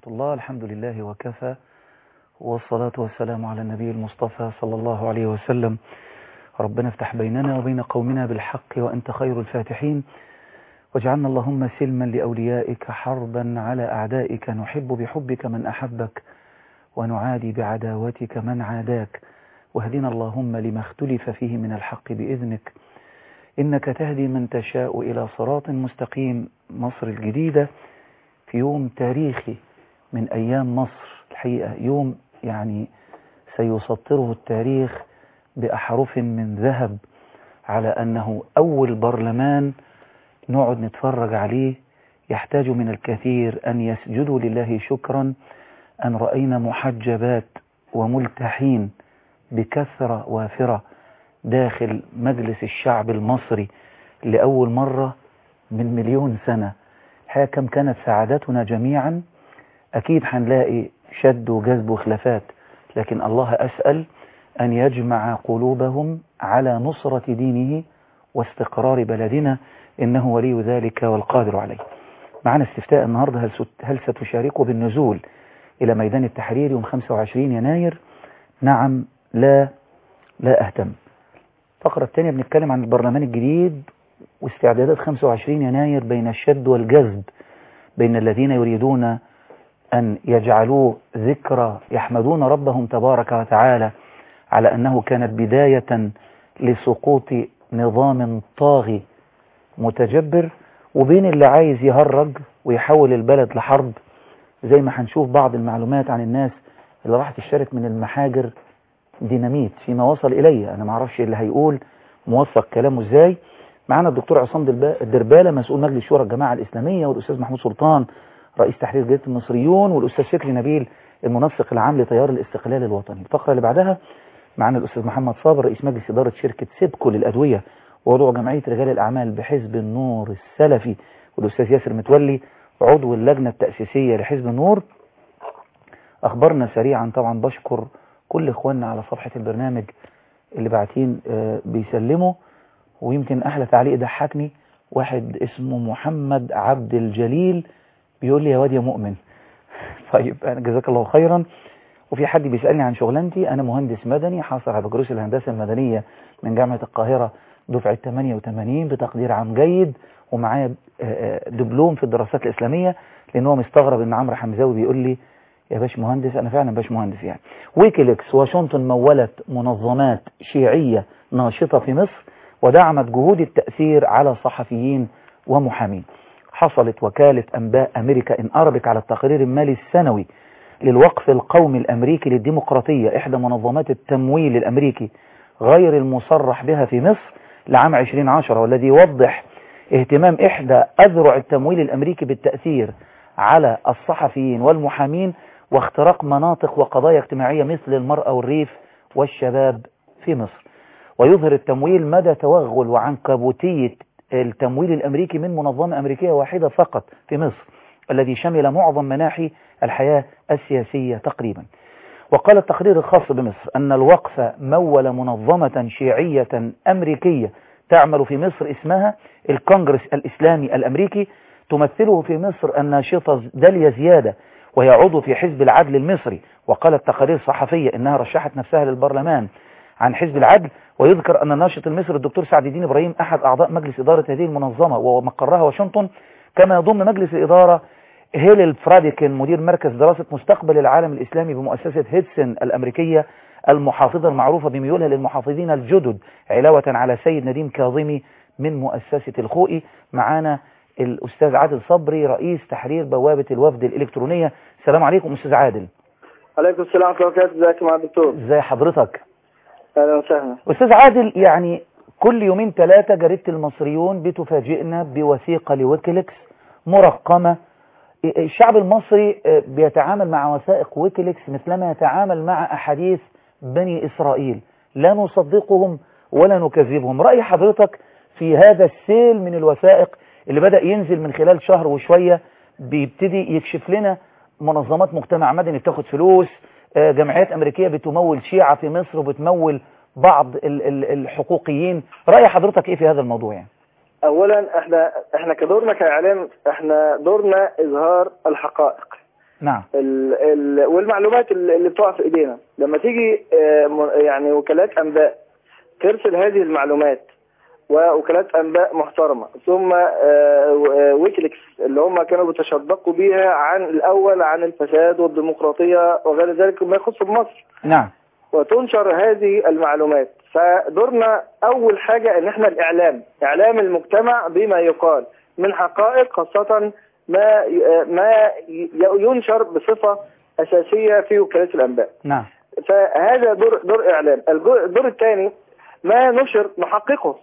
الله الحمد لله وكفى والصلاة والسلام على النبي المصطفى صلى الله عليه وسلم ربنا افتح بيننا وبين قومنا بالحق وأنت خير الفاتحين واجعلنا اللهم سلما لأوليائك حربا على أعدائك نحب بحبك من أحبك ونعادي بعداوتك من عاداك واهدنا اللهم لما اختلف فيه من الحق بإذنك إنك تهدي من تشاء إلى صراط مستقيم مصر الجديدة في يوم تاريخي من أيام مصر الحقيقة يوم يعني سيسطره التاريخ بأحرف من ذهب على أنه أول برلمان نقعد نتفرج عليه يحتاج من الكثير أن يسجدوا لله شكرا أن رأينا محجبات وملتحين بكثرة وافرة داخل مجلس الشعب المصري لأول مرة من مليون سنة الحقيقة كم كانت سعادتنا جميعا أكيد هنلاقي شد وجذب وخلافات لكن الله أسأل أن يجمع قلوبهم على نصرة دينه واستقرار بلدنا إنه ولي ذلك والقادر عليه معنا استفتاء النهاردة هل, هل ستشاركوا بالنزول إلى ميدان التحرير يوم 25 يناير نعم لا لا أهتم الفقرة الثانية بنتكلم عن البرلمان الجديد واستعدادات 25 يناير بين الشد والجذب بين الذين يريدون أن يجعلوه ذكرى يحمدون ربهم تبارك وتعالى على أنه كانت بداية لسقوط نظام طاغي متجبر وبين اللي عايز يهرج ويحول البلد لحرب زي ما هنشوف بعض المعلومات عن الناس اللي راحت اشترت من المحاجر ديناميت فيما وصل إلي أنا ما اعرفش اللي هيقول موثق كلامه ازاي معانا الدكتور عصام الدربالة مسؤول مجلس شورى الجماعة الإسلامية والأستاذ محمود سلطان رئيس تحرير جريدة المصريون والأستاذ فكري نبيل المنسق العام لتيار الاستقلال الوطني الفقرة اللي بعدها معانا الأستاذ محمد صابر رئيس مجلس إدارة شركة سيبكو للأدوية وعضو جمعية رجال الأعمال بحزب النور السلفي والأستاذ ياسر متولي عضو اللجنة التأسيسية لحزب النور أخبرنا سريعا طبعا بشكر كل إخواننا على صفحة البرنامج اللي باعتين بيسلموا ويمكن أحلى تعليق ضحكني واحد اسمه محمد عبد الجليل بيقول لي يا واد يا مؤمن طيب أنا جزاك الله خيرا وفي حد بيسألني عن شغلانتي أنا مهندس مدني حاصل على بكالوريوس الهندسة المدنية من جامعة القاهرة دفعة 88 بتقدير عام جيد ومعايا دبلوم في الدراسات الإسلامية لأن هو مستغرب إن عمرو حمزاوي بيقول لي يا باش مهندس أنا فعلا باش مهندس يعني ويكيليكس واشنطن مولت منظمات شيعية ناشطة في مصر ودعمت جهود التأثير على صحفيين ومحامين حصلت وكالة أنباء أمريكا إن أربك على التقرير المالي السنوي للوقف القومي الأمريكي للديمقراطية إحدى منظمات التمويل الأمريكي غير المصرح بها في مصر لعام 2010 والذي يوضح اهتمام إحدى أذرع التمويل الأمريكي بالتأثير على الصحفيين والمحامين واختراق مناطق وقضايا اجتماعية مثل المرأة والريف والشباب في مصر ويظهر التمويل مدى توغل وعنكبوتية التمويل الأمريكي من منظمة أمريكية واحدة فقط في مصر الذي شمل معظم مناحي الحياة السياسية تقريبا وقال التقرير الخاص بمصر أن الوقف مول منظمة شيعية أمريكية تعمل في مصر اسمها الكونغرس الإسلامي الأمريكي تمثله في مصر الناشطة داليا زيادة وهي عضو في حزب العدل المصري وقالت تقارير صحفية إنها رشحت نفسها للبرلمان عن حزب العدل ويذكر أن الناشط المصري الدكتور سعد الدين إبراهيم أحد أعضاء مجلس إدارة هذه المنظمة ومقرها واشنطن كما يضم مجلس الإدارة هيلل فراديكن مدير مركز دراسة مستقبل العالم الإسلامي بمؤسسة هيدسن الأمريكية المحافظة المعروفة بميولها للمحافظين الجدد علاوة على سيد نديم كاظمي من مؤسسة الخوئي معانا الأستاذ عادل صبري رئيس تحرير بوابة الوفد الإلكترونية السلام عليكم أستاذ عادل عليكم السلام ورحمة الله وبركاته ازيك مع الدكتور ازي حضرتك اهلا وسهلا أستاذ عادل يعني كل يومين ثلاثة جريدة المصريون بتفاجئنا بوثيقة لويكيليكس مرقمة الشعب المصري بيتعامل مع وثائق ويكيليكس مثلما يتعامل مع أحاديث بني إسرائيل لا نصدقهم ولا نكذبهم رأي حضرتك في هذا السيل من الوثائق اللي بدأ ينزل من خلال شهر وشوية بيبتدي يكشف لنا منظمات مجتمع مدني بتاخد فلوس جمعيات أمريكية بتمول شيعة في مصر وبتمول بعض الحقوقيين رأي حضرتك إيه في هذا الموضوع يعني اولا احنا احنا كدورنا كاعلام احنا دورنا اظهار الحقائق نعم ال ال والمعلومات اللي اللي بتقع في ايدينا لما تيجي آه، م- يعني وكالات انباء ترسل هذه المعلومات ووكالات انباء محترمه ثم آه، و- آه، ويكيليكس اللي هم كانوا بيتشدقوا بيها عن الاول عن الفساد والديمقراطيه وغير ذلك ما يخص بمصر نعم وتنشر هذه المعلومات فدورنا اول حاجه ان احنا الاعلام اعلام المجتمع بما يقال من حقائق خاصه ما ما ينشر بصفه اساسيه في وكالات الانباء نعم فهذا دور دور اعلام الجو- الدور الثاني ما نشر نحققه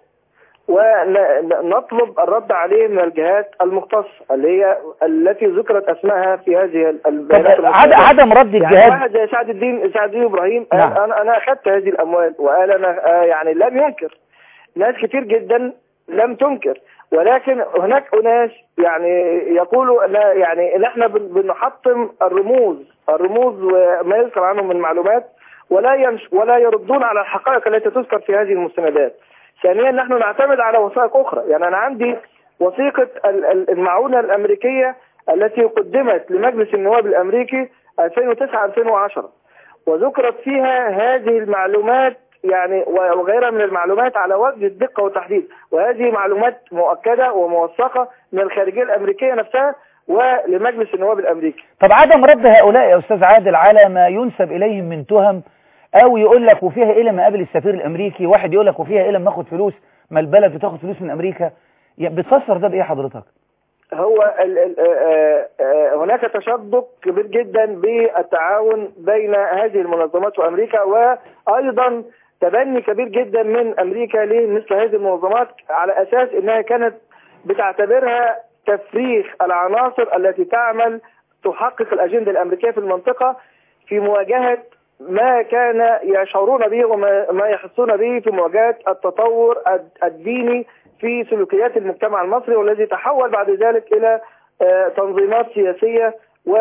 ونطلب الرد عليه من الجهات المختصه اللي هي التي ذكرت اسمائها في هذه طب البيانات عد- المختصة. عدم رد يعني الجهاد واحد زي سعد الدين سعد الدين ابراهيم قال نعم. انا انا اخذت هذه الاموال وقال انا آه، يعني لم ينكر ناس كتير جدا لم تنكر ولكن هناك اناس يعني يقولوا لا يعني ان احنا بن- بنحطم الرموز الرموز وما يذكر عنهم من معلومات ولا ينش ولا يردون على الحقائق التي تذكر في هذه المستندات. ثانيا نحن نعتمد على وثائق اخرى يعني انا عندي وثيقه ال- ال- المعونه الامريكيه التي قدمت لمجلس النواب الامريكي 2009 2010 وذكرت فيها هذه المعلومات يعني وغيرها من المعلومات على وجه الدقه والتحديد وهذه معلومات مؤكده وموثقه من الخارجيه الامريكيه نفسها ولمجلس النواب الامريكي طب عدم رد هؤلاء يا أستاذ عادل على ما ينسب إليهم من تهم أو يقول لك وفيها إيه لما قابل السفير الأمريكي واحد يقول لك وفيها إيه لما أخد فلوس ما البلد بتاخد فلوس من أمريكا يعني بتفسر ده بإيه حضرتك؟ هو ال ال آه، آه، هناك تشدق كبير جدا بالتعاون بين هذه المنظمات وامريكا وايضا تبني كبير جدا من امريكا لمثل هذه المنظمات على اساس انها كانت بتعتبرها تفريخ العناصر التي تعمل تحقق الاجنده الامريكيه في المنطقه في مواجهه ما كان يشعرون به وما ما يحسون به في مواجهه التطور الد- الديني في سلوكيات المجتمع المصري والذي تحول بعد ذلك الى آه، تنظيمات سياسيه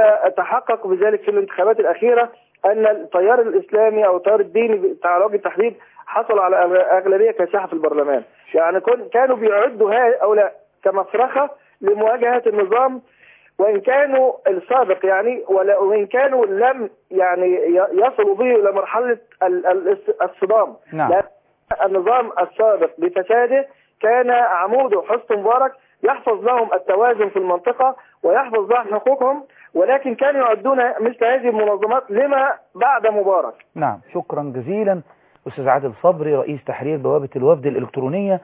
وتحقق بذلك في الانتخابات الاخيره ان التيار الاسلامي او التيار الديني على وجه التحديد حصل على أغ- اغلبيه كاسحه في البرلمان يعني كن- كانوا بيعدوا هؤلاء كمفرخه لمواجهه النظام وان كانوا السابق يعني ولا- وان كانوا لم يعني ي- يصلوا به الى مرحله ال- ال- الصدام نعم. لأن النظام السابق بفساده كان عموده حسن مبارك يحفظ لهم التوازن في المنطقة ويحفظ لهم حقوقهم ولكن كانوا يعدون مثل هذه المنظمات لما بعد مبارك نعم شكرا جزيلا أستاذ عادل صبري رئيس تحرير بوابة الوفد الإلكترونية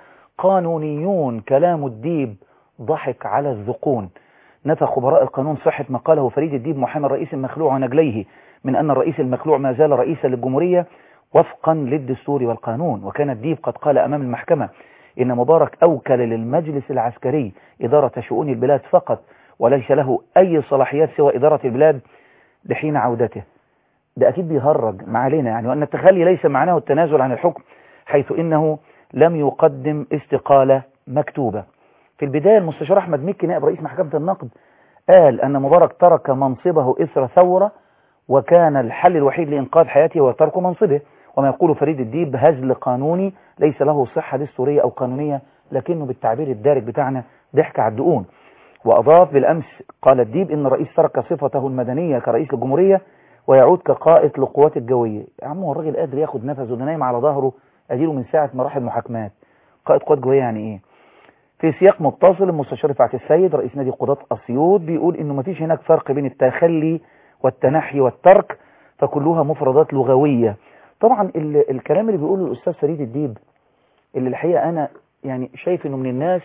قانونيون كلام الديب ضحك على الذقون نفى خبراء القانون صحة ما قاله فريد الديب محامي الرئيس المخلوع ونجليه من أن الرئيس المخلوع ما زال رئيسا للجمهورية وفقا للدستور والقانون وكان الديب قد قال أمام المحكمة إن مبارك أوكل للمجلس العسكري إدارة شؤون البلاد فقط وليس له أي صلاحيات سوى إدارة البلاد لحين عودته ده أكيد بيهرج ما علينا يعني وأن التخلي ليس معناه التنازل عن الحكم حيث إنه لم يقدم استقالة مكتوبة في البداية المستشار أحمد مكي نائب رئيس محكمة النقد قال أن مبارك ترك منصبه إثر ثورة وكان الحل الوحيد لإنقاذ حياته هو ترك منصبه وما يقول فريد الديب هزل قانوني ليس له صحة دستورية أو قانونية لكنه بالتعبير الدارج بتاعنا ضحك على الدقون وأضاف بالأمس قال الديب إن الرئيس ترك صفته المدنية كرئيس للجمهورية ويعود كقائد للقوات الجوية يا عم هو الراجل قادر ياخد نفسه ده نايم على ظهره أديله من ساعة مراحل محاكمات قائد قوات جوية يعني إيه في سياق متصل المستشار رفعت السيد رئيس نادي قضاة أسيوط بيقول إنه مفيش هناك فرق بين التخلي والتنحي والترك فكلها مفردات لغوية طبعا ال الكلام اللي بيقوله الأستاذ فريد الديب اللي الحقيقة أنا يعني شايف إنه من الناس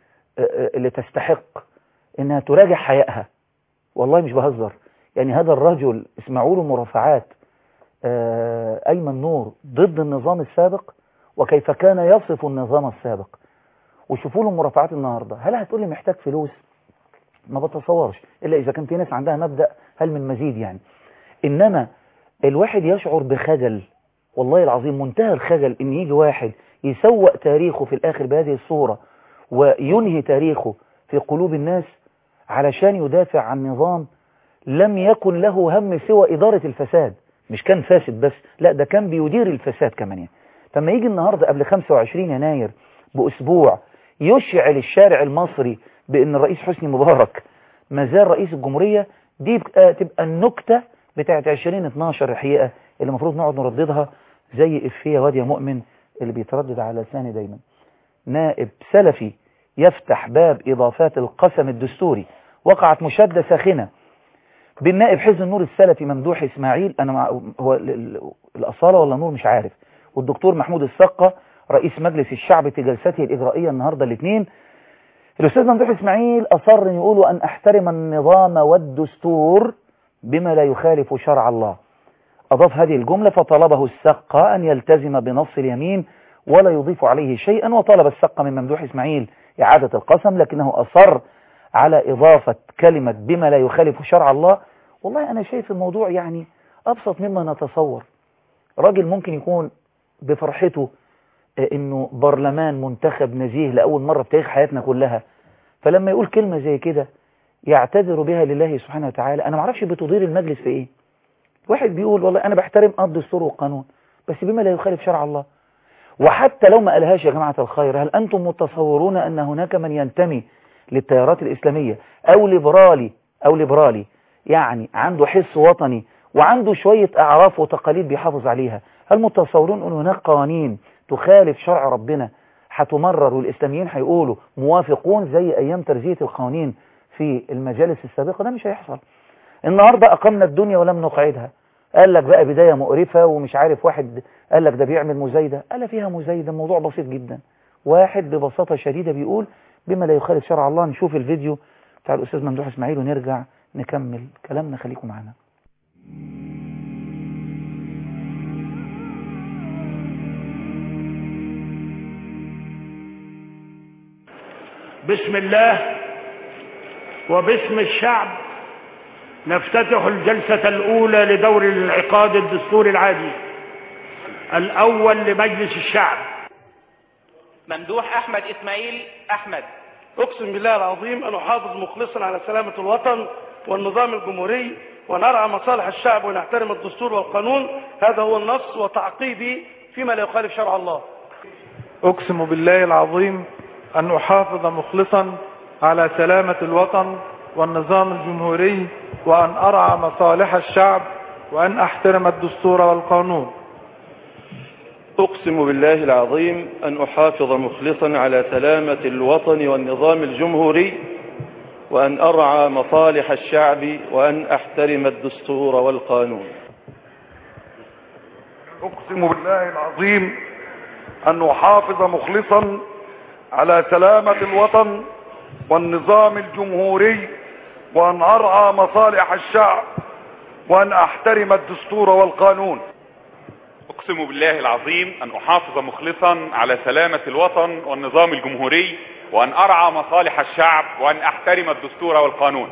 اللي تستحق إنها تراجع حيائها والله مش بهزر يعني هذا الرجل اسمعوا له مرافعات أيمن نور ضد النظام السابق وكيف كان يصف النظام السابق وشوفوا له مرافعات النهاردة هل هتقول لي محتاج فلوس ما بتصورش إلا إذا كان في ناس عندها مبدأ هل من مزيد يعني إنما الواحد يشعر بخجل والله العظيم منتهى الخجل إن يجي واحد يسوق تاريخه في الآخر بهذه الصورة وينهي تاريخه في قلوب الناس علشان يدافع عن نظام لم يكن له هم سوى إدارة الفساد مش كان فاسد بس لا ده كان بيدير الفساد كمان يعني فما يجي النهاردة قبل 25 يناير بأسبوع يشعل الشارع المصري بأن الرئيس حسني مبارك ما زال رئيس الجمهورية دي بقى تبقى النكتة بتاعت 2012 الحقيقة اللي المفروض نقعد نرددها زي إفيه واد يا مؤمن اللي بيتردد على لساني دايما نائب سلفي يفتح باب إضافات القسم الدستوري وقعت مشادة ساخنة بين نائب حزب النور السلفي ممدوح إسماعيل أنا مع هو ال- ال- الأصالة ولا نور مش عارف والدكتور محمود السقة رئيس مجلس الشعب في جلسته الإجرائية النهاردة الاثنين الأستاذ ممدوح إسماعيل أصر أن يقول أن أحترم النظام والدستور بما لا يخالف شرع الله أضاف هذه الجملة فطلبه السقة أن يلتزم بنص اليمين ولا يضيف عليه شيئا وطلب السقة من ممدوح إسماعيل إعادة القسم لكنه أصر على إضافة كلمة بما لا يخالف شرع الله والله أنا شايف الموضوع يعني أبسط مما نتصور راجل ممكن يكون بفرحته آه، إنه برلمان منتخب نزيه لأول مرة في تاريخ حياتنا كلها فلما يقول كلمة زي كده يعتذر بها لله سبحانه وتعالى أنا معرفش بتضير المجلس في إيه واحد بيقول والله أنا بحترم آه الدستور والقانون بس بما لا يخالف شرع الله وحتى لو ما قالهاش يا جماعة الخير هل أنتم متصورون أن هناك من ينتمي للتيارات الإسلامية أو ليبرالي أو ليبرالي يعني عنده حس وطني وعنده شوية أعراف وتقاليد بيحافظ عليها هل متصورون أن هناك قوانين تخالف شرع ربنا هتمرر والإسلاميين هيقولوا موافقون زي أيام ترزية القوانين في المجالس السابقة ده مش هيحصل النهاردة أقمنا الدنيا ولم نقعدها قال لك بقى بداية مقرفة ومش عارف واحد قال لك ده بيعمل مزايدة قال فيها مزايدة الموضوع بسيط جدا واحد ببساطة شديدة بيقول بما لا يخالف شرع الله نشوف الفيديو بتاع الأستاذ ممدوح إسماعيل ونرجع نكمل كلامنا خليكم معنا بسم الله وباسم الشعب نفتتح الجلسة الأولى لدور الانعقاد الدستوري العادي الأول لمجلس الشعب ممدوح أحمد إسماعيل أحمد أقسم بالله العظيم أن أحافظ مخلصا على سلامة الوطن والنظام الجمهوري ونرعى مصالح الشعب ونحترم الدستور والقانون هذا هو النص وتعقيبي فيما لا يخالف شرع الله أقسم بالله العظيم أن أحافظ مخلصا على سلامة الوطن والنظام الجمهوري وأن أرعى مصالح الشعب وأن أحترم الدستور والقانون أقسم بالله العظيم أن أحافظ مخلصا على سلامة الوطن والنظام الجمهوري وأن أرعى مصالح الشعب وأن أحترم الدستور والقانون أقسم بالله العظيم أن أحافظ مخلصا على سلامة الوطن والنظام الجمهوري وأن أرعى مصالح الشعب وأن أحترم الدستور والقانون أقسم بالله العظيم أن أحافظ مخلصا على سلامة الوطن والنظام الجمهوري وأن أرعى مصالح الشعب وأن أحترم الدستور والقانون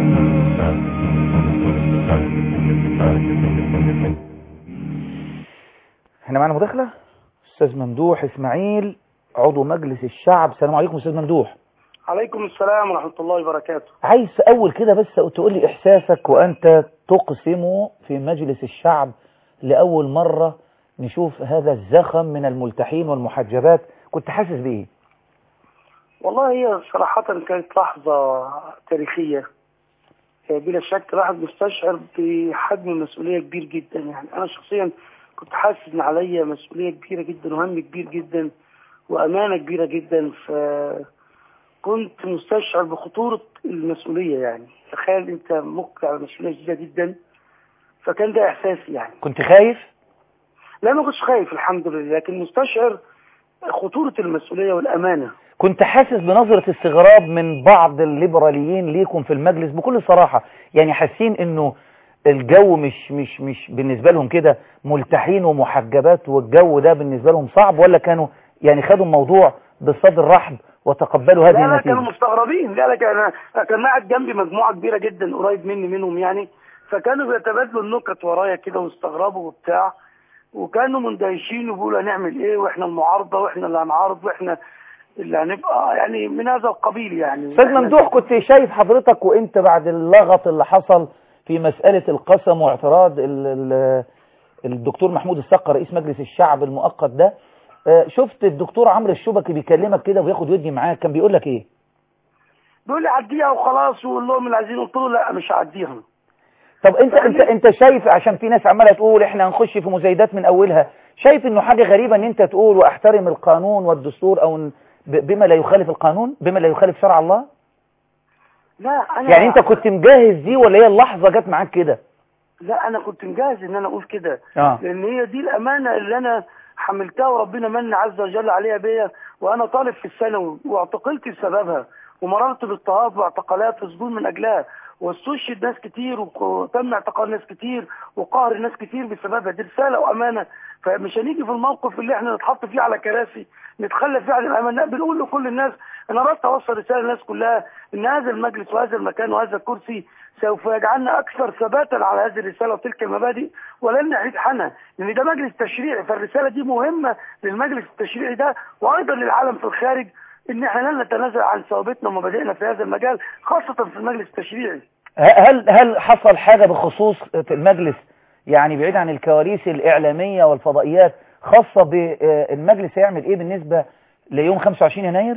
احنا معنا مداخلة أستاذ ممدوح إسماعيل عضو مجلس الشعب السلام عليكم أستاذ ممدوح عليكم السلام ورحمة الله وبركاته عايز أول كده بس تقول لي إحساسك وأنت تقسم في مجلس الشعب لأول مرة نشوف هذا الزخم من الملتحين والمحجبات كنت حاسس بإيه؟ والله هي صراحة كانت لحظة تاريخية بلا شك الواحد مستشعر بحجم المسؤولية كبير جدا يعني أنا شخصيا كنت حاسس إن عليا مسؤولية كبيرة جدا وهم كبير جدا وأمانة كبيرة جدا فكنت مستشعر بخطورة المسؤولية يعني تخيل أنت مقع على مسؤولية جديدة جدا فكان ده إحساسي يعني كنت خايف؟ لا ما كنتش خايف الحمد لله لكن مستشعر خطورة المسؤولية والأمانة كنت حاسس بنظرة استغراب من بعض الليبراليين ليكم في المجلس بكل صراحة يعني حاسين انه الجو مش مش مش بالنسبة لهم كده ملتحين ومحجبات والجو ده بالنسبة لهم صعب ولا كانوا يعني خدوا الموضوع بصدر رحب وتقبلوا هذه لا لا النتيجة كانوا مستغربين لا لا كان كان قاعد جنبي مجموعة كبيرة جدا قريب مني منهم يعني فكانوا بيتبادلوا النكت ورايا كده واستغربوا وبتاع وكانوا مندهشين وبيقولوا هنعمل ايه واحنا المعارضة واحنا اللي هنعارض واحنا اللي هنبقى يعني من هذا القبيل يعني استاذ ممدوح كنت شايف حضرتك وانت بعد اللغط اللي حصل في مسألة القسم واعتراض ال ال الدكتور محمود السقا رئيس مجلس الشعب المؤقت ده آه، شفت الدكتور عمرو الشبكي بيكلمك كده وياخد ودي معاك كان بيقول لك ايه بيقول لي عديها وخلاص وقول لهم اللي عايزين قلت له لا مش هعديها طب انت انت انت شايف عشان في ناس عماله تقول احنا هنخش في مزايدات من اولها شايف انه حاجه غريبه ان انت تقول واحترم القانون والدستور او ن- ب- بما لا يخالف القانون بما لا يخالف شرع الله لا انا يعني انت كنت مجهز دي ولا هي اللحظه جت معاك كده لا انا كنت مجهز ان انا اقول كده اه لان هي دي الامانه اللي انا حملتها وربنا من عز وجل عليها بيا وانا طالب في الثانوي واعتقلت بسببها ومررت باضطهاد واعتقالات وسجون من اجلها واستشهد ناس كتير وتم اعتقال ناس كتير وقهر ناس كتير بسببها دي رساله وامانه فمش هنيجي في الموقف اللي احنا نتحط فيه على كراسي نتخلى فيه عن الامانه بنقول لكل الناس انا اردت اوصل رساله للناس كلها ان هذا المجلس وهذا المكان وهذا الكرسي سوف يجعلنا اكثر ثباتا على هذه الرساله وتلك المبادئ ولن نعيد عنها لان ده مجلس تشريعي فالرساله دي مهمه للمجلس التشريعي ده وايضا للعالم في الخارج ان احنا لن نتنازل عن ثوابتنا ومبادئنا في هذا المجال خاصه في المجلس التشريعي ه- هل هل حصل حاجه بخصوص في المجلس يعني بعيد عن الكواليس الاعلاميه والفضائيات خاصه بالمجلس هيعمل ايه بالنسبه ليوم 25 يناير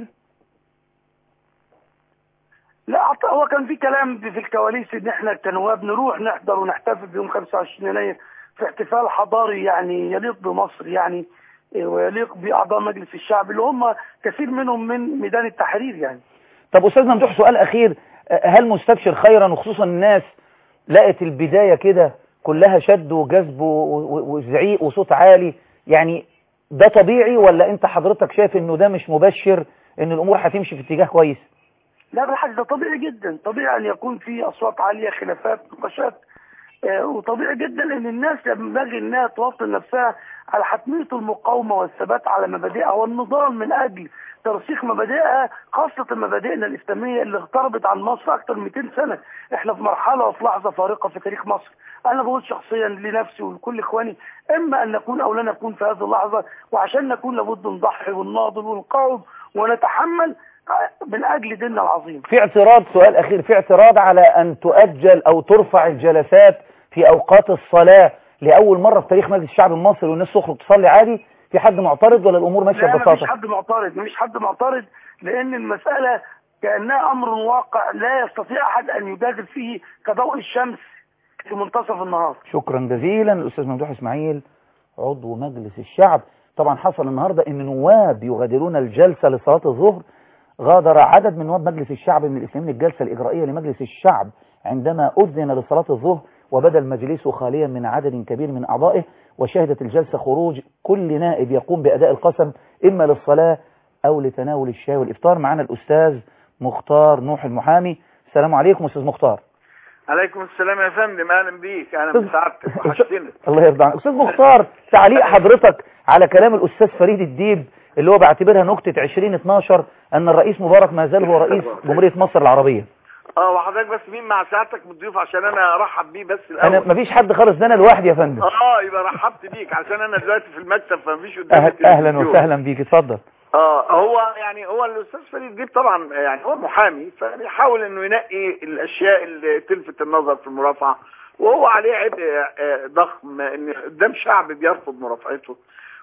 لا أعط- هو كان في كلام في الكواليس ان احنا كنواب نروح نحضر ونحتفل بيوم 25 يناير في احتفال حضاري يعني يليق بمصر يعني إيه، ويليق باعضاء مجلس الشعب اللي هم كثير منهم من ميدان التحرير يعني طب استاذ ممدوح سؤال اخير أه، هل مستبشر خيرا وخصوصا الناس لقت البدايه كده كلها شد وجذب و- و- وزعيق وصوت عالي يعني ده طبيعي ولا انت حضرتك شايف انه ده مش مبشر ان الامور هتمشي في اتجاه كويس لا بالعكس ده طبيعي جدا طبيعي ان يكون في اصوات عاليه خلافات نقاشات آه، وطبيعي جدا ان الناس ينبغي انها توصل نفسها على حتميه المقاومه والثبات على مبادئها والنضال من اجل ترسيخ مبادئها خاصه مبادئنا الاسلاميه اللي اقتربت عن مصر اكثر من 200 سنه احنا في مرحله وفي لحظه فارقه في تاريخ مصر انا بقول شخصيا لنفسي ولكل اخواني اما ان نكون او لا نكون في هذه اللحظه وعشان نكون لابد نضحي ونناضل ونقاوم ونتحمل من اجل ديننا العظيم في اعتراض سؤال اخير في اعتراض على ان تؤجل او ترفع الجلسات في اوقات الصلاه لاول مره في تاريخ مجلس الشعب المصري والناس تخرج تصلي عادي في حد معترض ولا الامور ماشيه لا مفيش ببساطه حد معترض مفيش حد معترض لان المساله كانها امر واقع لا يستطيع احد ان يجادل فيه كضوء الشمس في منتصف النهار شكرا جزيلا الاستاذ ممدوح اسماعيل عضو مجلس الشعب طبعا حصل النهارده ان نواب يغادرون الجلسه لصلاه الظهر غادر عدد من نواب مجلس الشعب من الاسلاميين الجلسه الاجرائيه لمجلس الشعب عندما اذن لصلاه الظهر وبدا المجلس خاليا من عدد كبير من اعضائه وشهدت الجلسه خروج كل نائب يقوم باداء القسم اما للصلاه او لتناول الشاي والافطار معنا الاستاذ مختار نوح المحامي السلام عليكم استاذ مختار عليكم السلام يا فندم اهلا بيك اهلا بسعادتك وحشتنا الله يرضى عنك استاذ مختار تعليق حضرتك على كلام الاستاذ فريد الديب اللي هو بعتبرها نكته 2012 ان الرئيس مبارك ما زال هو رئيس جمهوريه مصر العربيه اه وحضرتك بس مين مع سعادتك من الضيوف عشان انا ارحب بيه بس الاول انا مفيش حد خالص ده انا لوحدي يا فندم اه يبقى رحبت بيك عشان انا دلوقتي في المكتب فمفيش قدامي أهل اهلا التلفزيون. وسهلا بيك اتفضل اه هو يعني هو الاستاذ فريد ديب طبعا يعني هو محامي فبيحاول انه ينقي الاشياء اللي تلفت النظر في المرافعه وهو عليه عبء آه، ضخم ان قدام شعب بيرفض مرافعته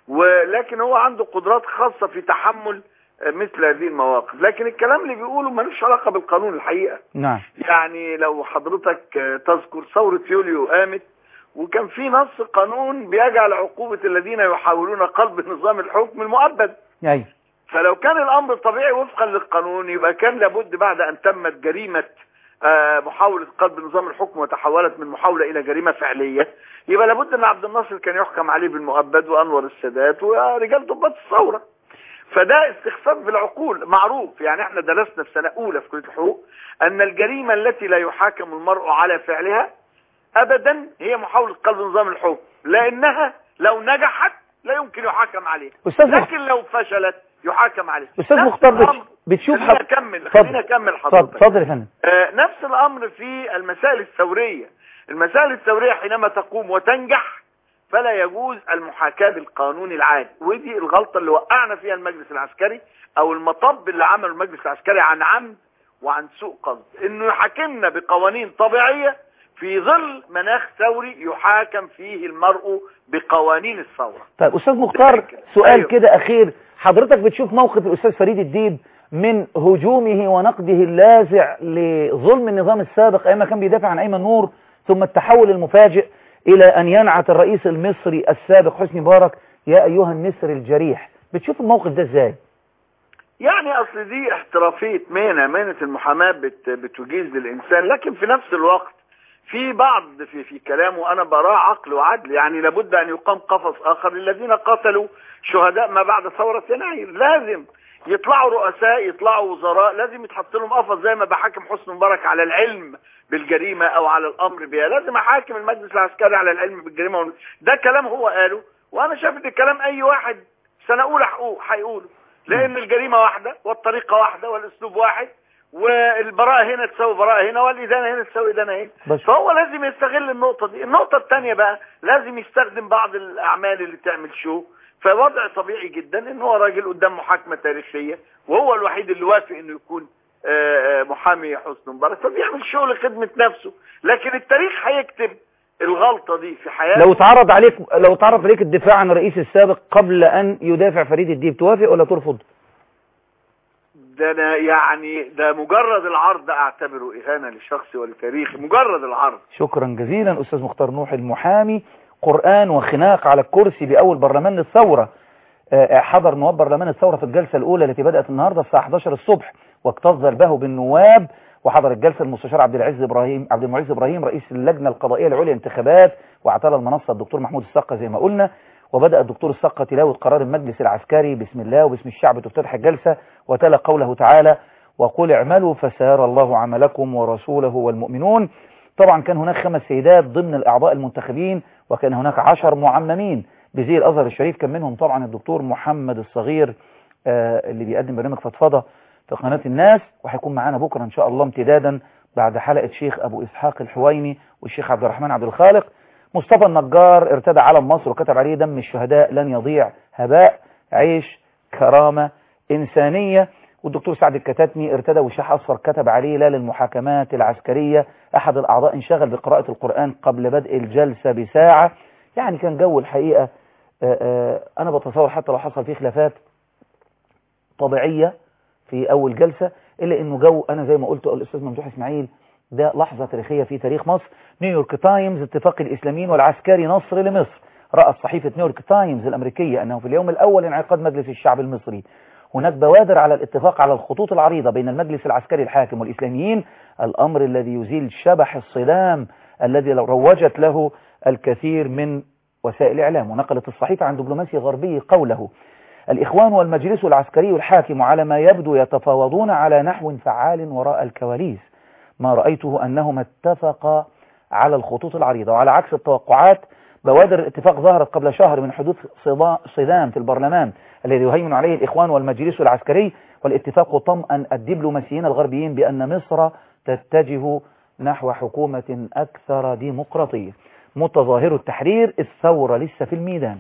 ولكن هو عنده قدرات خاصه في تحمل آه، مثل هذه المواقف لكن الكلام اللي بيقوله ملوش علاقه بالقانون الحقيقه نعم يعني لو حضرتك آه، تذكر ثورة يوليو قامت وكان في نص قانون بيجعل عقوبة الذين يحاولون قلب نظام الحكم المؤبد ايوه فلو كان الأمر طبيعي وفقا للقانون يبقى كان لابد بعد أن تمت جريمة آه، محاولة قلب نظام الحكم وتحولت من محاولة إلى جريمة فعلية يبقى لابد أن عبد الناصر كان يحكم عليه بالمؤبد وأنور السادات ورجال ضباط الثورة فده استخفاف بالعقول معروف يعني احنا درسنا في سنة أولى في كلية الحقوق أن الجريمة التي لا يحاكم المرء على فعلها أبدا هي محاولة قلب نظام الحكم لأنها لو نجحت لا يمكن يحاكم عليها أستاذ مخ- لكن لو فشلت يحاكم عليها استاذ نفس مختار بتش- الأمر- بتشوف خلينا حض- أكمل اتفضل. خلينا أكمل اتفضل حضرتك اتفضل يا فندم آه، نفس الأمر في المسائل الثورية المسائل الثورية حينما تقوم وتنجح فلا يجوز المحاكاة بالقانون العادي ودي الغلطة اللي وقعنا فيها المجلس العسكري أو المطب اللي عمله المجلس العسكري عن عمد وعن سوء قصد إنه يحاكمنا بقوانين طبيعية في ظل مناخ ثوري يحاكم فيه المرء بقوانين الثورة طيب استاذ مختار سؤال أيوه. كده اخير حضرتك بتشوف موقف الاستاذ فريد الديب من هجومه ونقده اللاذع لظلم النظام السابق ايام ما كان بيدافع عن ايمن نور ثم التحول المفاجئ إلى أن ينعت الرئيس المصري السابق حسني مبارك يا أيها النسر الجريح بتشوف الموقف ده إزاي؟ يعني اصل دي احترافية مهنة مهنة المحاماة بت بتجيز للانسان لكن في نفس الوقت في بعض في في كلامه انا براه عقل وعدل يعني لابد ان يقام قفص اخر للذين قتلوا شهداء ما بعد ثورة يناير لازم يطلعوا رؤساء يطلعوا وزراء لازم يتحط لهم قفص زي ما بحاكم حسني مبارك على العلم بالجريمة او على الامر بها لازم احاكم المجلس العسكري على العلم بالجريمة والم- ده كلام هو قاله وانا شايف ان كلام اي واحد سنة اولى حقوق هيقوله لان الجريمة واحدة والطريقة واحدة والاسلوب واحد والبراءة هنا تساوي براءة هنا والإدانة هنا تساوي إدانة هنا بس. فهو لازم يستغل النقطة دي النقطة الثانية بقى لازم يستخدم بعض الأعمال اللي تعمل شو فوضع طبيعي جدا ان هو راجل قدام محاكمة تاريخية وهو الوحيد اللي وافق انه يكون آه، آه، محامي حسني مبارك فبيعمل شغل خدمة نفسه لكن التاريخ هيكتب الغلطة دي في حياته لو اتعرض عليك لو اتعرض عليك الدفاع عن الرئيس السابق قبل أن يدافع فريد الديب توافق ولا ترفض؟ ده انا يعني ده مجرد العرض اعتبره اهانة لشخصي ولتاريخي مجرد العرض شكرا جزيلا أستاذ مختار نوح المحامي قرآن وخناق على الكرسي بأول برلمان الثورة آه، حضر نواب برلمان الثورة في الجلسة الأولى التي بدأت النهاردة الساعة 11 الصبح واكتظ البهو بالنواب وحضر الجلسة المستشار عبد العزيز إبراهيم عبد المعز إبراهيم رئيس اللجنة القضائية العليا انتخابات واعتلى المنصة الدكتور محمود السقا زي ما قلنا وبدأ الدكتور السقا تلاوة قرار المجلس العسكري بسم الله وباسم الشعب تفتتح الجلسة وتلا قوله تعالى وقل اعملوا فسيرى الله عملكم ورسوله والمؤمنون طبعا كان هناك خمس سيدات ضمن الأعضاء المنتخبين وكان هناك عشر معممين بزي الأزهر الشريف كان منهم طبعا الدكتور محمد الصغير آه، اللي بيقدم برنامج فضفضة في قناة الناس وهيكون معانا بكرة إن شاء الله امتدادا بعد حلقة شيخ أبو إسحاق الحويني والشيخ عبد الرحمن عبد الخالق مصطفى النجار ارتدى علم مصر وكتب عليه دم الشهداء لن يضيع هباء عيش كرامة إنسانية والدكتور سعد الكتاتني ارتدى وشاح أصفر كتب عليه لا للمحاكمات العسكرية أحد الأعضاء انشغل بقراءة القرآن قبل بدء الجلسة بساعة يعني كان جو الحقيقة آه، آه، أنا بتصور حتى لو حصل فيه خلافات طبيعية في أول جلسة إلا إنه جو أنا زي ما قلت الأستاذ ممدوح إسماعيل ده لحظة تاريخية في تاريخ مصر نيويورك تايمز اتفاق الإسلاميين والعسكري نصر لمصر رأت صحيفة نيويورك تايمز الأمريكية أنه في اليوم الأول انعقاد مجلس الشعب المصري هناك بوادر على الاتفاق على الخطوط العريضة بين المجلس العسكري الحاكم والإسلاميين الأمر الذي يزيل شبح الصدام الذي روجت له الكثير من وسائل الإعلام ونقلت الصحيفة عن دبلوماسي غربي قوله الإخوان والمجلس العسكري الحاكم على ما يبدو يتفاوضون على نحو فعال وراء الكواليس ما رأيته أنهما اتفقا على الخطوط العريضة وعلى عكس التوقعات بوادر الاتفاق ظهرت قبل شهر من حدوث صدا- صدام في البرلمان الذي يهيمن عليه الإخوان والمجلس العسكري والاتفاق طمأن الدبلوماسيين الغربيين بأن مصر تتجه نحو حكومة أكثر ديمقراطية متظاهر التحرير الثورة لسه في الميدان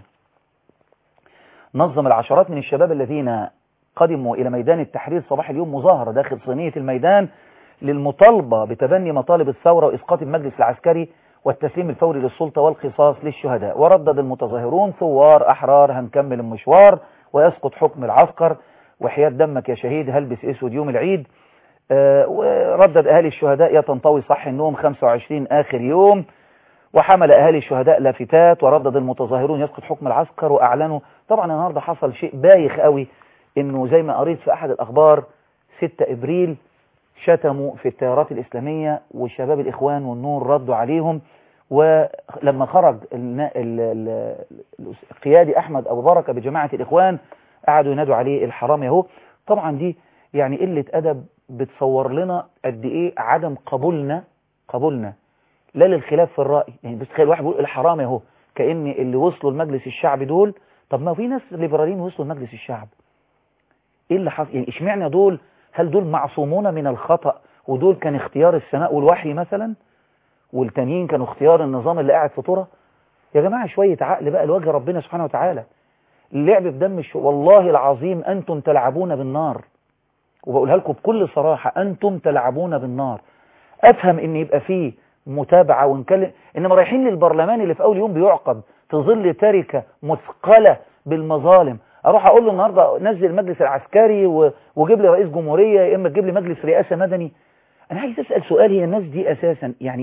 نظم العشرات من الشباب الذين قدموا إلى ميدان التحرير صباح اليوم مظاهرة داخل صينية الميدان للمطالبة بتبني مطالب الثورة وإسقاط المجلس العسكري والتسليم الفوري للسلطة والقصاص للشهداء وردد المتظاهرون ثوار أحرار هنكمل المشوار ويسقط حكم العسكر وحياة دمك يا شهيد هلبس اسود يوم العيد آه، وردد أهالي الشهداء يا تنطوي صح النوم 25 آخر يوم وحمل أهالي الشهداء لافتات وردد المتظاهرون يسقط حكم العسكر وأعلنوا طبعا النهاردة حصل شيء بايخ قوي إنه زي ما قريت في أحد الأخبار 6 إبريل شتموا في التيارات الإسلامية وشباب الإخوان والنور ردوا عليهم ولما خرج النا- ال- ال- ال- القيادي أحمد أبو بركة بجماعة الإخوان قعدوا ينادوا عليه الحرام يهو طبعا دي يعني قلة أدب بتصور لنا قد إيه عدم قبولنا قبولنا لا للخلاف في الرأي يعني بس تخيل واحد بيقول الحرام اهو كأن اللي وصلوا لمجلس الشعب دول طب ما في ناس ليبراليين وصلوا لمجلس الشعب ايه اللي حصل يعني اشمعنى دول هل دول معصومون من الخطأ ودول كان اختيار السماء والوحي مثلا والتانيين كانوا اختيار النظام اللي قاعد في طرة يا جماعة شوية عقل بقى لوجه ربنا سبحانه وتعالى اللعب بدم الشو والله العظيم أنتم تلعبون بالنار وبقولها لكم بكل صراحة أنتم تلعبون بالنار أفهم إن يبقى فيه متابعة ونكلم إنما رايحين للبرلمان اللي في أول يوم بيعقد في ظل تركة مثقلة بالمظالم أروح أقول له النهاردة نزل المجلس العسكري و- وجيب لي رئيس جمهورية يا إما تجيب لي مجلس رئاسة مدني أنا عايز أسأل سؤال هي الناس دي أساسا يعني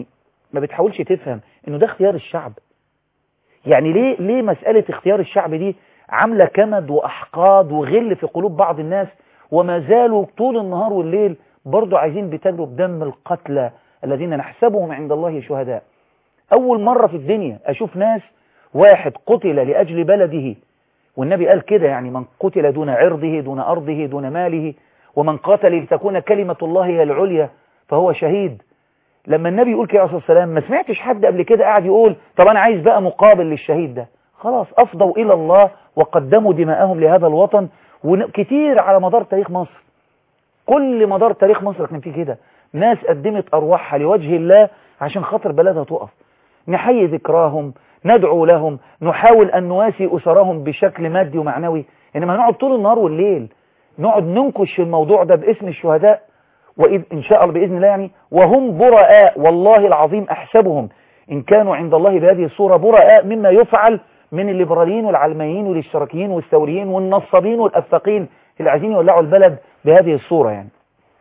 ما بتحاولش تفهم انه ده اختيار الشعب يعني ليه ليه مسألة اختيار الشعب دي عاملة كمد وأحقاد وغل في قلوب بعض الناس وما زالوا طول النهار والليل برضو عايزين بتجروا بدم القتلى الذين نحسبهم عند الله شهداء أول مرة في الدنيا أشوف ناس واحد قتل لأجل بلده والنبي قال كده يعني من قتل دون عرضه دون أرضه دون ماله ومن قاتل لتكون كلمة الله هي العليا فهو شهيد لما النبي يقول كده عليه الصلاة والسلام ما سمعتش حد قبل كده قاعد يقول طب أنا عايز بقى مقابل للشهيد ده خلاص أفضوا إلى الله وقدموا دماءهم لهذا الوطن وكتير على مدار تاريخ مصر كل مدار تاريخ مصر كان فيه كده ناس قدمت أرواحها لوجه الله عشان خاطر بلدها تقف نحيي ذكراهم ندعو لهم نحاول أن نواسي أسرهم بشكل مادي ومعنوي إنما نقعد طول النهار والليل نقعد ننكش في الموضوع ده باسم الشهداء وإذ إن شاء الله بإذن الله يعني وهم براء والله العظيم أحسبهم إن كانوا عند الله بهذه الصورة براء مما يفعل من الليبراليين والعلمانيين والاشتراكيين والثوريين والنصابين والأفاقين اللي عايزين يولعوا البلد بهذه الصورة يعني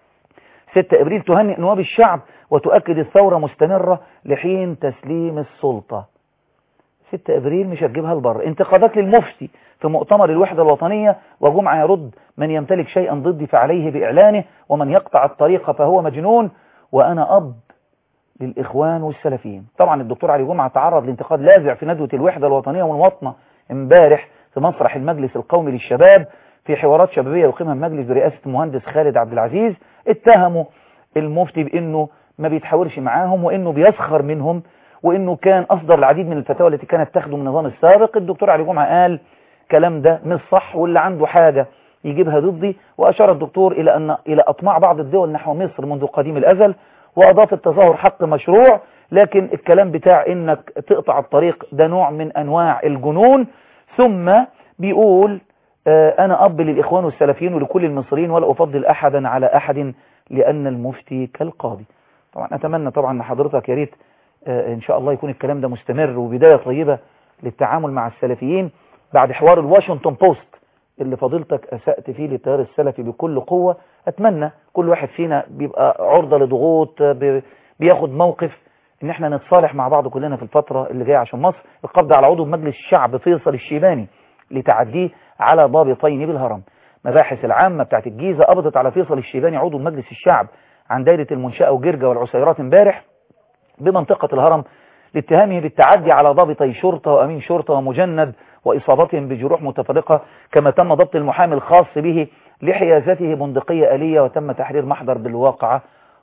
6 إبريل تهنئ نواب الشعب وتؤكد الثورة مستمرة لحين تسليم السلطة 6 إبريل مش هتجيبها البر انتقادات للمفتي في مؤتمر الوحدة الوطنية وجمعة يرد من يمتلك شيئا ضدي فعليه بإعلانه ومن يقطع الطريق فهو مجنون وأنا أب للإخوان والسلفيين طبعا الدكتور علي جمعة تعرض لانتقاد لاذع في ندوة الوحدة الوطنية والمواطنة امبارح في مسرح المجلس القومي للشباب في حوارات شبابية يقيمها المجلس برئاسة المهندس خالد عبد العزيز اتهموا المفتي بأنه ما بيتحاورش معاهم وأنه بيسخر منهم وأنه كان أصدر العديد من الفتاوى التي كانت تخدم النظام السابق الدكتور علي جمعة قال كلام ده مش صح واللي عنده حاجة يجيبها ضدي وأشار الدكتور إلى أن إلى أطماع بعض الدول نحو مصر منذ قديم الأزل وأضاف التظاهر حق مشروع لكن الكلام بتاع إنك تقطع الطريق ده نوع من أنواع الجنون ثم بيقول آه أنا أب للإخوان والسلفيين ولكل المصريين ولا أفضل أحدا على أحد لأن المفتي كالقاضي طبعا أتمنى طبعا أن حضرتك يا ريت آه إن شاء الله يكون الكلام ده مستمر وبداية طيبة للتعامل مع السلفيين بعد حوار الواشنطن بوست اللي فضيلتك أسأت فيه للتيار السلفي بكل قوة أتمنى كل واحد فينا بيبقى عرضة لضغوط بياخد موقف ان احنا نتصالح مع بعض كلنا في الفترة اللي جاية عشان مصر القبض على عضو مجلس الشعب فيصل الشيباني لتعديه على ضابطين بالهرم مباحث العامة بتاعت الجيزة قبضت على فيصل الشيباني عضو مجلس الشعب عن دايرة المنشأة وجرجة والعسيرات امبارح بمنطقة الهرم لاتهامه بالتعدي على ضابطي شرطة وأمين شرطة ومجند وإصابتهم بجروح متفرقة كما تم ضبط المحامي الخاص به لحيازته بندقية آلية وتم تحرير محضر بالواقعة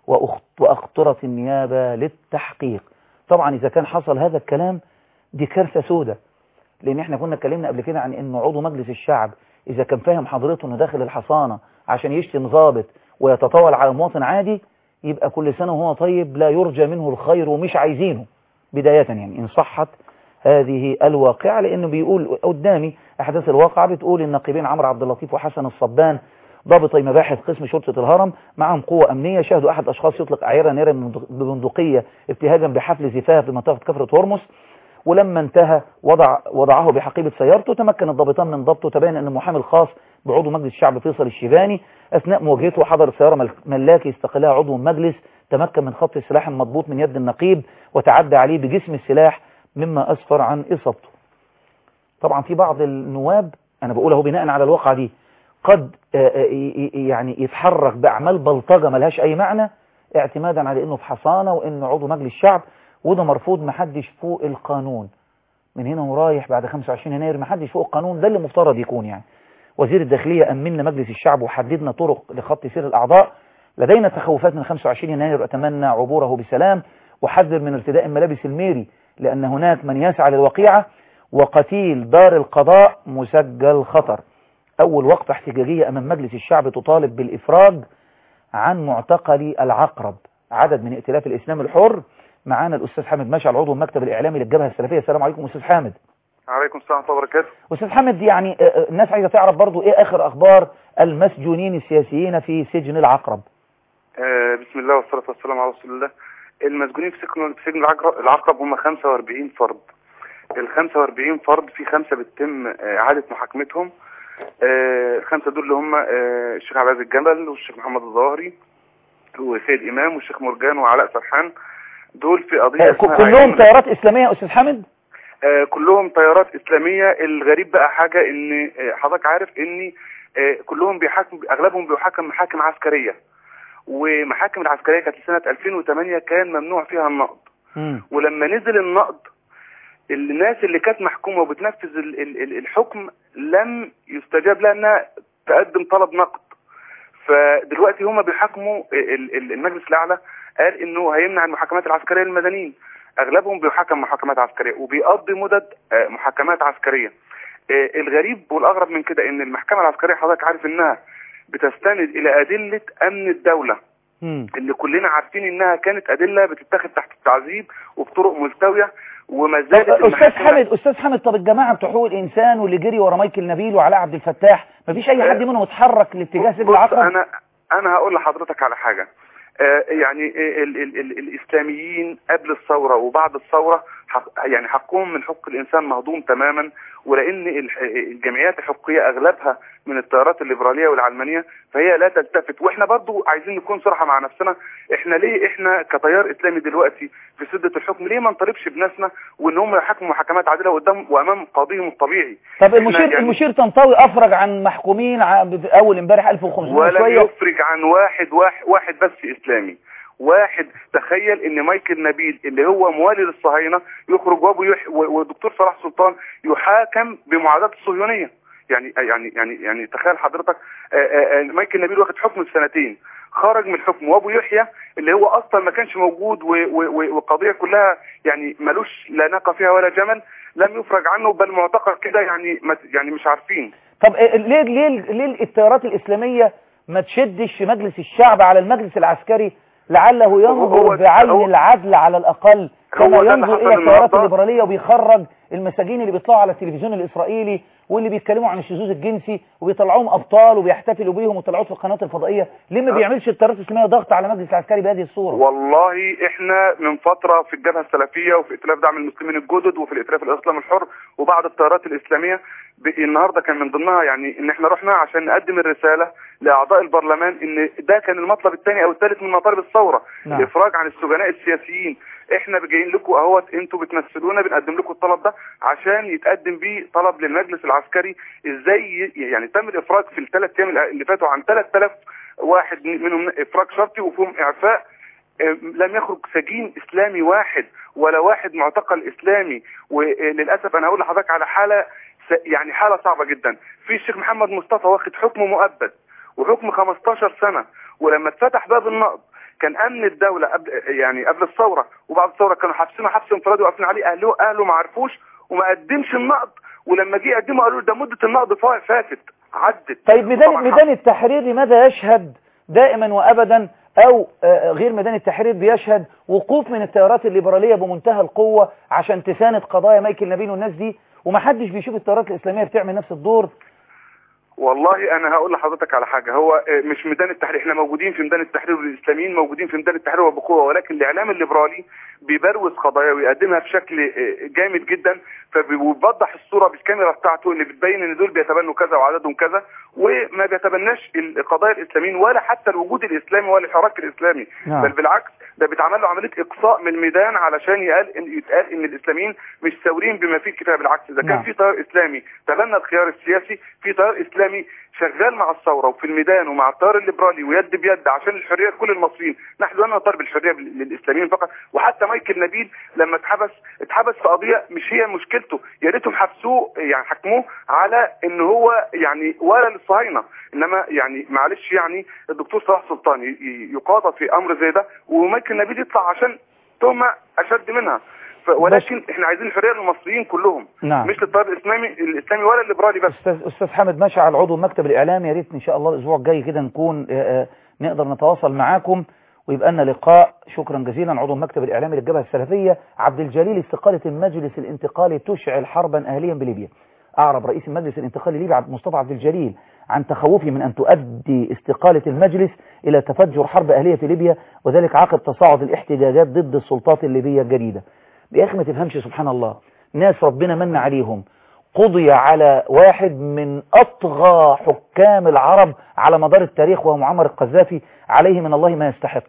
وأخطرت النيابة للتحقيق طبعا إذا كان حصل هذا الكلام دي كارثة سودة لأن احنا كنا اتكلمنا قبل كده عن أنه عضو مجلس الشعب إذا كان فاهم حضرته أنه داخل الحصانة عشان يشتم ضابط ويتطاول على مواطن عادي يبقى كل سنة وهو طيب لا يرجى منه الخير ومش عايزينه بداية يعني إن صحت هذه الواقعة لأنه بيقول قدامي أحداث الواقعة بتقول النقيبين عمرو عبد اللطيف وحسن الصبان ضابطي مباحث قسم شرطة الهرم معهم قوة أمنية شاهدوا أحد أشخاص يطلق عيرة نيرا ببندقية ابتهاجا بحفل زفاف في منطقة كفرة هرمس ولما انتهى وضع وضعه بحقيبة سيارته تمكن الضابطان من ضبطه تبين أن المحامي الخاص بعضو مجلس الشعب فيصل الشيباني أثناء مواجهته حضر السيارة ملاكي استقلها عضو المجلس تمكن من خط السلاح المضبوط من يد النقيب وتعدى عليه بجسم السلاح مما أسفر عن إصابته طبعا في بعض النواب أنا بقوله بناء على الواقعة دي قد يعني يتحرك بأعمال بلطجة ملهاش أي معنى اعتمادا على أنه في حصانة وأنه عضو مجلس الشعب وده مرفوض محدش فوق القانون من هنا ورايح بعد 25 يناير محدش فوق القانون ده اللي مفترض يكون يعني وزير الداخلية أمننا مجلس الشعب وحددنا طرق لخط سير الأعضاء لدينا تخوفات من 25 يناير أتمنى عبوره بسلام وحذر من ارتداء ملابس الميري لأن هناك من يسعى للوقيعة وقتيل دار القضاء مسجل خطر أول وقفة احتجاجية أمام مجلس الشعب تطالب بالإفراج عن معتقل العقرب عدد من ائتلاف الإسلام الحر معانا الأستاذ حامد مشعل عضو المكتب الإعلامي للجبهة السلفية السلام عليكم أستاذ حامد عليكم السلام ورحمة الله وبركاته أستاذ حامد يعني الناس عايزة تعرف برضو إيه آخر أخبار المسجونين السياسيين في سجن العقرب آه بسم الله والصلاة والسلام على رسول الله المسجونين في سجن في سجن العقرب هم 45 فرد ال 45 فرد في خمسة بتتم إعادة محاكمتهم آه الخمسة دول اللي هم آه الشيخ عبد العزيز الجبل والشيخ محمد الظاهري وسيد إمام والشيخ مرجان وعلاء سرحان دول في قضيه آه، ك- اسمها كلهم عيون- تيارات اسلاميه يا استاذ حامد آه، كلهم تيارات اسلاميه الغريب بقى حاجه ان آه، حضرتك عارف ان آه، كلهم بيحاكم اغلبهم بيحاكم محاكم عسكريه ومحاكم العسكريه كانت سنه 2008 كان ممنوع فيها النقد ولما نزل النقد الناس اللي كانت محكومه وبتنفذ ال- ال- ال- الحكم لم يستجاب لها انها تقدم طلب نقد فدلوقتي هم بيحاكموا ال- ال- المجلس الاعلى قال انه هيمنع المحاكمات العسكريه للمدنيين اغلبهم بيحاكم محاكمات عسكريه وبيقضي مدد آه، محاكمات عسكريه آه، الغريب والاغرب من كده ان المحكمه العسكريه حضرتك عارف انها بتستند الى ادله امن الدوله اللي كلنا عارفين انها كانت ادله بتتاخد تحت التعذيب وبطرق ملتويه وما زالت استاذ المحاكم- حامد استاذ حامد طب الجماعه بتوع حقوق الانسان واللي جري ورا مايكل نبيل وعلاء عبد الفتاح مفيش اي حد منهم اتحرك لاتجاه سجن بص العقرب انا انا هقول لحضرتك على حاجه آه، يعني ال ال ال الاسلاميين قبل الثوره وبعد الثوره حق يعني حقهم من حقوق الانسان مهضوم تماما ولان الح- الجمعيات الحقوقيه اغلبها من التيارات الليبراليه والعلمانيه فهي لا تلتفت واحنا برضو عايزين نكون صراحه مع نفسنا احنا ليه احنا كتيار اسلامي دلوقتي في سده الحكم ليه ما نطالبش بناسنا وان هم يحكموا محاكمات عادله قدام وامام قاضيهم الطبيعي طب إحنا المشير يعني- المشير طنطاوي افرج عن محكومين ع- اول امبارح 1500 ولم شويه يفرج عن واحد واحد واحد بس اسلامي واحد تخيل ان مايكل نبيل اللي هو موالي للصهاينه يخرج وابو يح... و- والدكتور صلاح سلطان يحاكم بمعاداه الصهيونيه يعني يعني يعني يعني تخيل حضرتك آه، آه، آه، مايكل نبيل واخد حكم في سنتين خرج من الحكم وابو يحيى اللي هو اصلا ما كانش موجود و- و- و- والقضيه كلها يعني ملوش لا ناقه فيها ولا جمل لم يفرج عنه بل معتقل كده يعني ما- يعني مش عارفين طب إيه- ليه ليه ليه التيارات الاسلاميه ما تشدش في مجلس الشعب على المجلس العسكري لعله ينظر هو- بعين هو- العدل على الاقل كما هو ده اللي ينظر حصل الى التيارات النهاردة. الليبراليه وبيخرج المساجين اللي بيطلعوا على التلفزيون الاسرائيلي واللي بيتكلموا عن الشذوذ الجنسي وبيطلعوهم ابطال وبيحتفلوا بيهم ويطلعوهم في القنوات الفضائيه ليه ما بيعملش التيارات الاسلاميه ضغط على المجلس العسكري بهذه الصوره والله احنا من فترة في الجبهة السلفية وفي ائتلاف دعم المسلمين الجدد وفي الائتلاف الاسلام الحر وبعض التيارات الاسلامية ب- النهاردة كان من ضمنها يعني ان احنا رحنا عشان نقدم الرسالة لاعضاء البرلمان ان ده كان المطلب الثاني او الثالث من مطالب الثورة نعم. الافراج عن السجناء السياسيين احنا جايين لكم اهوت انتوا بتمثلونا بنقدم لكم الطلب ده عشان يتقدم بيه طلب للمجلس العسكري ازاي ي- يعني تم الافراج في الثلاث ايام اللي فاتوا عن 3000 واحد منهم افراج شرطي وفيهم اعفاء آه، لم يخرج سجين اسلامي واحد ولا واحد معتقل اسلامي وللاسف انا هقول لحضرتك على حاله س- يعني حاله صعبه جدا في الشيخ محمد مصطفى واخد حكم مؤبد وحكم 15 سنه ولما اتفتح باب النقض كان امن الدوله قبل يعني قبل الثوره وبعد الثوره كانوا حابسينه حبس انفرادي وقافلين عليه اهله اهله ما عرفوش وما قدمش النقض ولما جه يقدمه قالوا له ده مده النقض فا- فاتت عدت طيب ميدان طبعاً ميدان التحرير لماذا يشهد دائما وابدا او آه، غير ميدان التحرير بيشهد وقوف من التيارات الليبراليه بمنتهى القوه عشان تساند قضايا مايكل نبيل والناس دي ومحدش بيشوف التيارات الاسلاميه بتعمل نفس الدور والله انا هقول لحضرتك على حاجه هو آه، مش ميدان التحرير احنا موجودين في ميدان التحرير والاسلاميين موجودين في ميدان التحرير وبقوه ولكن الاعلام الليبرالي بيبروز قضايا ويقدمها بشكل آه، جامد جدا فبيوضح الصوره بالكاميرا بتاعته اللي بتبين ان دول بيتبنوا كذا وعددهم كذا وما بيتبناش القضايا الاسلاميين ولا حتى الوجود الاسلامي ولا الحراك الاسلامي نعم. بل بالعكس ده بيتعمل له عمليه اقصاء من الميدان علشان يقال ان يتقال ان الاسلاميين مش ثوريين بما فيه الكفايه بالعكس اذا كان نعم. في تيار اسلامي تبنى الخيار السياسي في تيار اسلامي شغال مع الثوره وفي الميدان ومع التيار الليبرالي ويد بيد عشان الحريه لكل المصريين نحن لا نطالب الحريه بال- للاسلاميين فقط وحتى مايكل نبيل لما اتحبس اتحبس في قضيه مش هي مشكلته يا ريتهم حبسوه يعني حكموه على ان هو يعني ولا للصهاينه انما يعني معلش يعني الدكتور صلاح سلطان ي- ي- يقاضى في امر زي ده ومايكل نبيل يطلع عشان تهمه اشد منها ف- ولكن احنا عايزين الحريه للمصريين كلهم نعم. مش للتيار الاسلامي الاسلامي ولا الليبرالي بس استاذ استاذ حامد مشعل عضو مكتب الاعلام يا ريت ان شاء الله الاسبوع الجاي كده نكون آه، آه، نقدر نتواصل معاكم ويبقى لنا لقاء شكرا جزيلا عضو المكتب الاعلامي للجبهه السلفيه عبد الجليل استقاله المجلس الانتقالي تشعل حربا اهليا بليبيا اعرب رئيس المجلس الانتقالي الليبي عبد مصطفى عبد الجليل عن تخوفه من ان تؤدي استقاله المجلس الى تفجر حرب اهليه في ليبيا وذلك عقب تصاعد الاحتجاجات ضد السلطات الليبيه الجديده يا اخي ما تفهمش سبحان الله ناس ربنا من عليهم قضي على واحد من أطغى حكام العرب على مدار التاريخ وهو معمر القذافي عليه من الله ما يستحق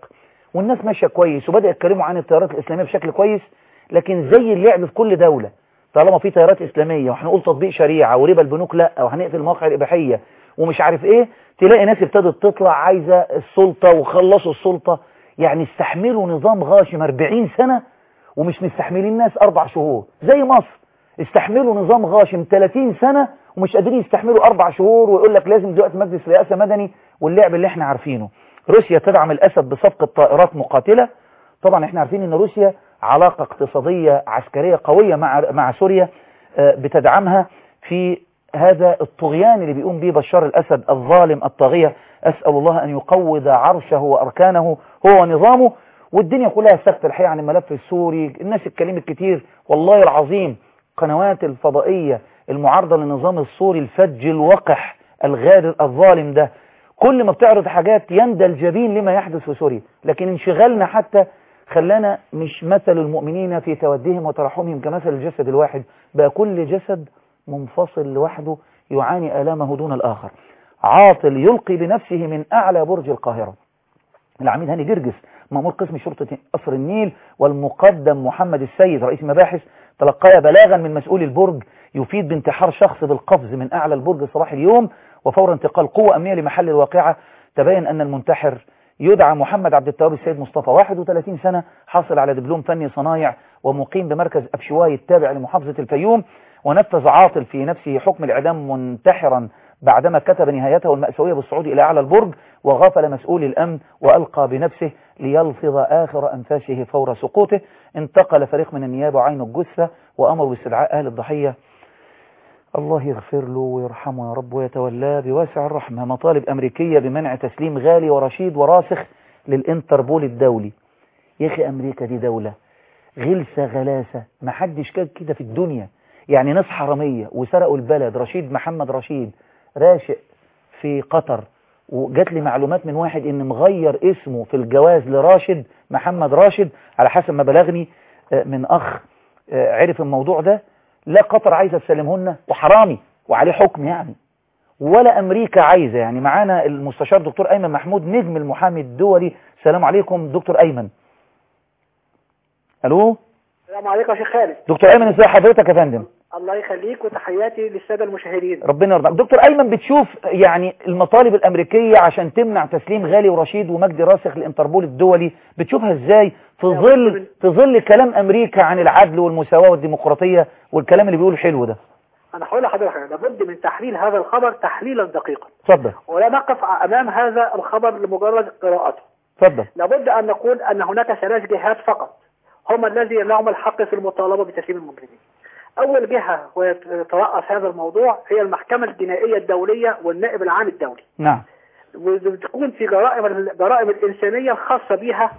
والناس ماشيه كويس وبدا يتكلموا عن التيارات الاسلاميه بشكل كويس لكن زي اللعب في كل دوله طالما في تيارات اسلاميه وهنقول تطبيق شريعه وربا البنوك لا وهنقفل المواقع الاباحيه ومش عارف ايه تلاقي ناس ابتدت تطلع عايزه السلطه وخلصوا السلطه يعني استحملوا نظام غاشم 40 سنه ومش مستحملين الناس اربع شهور زي مصر استحملوا نظام غاشم 30 سنه ومش قادرين يستحملوا اربع شهور ويقول لك لازم دلوقتي مجلس رئاسه مدني واللعب اللي احنا عارفينه روسيا تدعم الاسد بصفقه طائرات مقاتله طبعا احنا عارفين ان روسيا علاقه اقتصاديه عسكريه قويه مع مع سوريا آه، بتدعمها في هذا الطغيان اللي بيقوم به بشار الاسد الظالم الطاغيه اسال الله ان يقوض عرشه واركانه هو ونظامه والدنيا كلها سكت الحقيقه عن الملف السوري الناس اتكلمت كتير والله العظيم قنوات الفضائيه المعارضه للنظام السوري الفج الوقح الغادر الظالم ده كل ما بتعرض حاجات يندى الجبين لما يحدث في سوريا لكن انشغالنا حتى خلانا مش مثل المؤمنين في توديهم وترحمهم كمثل الجسد الواحد بقى كل جسد منفصل لوحده يعاني آلامه دون الآخر عاطل يلقي بنفسه من أعلى برج القاهرة العميد هاني جرجس مأمور قسم شرطة قصر النيل والمقدم محمد السيد رئيس مباحث تلقيا بلاغا من مسؤول البرج يفيد بانتحار شخص بالقفز من أعلى البرج صباح اليوم وفور انتقال قوة أمنية لمحل الواقعة تبين أن المنتحر يدعى محمد عبد التواب السيد مصطفى 31 سنة حاصل على دبلوم فني صنايع ومقيم بمركز أبشواي التابع لمحافظة الفيوم ونفذ عاطل في نفسه حكم الإعدام منتحرا بعدما كتب نهايته المأساوية بالصعود إلى أعلى البرج وغفل مسؤول الأمن وألقى بنفسه ليلفظ آخر أنفاسه فور سقوطه انتقل فريق من النيابة عين الجثة وأمروا باستدعاء أهل الضحية الله يغفر له ويرحمه يا رب ويتولاه بواسع الرحمة مطالب أمريكية بمنع تسليم غالي ورشيد وراسخ للإنتربول الدولي يا أخي أمريكا دي دولة غلسة غلاسة ما حدش كان كده في الدنيا يعني ناس حرامية وسرقوا البلد رشيد محمد رشيد راشق في قطر وجات لي معلومات من واحد ان مغير اسمه في الجواز لراشد محمد راشد على حسب ما بلغني آه، من اخ آه، عرف الموضوع ده لا قطر عايزة تسلمهن وحرامي وعليه حكم يعني ولا امريكا عايزة يعني معانا المستشار دكتور ايمن محمود نجم المحامي الدولي السلام عليكم دكتور ايمن الو السلام عليكم يا شيخ خالد دكتور ايمن ازي حضرتك يا فندم الله يخليك وتحياتي للساده المشاهدين ربنا يرضى عليك. دكتور ايمن بتشوف يعني المطالب الامريكيه عشان تمنع تسليم غالي ورشيد ومجدي راسخ للانتربول الدولي بتشوفها ازاي في ظل في ظل كلام امريكا عن العدل والمساواه والديمقراطيه والكلام اللي بيقول حلو ده انا هقول لحضرتك حاجة، لابد من تحليل هذا الخبر تحليلا دقيقا اتفضل ولا نقف امام هذا الخبر لمجرد قراءته اتفضل لابد ان نقول ان هناك ثلاث جهات فقط هم الذين لهم الحق في المطالبه بتسليم المجرمين اول جهه وترأس هذا الموضوع هي المحكمه الجنائيه الدوليه والنائب العام الدولي نعم وتكون في جرائم الجرائم الانسانيه الخاصه بها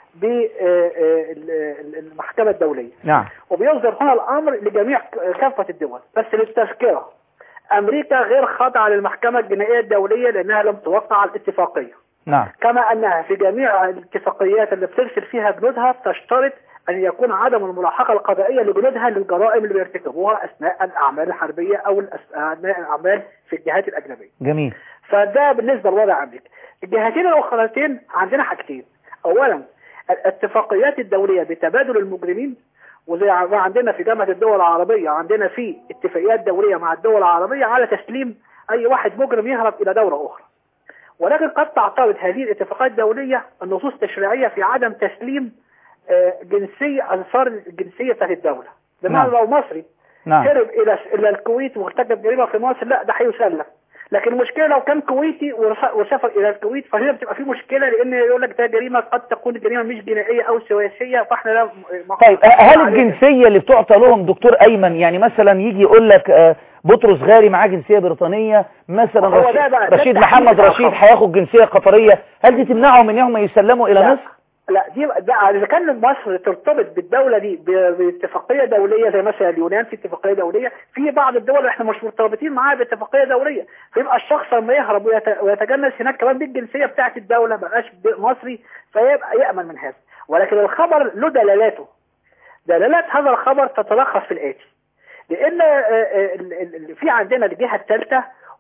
بالمحكمه الدوليه نعم وبيصدر هنا الامر لجميع كافه الدول بس للتذكره امريكا غير خاضعه للمحكمه الجنائيه الدوليه لانها لم توقع على الاتفاقيه نعم كما انها في جميع الاتفاقيات اللي بترسل فيها جنودها تشترط ان يكون عدم الملاحقه القضائيه لجنودها للجرائم اللي بيرتكبوها اثناء الاعمال الحربيه او الأس- اثناء الاعمال في الجهات الاجنبيه جميل فده بالنسبه لوضع امريكا الجهتين الاخرتين عندنا حاجتين اولا الاتفاقيات الدوليه بتبادل المجرمين وزي ما عندنا في جامعه الدول العربيه عندنا في اتفاقيات دوليه مع الدول العربيه على تسليم اي واحد مجرم يهرب الى دوله اخرى ولكن قد تعترض هذه الاتفاقات الدوليه النصوص التشريعيه في عدم تسليم آه، جنسيه اثار الجنسيه بتاعت الدوله بمعنى نعم. لو مصري نعم هرب الى الى الكويت وارتكب جريمه في مصر لا ده هيسلم لكن المشكله لو كان كويتي ورس- وسافر الى الكويت فهنا بتبقى في مشكله لان يقول لك ده جريمه قد تكون الجريمه مش جنائيه او سياسيه فاحنا لا طيب هل الجنسية اللي بتعطى لهم دكتور أيمن يعني مثلا يجي يقول لك آه، بطرس غاري معاه جنسية بريطانية مثلا هو رشيد, ده بقى- ده رشيد التحديد محمد بتاع رشيد الخبر. هياخد جنسية قطرية هل دي تمنعهم ان هم يسلموا إلى لا. مصر؟ لا دي ده اذا كان مصر ترتبط بالدوله دي ب- باتفاقيه دوليه زي مثلا اليونان في اتفاقيه دوليه في بعض الدول احنا مش مرتبطين معاها باتفاقيه دوليه فيبقى الشخص لما يهرب ويت- ويتجنس هناك كمان بالجنسيه بتاعه الدوله ما بقاش ب- مصري فيبقى يامن من هذا ولكن الخبر له دلالاته دلالات هذا الخبر تتلخص في الاتي لان آه، آه، ال- ال- ال- في عندنا الجهه الثالثه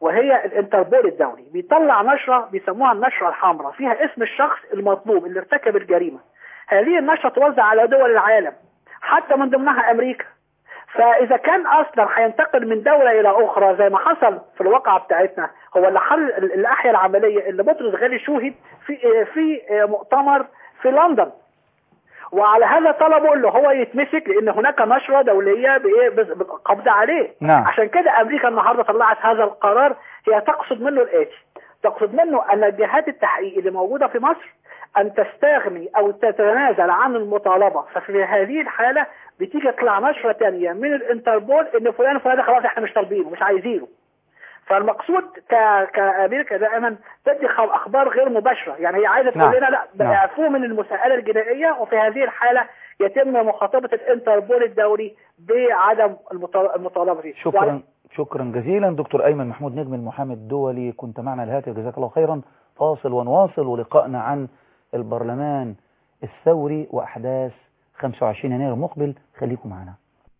وهي الانتربول الدولي بيطلع نشرة بيسموها النشرة الحمراء فيها اسم الشخص المطلوب اللي ارتكب الجريمة هذه النشرة توزع على دول العالم حتى من ضمنها أمريكا فإذا كان أصلا هينتقل من دولة إلى أخرى زي ما حصل في الواقعة بتاعتنا هو اللي حل اللي أحيا العملية اللي بطرس غالي شوهد في في مؤتمر في لندن وعلى هذا طلبوا اللي هو يتمسك لان هناك نشره دوليه بايه بالقبض عليه نعم. عشان كده امريكا النهارده طلعت هذا القرار هي تقصد منه الاتي تقصد منه ان جهات التحقيق اللي موجوده في مصر ان تستغني او تتنازل عن المطالبه ففي هذه الحاله بتيجي تطلع نشره ثانيه من الانتربول ان فلان فلان خلاص احنا مش طالبينه مش عايزينه فالمقصود ك... كامريكا دائما تدي اخبار غير مباشره يعني هي عايزه تقول لنا لا اعفوه من المساءله الجنائيه وفي هذه الحاله يتم مخاطبه الانتربول الدولي بعدم المطالبه فيه شكرا وعلى... شكرا جزيلا دكتور ايمن محمود نجم المحامي الدولي كنت معنا الهاتف جزاك الله خيرا فاصل ونواصل ولقائنا عن البرلمان الثوري واحداث 25 يناير المقبل خليكم معنا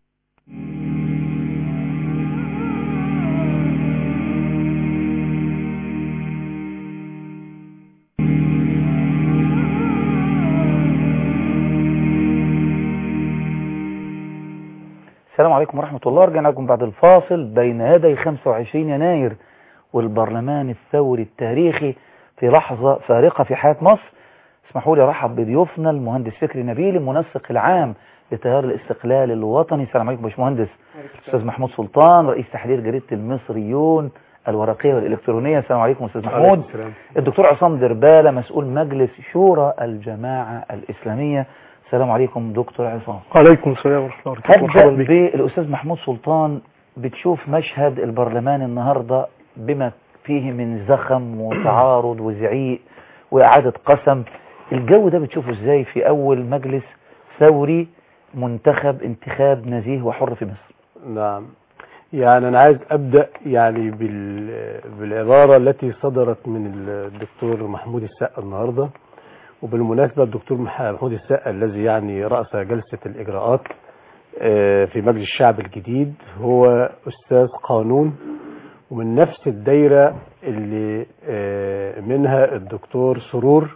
السلام عليكم ورحمة الله رجعنا لكم بعد الفاصل بين يدي 25 يناير والبرلمان الثوري التاريخي في لحظة فارقة في حياة مصر اسمحوا لي ارحب بضيوفنا المهندس فكري نبيل المنسق العام لتيار الاستقلال الوطني السلام عليكم باشمهندس استاذ محمود سلطان رئيس تحرير جريدة المصريون الورقية والإلكترونية السلام عليكم أستاذ محمود الدكتور عصام دربالة مسؤول مجلس شورى الجماعة الإسلامية السلام عليكم دكتور عصام عليكم السلام ورحمة الله وبركاته هبدأ بالأستاذ محمود سلطان بتشوف مشهد البرلمان النهاردة بما فيه من زخم وتعارض وزعيق وإعادة قسم الجو ده بتشوفه ازاي في أول مجلس ثوري منتخب انتخاب نزيه وحر في مصر نعم يعني أنا عايز أبدأ يعني بال... بالعبارة التي صدرت من الدكتور محمود السقا النهاردة وبالمناسبة الدكتور محمود السقا الذي يعني رأس جلسة الإجراءات في مجلس الشعب الجديد هو أستاذ قانون ومن نفس الدايرة اللي منها الدكتور سرور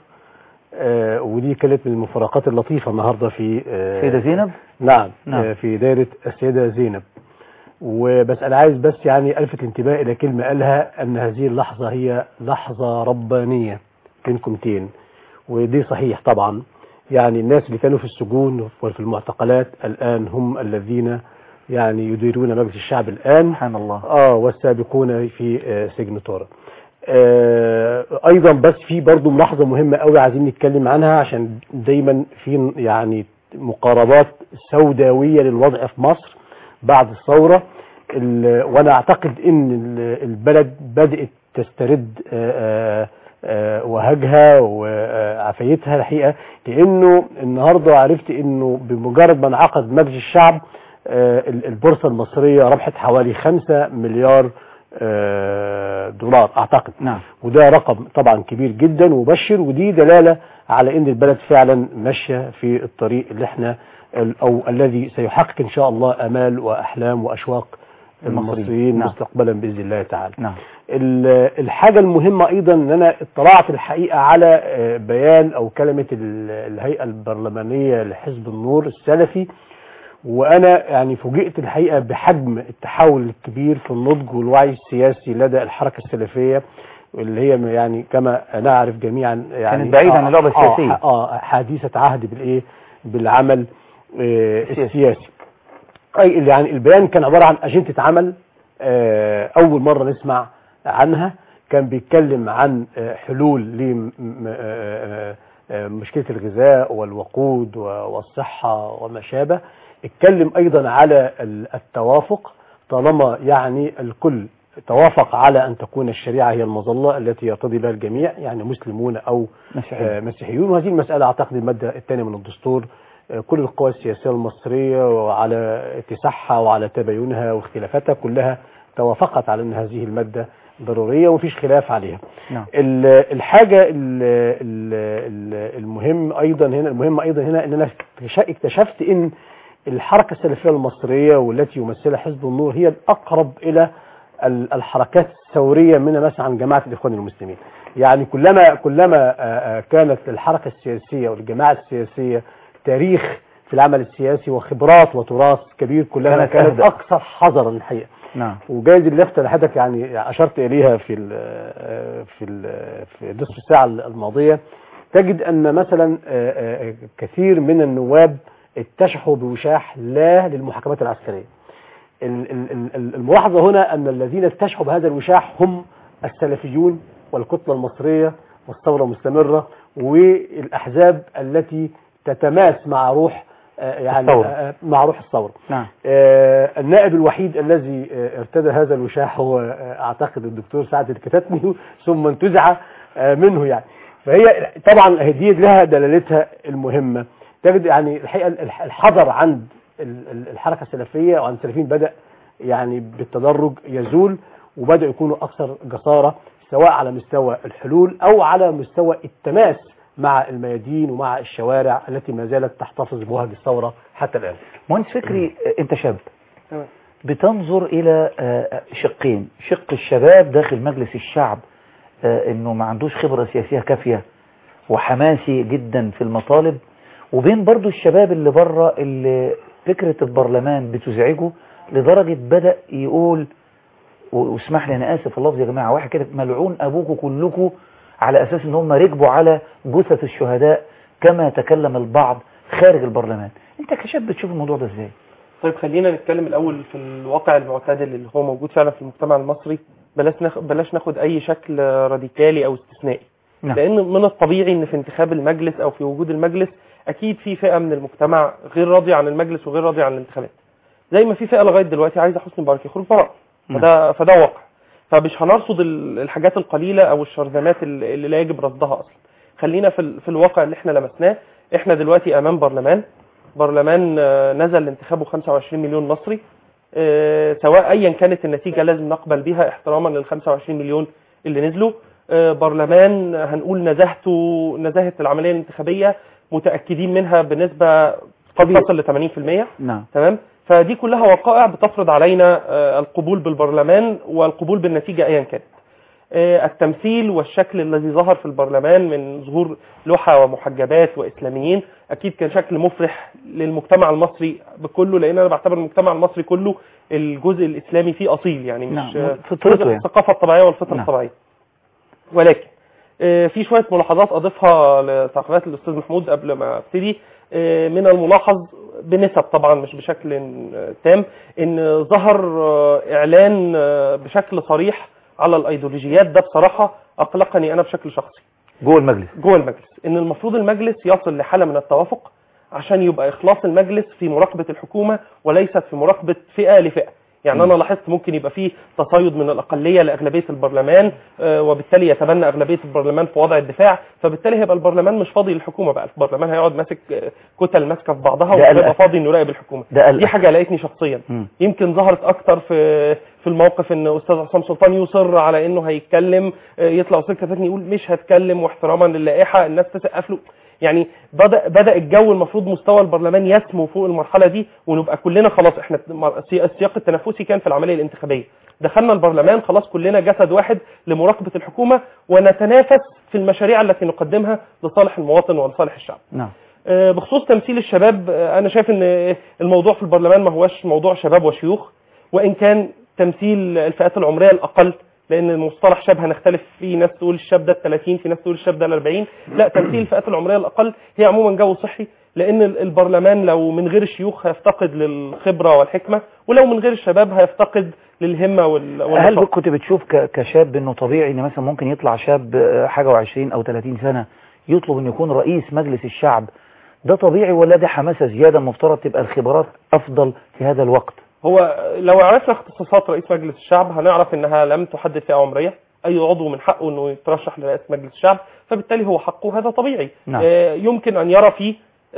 ودي كانت من المفارقات اللطيفة النهاردة في سيدة زينب نعم, نعم. نعم في دايرة السيدة زينب وبس أنا عايز بس يعني ألفت الانتباه إلى كلمة قالها أن هذه اللحظة هي لحظة ربانية بين كمتين ودي صحيح طبعا يعني الناس اللي كانوا في السجون وفي المعتقلات الآن هم الذين يعني يديرون مجلس الشعب الآن سبحان الله آه والسابقون في آه سجن طارق آه أيضا بس في برضو ملاحظة مهمة قوي عايزين نتكلم عنها عشان دايما في يعني مقاربات سوداوية للوضع في مصر بعد الثورة وأنا أعتقد أن البلد بدأت تسترد آه وهجها وعفيتها الحقيقة لأنه النهاردة عرفت أنه بمجرد ما انعقد مجلس الشعب البورصة المصرية ربحت حوالي 5 مليار دولار أعتقد نعم. وده رقم طبعا كبير جدا ومبشر ودي دلالة على أن البلد فعلا ماشية في الطريق اللي احنا أو الذي سيحقق إن شاء الله أمال وأحلام وأشواق المصريين نعم. مستقبلا بإذن الله تعالى نعم. الحاجة المهمة أيضا أن أنا اطلعت الحقيقة على بيان أو كلمة الهيئة البرلمانية لحزب النور السلفي وأنا يعني فوجئت الحقيقة بحجم التحول الكبير في النضج والوعي السياسي لدى الحركة السلفية اللي هي يعني كما نعرف جميعا يعني كانت بعيدة عن اللعبة السياسية آه, آه حديثة عهد بالإيه بالعمل آه السياسي أي يعني البيان كان عبارة عن أجندة عمل آه أول مرة نسمع عنها كان بيتكلم عن حلول لمشكلة الغذاء والوقود والصحة وما شابه اتكلم أيضا على التوافق طالما يعني الكل توافق على أن تكون الشريعة هي المظلة التي يرتضي بها الجميع يعني مسلمون أو مسيحيون, مسيحيون وهذه المسألة أعتقد المادة الثانية من الدستور كل القوى السياسية المصرية وعلى اتساعها وعلى تباينها واختلافاتها كلها توافقت على أن هذه المادة ضرورية ومفيش خلاف عليها نعم. الحاجة المهم أيضا هنا المهم أيضا هنا أن أنا اكتشفت أن الحركة السلفية المصرية والتي يمثلها حزب النور هي الأقرب إلى ال- الحركات الثوريه من مثلا جماعه الاخوان المسلمين يعني كلما كلما آه، آه، كانت الحركه السياسيه والجماعه السياسيه تاريخ في العمل السياسي وخبرات وتراث كبير كلما كانت كانت أهدى. اكثر حذرا الحقيقه نعم وجايز اللفته اللي حضرتك يعني اشرت اليها في ال في ال في نصف الساعه الماضيه تجد ان مثلا آه، آه، كثير من النواب اتشحوا بوشاح لا للمحاكمات العسكريه. ال- ال- ال- ال- الملاحظه هنا ان الذين اتشحوا بهذا الوشاح هم السلفيون والكتله المصريه والثوره مستمره والاحزاب التي تتماس مع روح آه، يعني الثورة. آه، مع روح الثوره. نعم آه، النائب الوحيد الذي آه، ارتدى هذا الوشاح هو آه، اعتقد الدكتور سعد الكتاتني ثم انتزع آه، منه يعني فهي طبعا دي لها دلالتها المهمه تجد يعني الحقيقه الح- الحذر عند ال- ال- الحركه السلفيه وعند السلفيين بدا يعني بالتدرج يزول وبداوا يكونوا اكثر جساره سواء على مستوى الحلول او على مستوى التماس مع الميادين ومع الشوارع التي ما زالت تحتفظ بوهج الثوره حتى الان. مهندس فكري آه، انت شاب تمام. بتنظر الى آه، شقين شق الشباب داخل مجلس الشعب آه، انه ما عندوش خبرة سياسية كافية وحماسي جدا في المطالب وبين برضو الشباب اللي بره اللي فكرة البرلمان بتزعجه لدرجة بدأ يقول و- واسمح لي انا اسف في اللفظ يا جماعة واحد كده ملعون ابوكم كلكم على اساس ان هم ركبوا على جثث الشهداء كما تكلم البعض خارج البرلمان انت كشاب بتشوف الموضوع ده ازاي طيب خلينا نتكلم الاول في الواقع المعتدل اللي هو موجود فعلا في المجتمع المصري بلاش ناخد بلاش ناخد اي شكل راديكالي او استثنائي نعم. لان من الطبيعي ان في انتخاب المجلس او في وجود المجلس اكيد في فئه من المجتمع غير راضيه عن المجلس وغير راضيه عن الانتخابات زي ما في فئه لغايه دلوقتي عايزه حسني مبارك يخرج براء نعم. فده فده واقع فمش هنرصد ال- الحاجات القليله او الشرذمات اللي اللي لا يجب رصدها اصلا خلينا في ال- في الواقع اللي احنا لمسناه احنا دلوقتي امام برلمان برلمان آه، نزل لانتخابه 25 مليون مصري آه، سواء ايا كانت النتيجه لازم نقبل بها احتراما لل 25 مليون اللي نزلوا آه، برلمان هنقول نزاهته نزاهه العمليه الانتخابيه متاكدين منها بنسبه قد تصل ل 80% نعم تمام فدي كلها وقائع بتفرض علينا آه، القبول بالبرلمان والقبول بالنتيجه ايا كانت آه، التمثيل والشكل الذي ظهر في البرلمان من ظهور لوحة ومحجبات وإسلاميين أكيد كان شكل مفرح للمجتمع المصري بكله لأن أنا بعتبر المجتمع المصري كله الجزء الإسلامي فيه أصيل يعني مش نعم، آه، فطرته جزء يعني. الثقافة الطبيعية والفطرة نعم. الطبيعية ولكن آه، في شوية ملاحظات أضيفها لتعقيبات الأستاذ محمود قبل ما أبتدي آه، من الملاحظ بنسب طبعا مش بشكل آه، تام ان ظهر آه، اعلان آه، بشكل صريح على الايديولوجيات ده بصراحه اقلقني انا بشكل شخصي جوه المجلس جوه المجلس ان المفروض المجلس يصل لحاله من التوافق عشان يبقى اخلاص المجلس في مراقبه الحكومه وليست في مراقبه فئه لفئه يعني انا لاحظت ممكن يبقى فيه تصيد من الاقليه لاغلبيه البرلمان آه، وبالتالي يتبنى اغلبيه البرلمان في وضع الدفاع فبالتالي هيبقى البرلمان مش فاضي للحكومه بقى البرلمان هيقعد ماسك آه، كتل ماسكه في بعضها ده ومش هيبقى قلق. فاضي انه يراقب الحكومه ده قلق. دي حاجه قلقتني شخصيا مم. يمكن ظهرت اكتر في في الموقف ان استاذ عصام سلطان يصر على انه هيتكلم آه، يطلع استاذ كفتني يقول مش هتكلم واحتراما للائحه الناس تسقف له يعني بدا بدا الجو المفروض مستوى البرلمان يسمو فوق المرحله دي ونبقى كلنا خلاص احنا السي- السياق التنافسي كان في العمليه الانتخابيه دخلنا البرلمان خلاص كلنا جسد واحد لمراقبه الحكومه ونتنافس في المشاريع التي نقدمها لصالح المواطن ولصالح الشعب نعم آه، بخصوص تمثيل الشباب آه، انا شايف ان الموضوع في البرلمان ما هوش موضوع شباب وشيوخ وان كان تمثيل الفئات العمريه الاقل لان المصطلح شاب هنختلف فيه ناس تقول الشاب ده ال 30 في ناس تقول الشاب ده ال 40 لا تمثيل الفئات العمريه الاقل هي عموما جو صحي لان ال- البرلمان لو من غير الشيوخ هيفتقد للخبره والحكمه ولو من غير الشباب هيفتقد للهمه وال- هل والنشاط كنت بتشوف ك- كشاب انه طبيعي ان مثلا ممكن يطلع شاب آه، حاجة وعشرين او 30 سنة يطلب انه يكون رئيس مجلس الشعب ده طبيعي ولا ده حماسة زيادة المفترض تبقى الخبرات افضل في هذا الوقت هو لو عرفنا اختصاصات رئيس مجلس الشعب هنعرف انها لم تحدد فئه عمريه اي عضو من حقه انه يترشح لرئاسه مجلس الشعب فبالتالي هو حقه هذا طبيعي نعم. آه، يمكن ان يرى فيه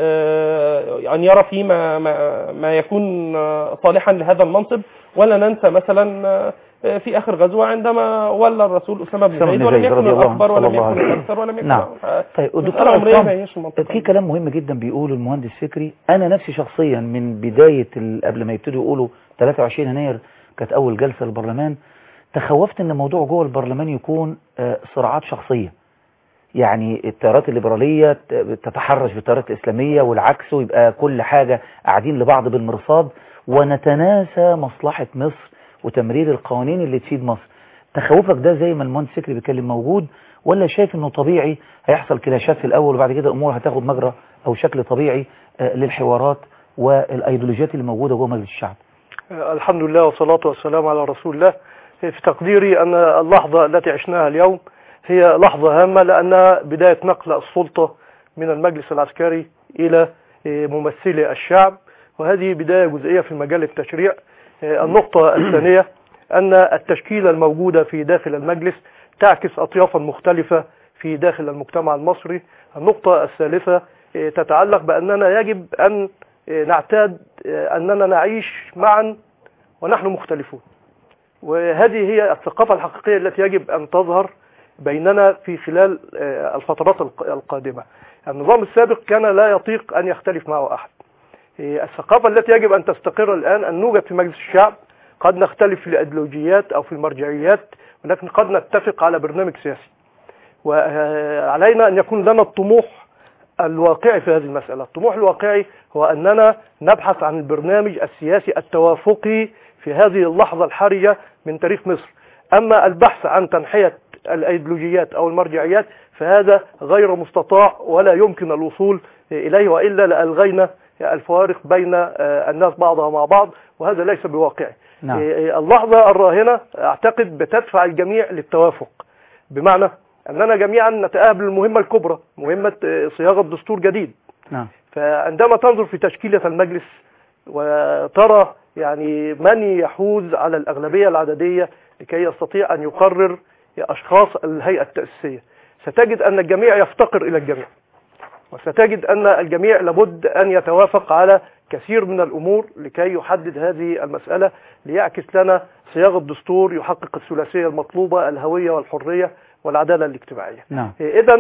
آه، ان يرى فيه ما, ما, ما يكون آه، صالحا لهذا المنصب ولا ننسى مثلا آه، في اخر غزوه عندما ولى الرسول اسامه بن أسامة زيد بن ولم زيد يكن رضي الله عنه، الاكبر صلى ولم الله عليه يكن وسلم. الاكثر ولم يكن نعم. آه، طيب المسألة الدكتور العمرية عصام ما هيش المنطقة. في كلام مهم جدا بيقوله المهندس فكري انا نفسي شخصيا من بداية ال- قبل ما يبتدوا يقولوا 23 يناير كانت اول جلسة للبرلمان تخوفت ان الموضوع جوه البرلمان يكون آه، صراعات شخصية يعني التيارات الليبرالية ت- تتحرش بالتيارات الإسلامية والعكس ويبقى كل حاجة قاعدين لبعض بالمرصاد ونتناسى مصلحة مصر وتمرير القوانين اللي تفيد مصر تخوفك ده زي ما المهندس فكري بيتكلم موجود ولا شايف انه طبيعي هيحصل كلاشات في الاول وبعد كده الامور هتاخد مجرى او شكل طبيعي آه، للحوارات والايديولوجيات اللي موجوده جوه مجلس الشعب الحمد لله والصلاة والسلام على رسول الله في تقديري أن اللحظة التي عشناها اليوم هي لحظة هامة لأنها بداية نقل السلطة من المجلس العسكري إلى ممثلي الشعب وهذه بداية جزئية في مجال التشريع النقطة الثانية أن التشكيلة الموجودة في داخل المجلس تعكس أطيافا مختلفة في داخل المجتمع المصري النقطة الثالثة تتعلق بأننا يجب أن نعتاد أننا نعيش معا ونحن مختلفون وهذه هي الثقافة الحقيقية التي يجب أن تظهر بيننا في خلال آه، الفترات الق- القادمة النظام السابق كان لا يطيق أن يختلف معه أحد آه، الثقافة التي يجب أن تستقر الآن أن نوجد في مجلس الشعب قد نختلف في الأيديولوجيات أو في المرجعيات ولكن قد نتفق على برنامج سياسي وعلينا أن يكون لنا الطموح الواقعي في هذه المسألة الطموح الواقعي هو أننا نبحث عن البرنامج السياسي التوافقي في هذه اللحظة الحرجة من تاريخ مصر أما البحث عن تنحية الأيديولوجيات أو المرجعيات فهذا غير مستطاع ولا يمكن الوصول إليه وإلا لألغينا الفوارق بين آه، الناس بعضها مع بعض وهذا ليس بواقعي نعم. آه، اللحظة الراهنة أعتقد بتدفع الجميع للتوافق بمعنى أننا جميعا نتقابل المهمة الكبرى مهمة آه، صياغة دستور جديد نعم فعندما تنظر في تشكيلة المجلس وترى يعني من يحوز على الأغلبية العددية لكي يستطيع أن يقرر أشخاص الهيئة التأسيسية ستجد أن الجميع يفتقر إلى الجميع وستجد أن الجميع لابد أن يتوافق على كثير من الأمور لكي يحدد هذه المسألة ليعكس لنا صياغة دستور يحقق الثلاثية المطلوبة الهوية والحرية والعدالة الاجتماعية نعم إذا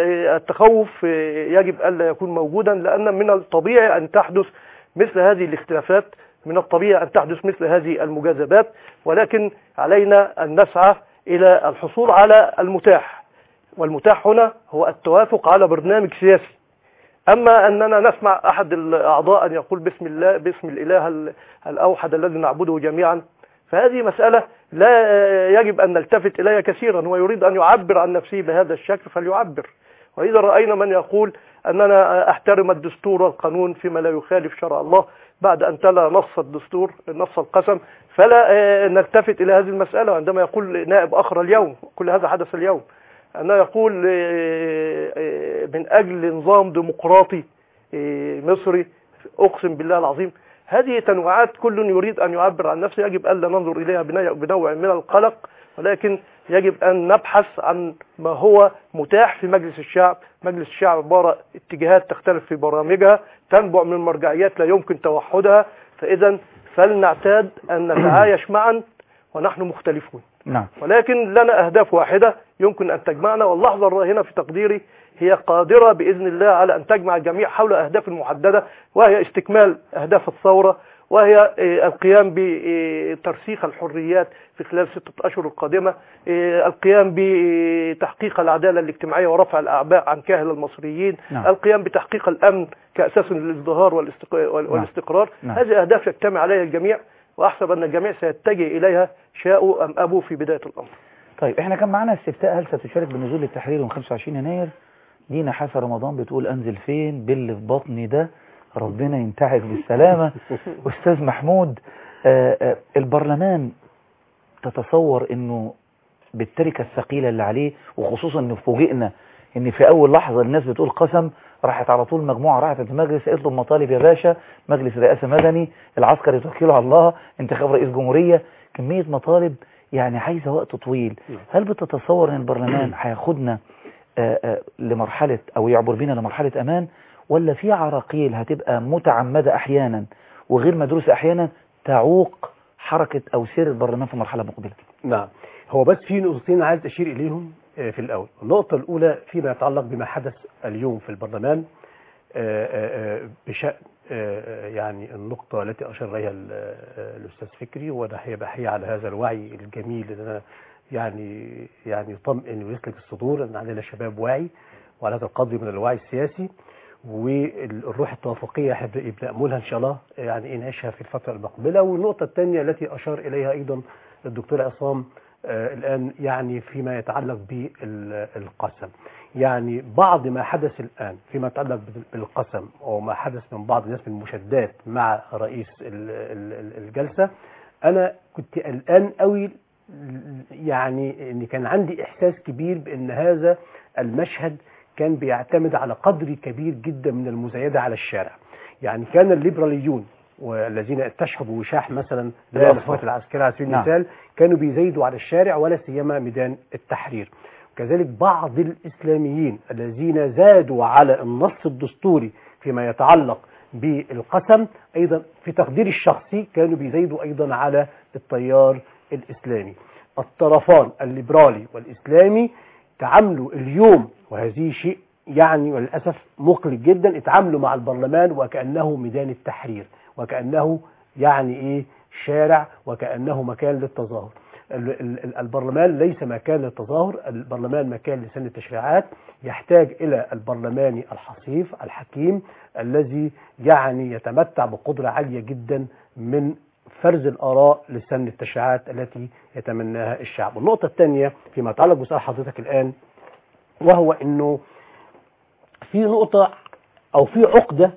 التخوف يجب ألا يكون موجودا لأن من الطبيعي أن تحدث مثل هذه الاختلافات من الطبيعي أن تحدث مثل هذه المجاذبات ولكن علينا أن نسعى إلى الحصول على المتاح والمتاح هنا هو التوافق على برنامج سياسي أما أننا نسمع أحد الأعضاء أن يقول بسم الله باسم الإله ال- الأوحد الذي نعبده جميعا فهذه مسألة لا يجب أن نلتفت إليها كثيرا ويريد أن يعبر عن نفسه بهذا الشكل فليعبر وإذا رأينا من يقول أننا أحترم الدستور والقانون فيما لا يخالف شرع الله بعد أن تلا نص الدستور نص القسم فلا آه، نلتفت إلى هذه المسألة عندما يقول نائب آخر اليوم كل هذا حدث اليوم أنه يقول آه، آه، من أجل نظام ديمقراطي آه، مصري أقسم بالله العظيم هذه تنوعات كل يريد أن يعبر عن نفسه يجب ألا ننظر إليها بنوع- بنوع من القلق ولكن يجب أن نبحث عن ما هو متاح في مجلس الشعب مجلس الشعب عبارة اتجاهات تختلف في برامجها تنبع من مرجعيات لا يمكن توحدها فإذا فلنعتاد أن نتعايش معا ونحن مختلفون نعم ولكن لنا أهداف واحدة يمكن أن تجمعنا واللحظة الراهنة في تقديري هي قادرة بإذن الله على أن تجمع الجميع حول أهداف محددة وهي استكمال أهداف الثورة وهي آه، القيام بترسيخ الحريات في خلال ستة أشهر القادمة آه، القيام بتحقيق العدالة الاجتماعية ورفع الأعباء عن كاهل المصريين نعم. القيام بتحقيق الأمن كأساس للازدهار والاستق- وال- نعم. والاستقرار نعم. هذه أهداف يجتمع عليها الجميع وأحسب أن الجميع سيتجه إليها شاءوا أم أبوا في بداية الأمر طيب احنا كان معانا استفتاء هل ستشارك بالنزول للتحرير يوم 25 يناير دينا حسن رمضان بتقول انزل فين باللي في بطني ده ربنا ينتعك بالسلامة استاذ محمود آه آه البرلمان تتصور انه بالتركة الثقيلة اللي عليه وخصوصا انه فوجئنا ان في اول لحظة الناس بتقول قسم راحت على طول مجموعة راحت المجلس قالت له مطالب يا باشا مجلس رئاسة مدني العسكر يتوكلوا على الله انتخاب رئيس جمهورية كمية مطالب يعني عايزة وقت طويل هل بتتصور ان البرلمان هياخدنا آه، آه، لمرحلة او يعبر بينا لمرحلة امان ولا في عراقيل هتبقى متعمدة احيانا وغير مدروسة احيانا تعوق حركة او سير البرلمان في مرحلة مقبلة نعم هو بس في نقطتين عايز اشير اليهم آه، في الاول النقطه الاولى فيما يتعلق بما حدث اليوم في البرلمان آه، آه، آه، بشان آه، يعني النقطة التي أشار إليها ال- آه، الأستاذ فكري وأنا هي بحيي على هذا الوعي الجميل اللي أنا يعني يعني يطمئن ويسلك الصدور أن عندنا شباب واعي وعلى هذا القدر من الوعي السياسي والروح التوافقية هيبدأ بنأملها إن شاء الله يعني نعيشها في الفترة المقبلة والنقطة الثانية التي أشار إليها أيضا الدكتور عصام آه، الآن يعني فيما يتعلق بالقسم يعني بعض ما حدث الآن فيما يتعلق بال- بالقسم أو ما حدث من بعض الناس من المشادات مع رئيس ال- ال- ال- الجلسة أنا كنت قلقان قوي يعني ان كان عندي احساس كبير بان هذا المشهد كان بيعتمد على قدر كبير جدا من المزايده على الشارع يعني كان الليبراليون والذين استشهدوا وشاح مثلا بالأصفر. القوات العسكريه على سبيل نعم. المثال كانوا بيزايدوا على الشارع ولا سيما ميدان التحرير كذلك بعض الاسلاميين الذين زادوا على النص الدستوري فيما يتعلق بالقسم ايضا في تقديري الشخصي كانوا بيزايدوا ايضا على التيار الاسلامي الطرفان الليبرالي والاسلامي تعاملوا اليوم وهذه شيء يعني وللاسف مقلق جدا اتعاملوا مع البرلمان وكانه ميدان التحرير وكانه يعني ايه شارع وكانه مكان للتظاهر ال- ال- البرلمان ليس مكان للتظاهر البرلمان مكان لسن التشريعات يحتاج إلى البرلماني الحصيف الحكيم الذي يعني يتمتع بقدرة عالية جدا من فرز الآراء لسن التشريعات التي يتمناها الشعب النقطة الثانية فيما يتعلق بسؤال حضرتك الآن وهو أنه في نقطة أو في عقدة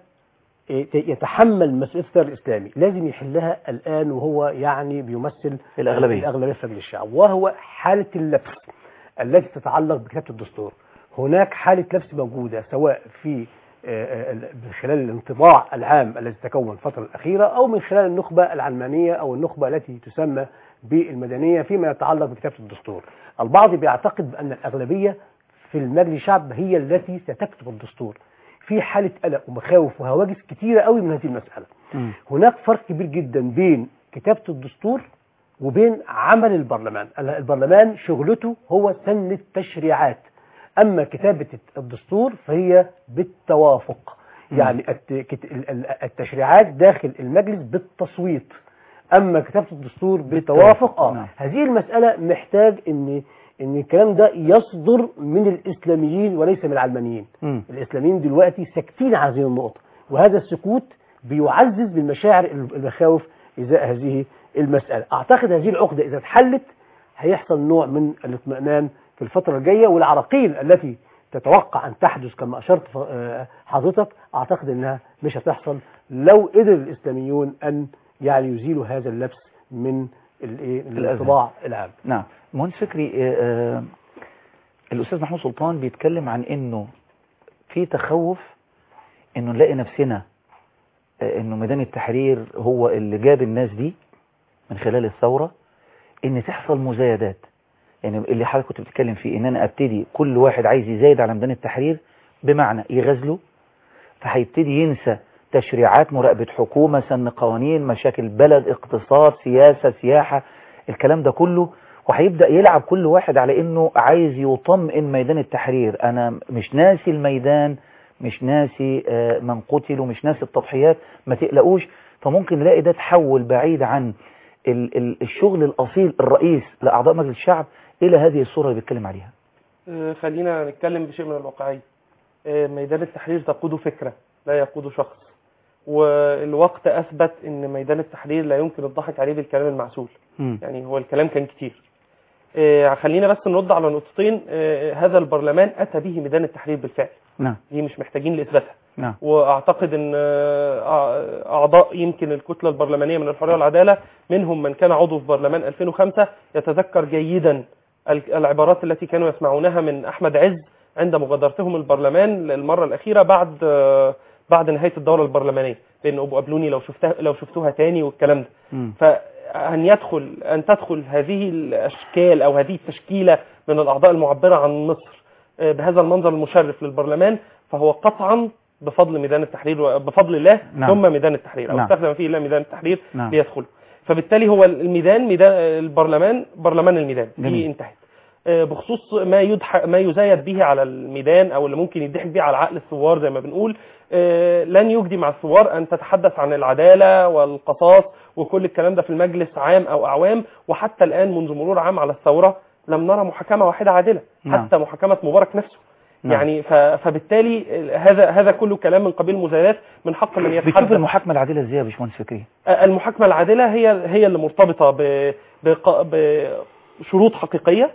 يتحمل مسؤولية التيار الإسلامي لازم يحلها الآن وهو يعني بيمثل الأغلبية. الأغلبية في مجلس الشعب وهو حالة اللبس التي تتعلق بكتابة الدستور هناك حالة لبس موجودة سواء في آه، آه، من خلال الانطباع العام الذي تكون الفترة الأخيرة أو من خلال النخبة العلمانية أو النخبة التي تسمى بالمدنية فيما يتعلق بكتابة الدستور البعض بيعتقد بأن الأغلبية في المجلس الشعب هي التي ستكتب الدستور في حالة قلق ومخاوف وهواجس كتيرة قوي من هذه المسألة هناك فرق كبير جدا بين كتابة الدستور وبين عمل البرلمان البرلمان شغلته هو سن التشريعات أما كتابة الدستور فهي بالتوافق يعني الت- كت- ال- ال- التشريعات داخل المجلس بالتصويت أما كتابة الدستور بالتوافق آه نعم. هذه المسألة محتاج إن إن الكلام ده يصدر من الإسلاميين وليس من العلمانيين مم. الإسلاميين دلوقتي ساكتين عن هذه النقطة وهذا السكوت بيعزز بالمشاعر المخاوف إزاء هذه المسألة أعتقد هذه العقدة إذا اتحلت هيحصل نوع من الاطمئنان في الفترة الجاية والعراقيل التي تتوقع أن تحدث كما أشرت ف- آه، حضرتك أعتقد أنها مش هتحصل لو قدر الإسلاميون أن يعني يزيلوا هذا اللبس من الإيه؟ الانطباع العام نعم مهندس فكري آه، آه، الأستاذ محمود سلطان بيتكلم عن إنه في تخوف إنه نلاقي نفسنا آه، إنه ميدان التحرير هو اللي جاب الناس دي من خلال الثورة إن تحصل مزايدات يعني اللي حضرتك كنت بتتكلم فيه إن أنا أبتدي كل واحد عايز يزايد على ميدان التحرير بمعنى يغزله فهيبتدي ينسى تشريعات مراقبة حكومة سن قوانين مشاكل بلد اقتصاد سياسة سياحة الكلام ده كله وهيبدأ يلعب كل واحد على انه عايز يطمئن ميدان التحرير انا مش ناسي الميدان مش ناسي آه، من قتلوا مش ناسي التضحيات ما تقلقوش فممكن نلاقي ده تحول بعيد عن ال- ال- الشغل الأصيل الرئيس لأعضاء مجلس الشعب إلى هذه الصورة اللي بيتكلم عليها آه، خلينا نتكلم بشيء من الواقعية آه، ميدان التحرير تقوده فكرة لا يقوده شخص والوقت أثبت أن ميدان التحرير لا يمكن الضحك عليه بالكلام المعسول يعني هو الكلام كان كتير آه، خلينا بس نرد على نقطتين آه، هذا البرلمان أتى به ميدان التحرير بالفعل نعم دي مش محتاجين لإثباتها نعم واعتقد ان آه، اعضاء يمكن الكتله البرلمانيه من الحريه والعداله منهم من كان عضو في برلمان 2005 يتذكر جيدا ال- العبارات التي كانوا يسمعونها من احمد عز عند مغادرتهم البرلمان للمره الاخيره بعد آه، بعد نهايه الدوره البرلمانيه بان ابو قابلوني لو شفتها لو شفتوها تاني والكلام ده فأن يدخل أن تدخل هذه الأشكال أو هذه التشكيلة من الأعضاء المعبرة عن مصر آه، بهذا المنظر المشرف للبرلمان فهو قطعا بفضل ميدان التحرير وبفضل الله نعم. ثم ميدان التحرير أو نعم. استخدم فيه الله ميدان التحرير نعم. ليدخل فبالتالي هو الميدان ميدان البرلمان برلمان الميدان دي جميل. انتهت آه، بخصوص ما يدح ما يزايد به على الميدان او اللي ممكن يضحك به على عقل الثوار زي ما بنقول آه، لن يجدي مع الثوار ان تتحدث عن العداله والقصاص وكل الكلام ده في المجلس عام او اعوام وحتى الان منذ مرور عام على الثوره لم نرى محاكمه واحده عادله نعم. حتى محاكمه مبارك نفسه نعم. يعني ف- فبالتالي هذا هذا كله كلام من قبيل مزايدات من حق من بتشوف يتحدث المحاكمة العادلة ازاي يا باشمهندس فكري المحاكمة العادلة هي هي اللي مرتبطة ب- بق- بشروط حقيقية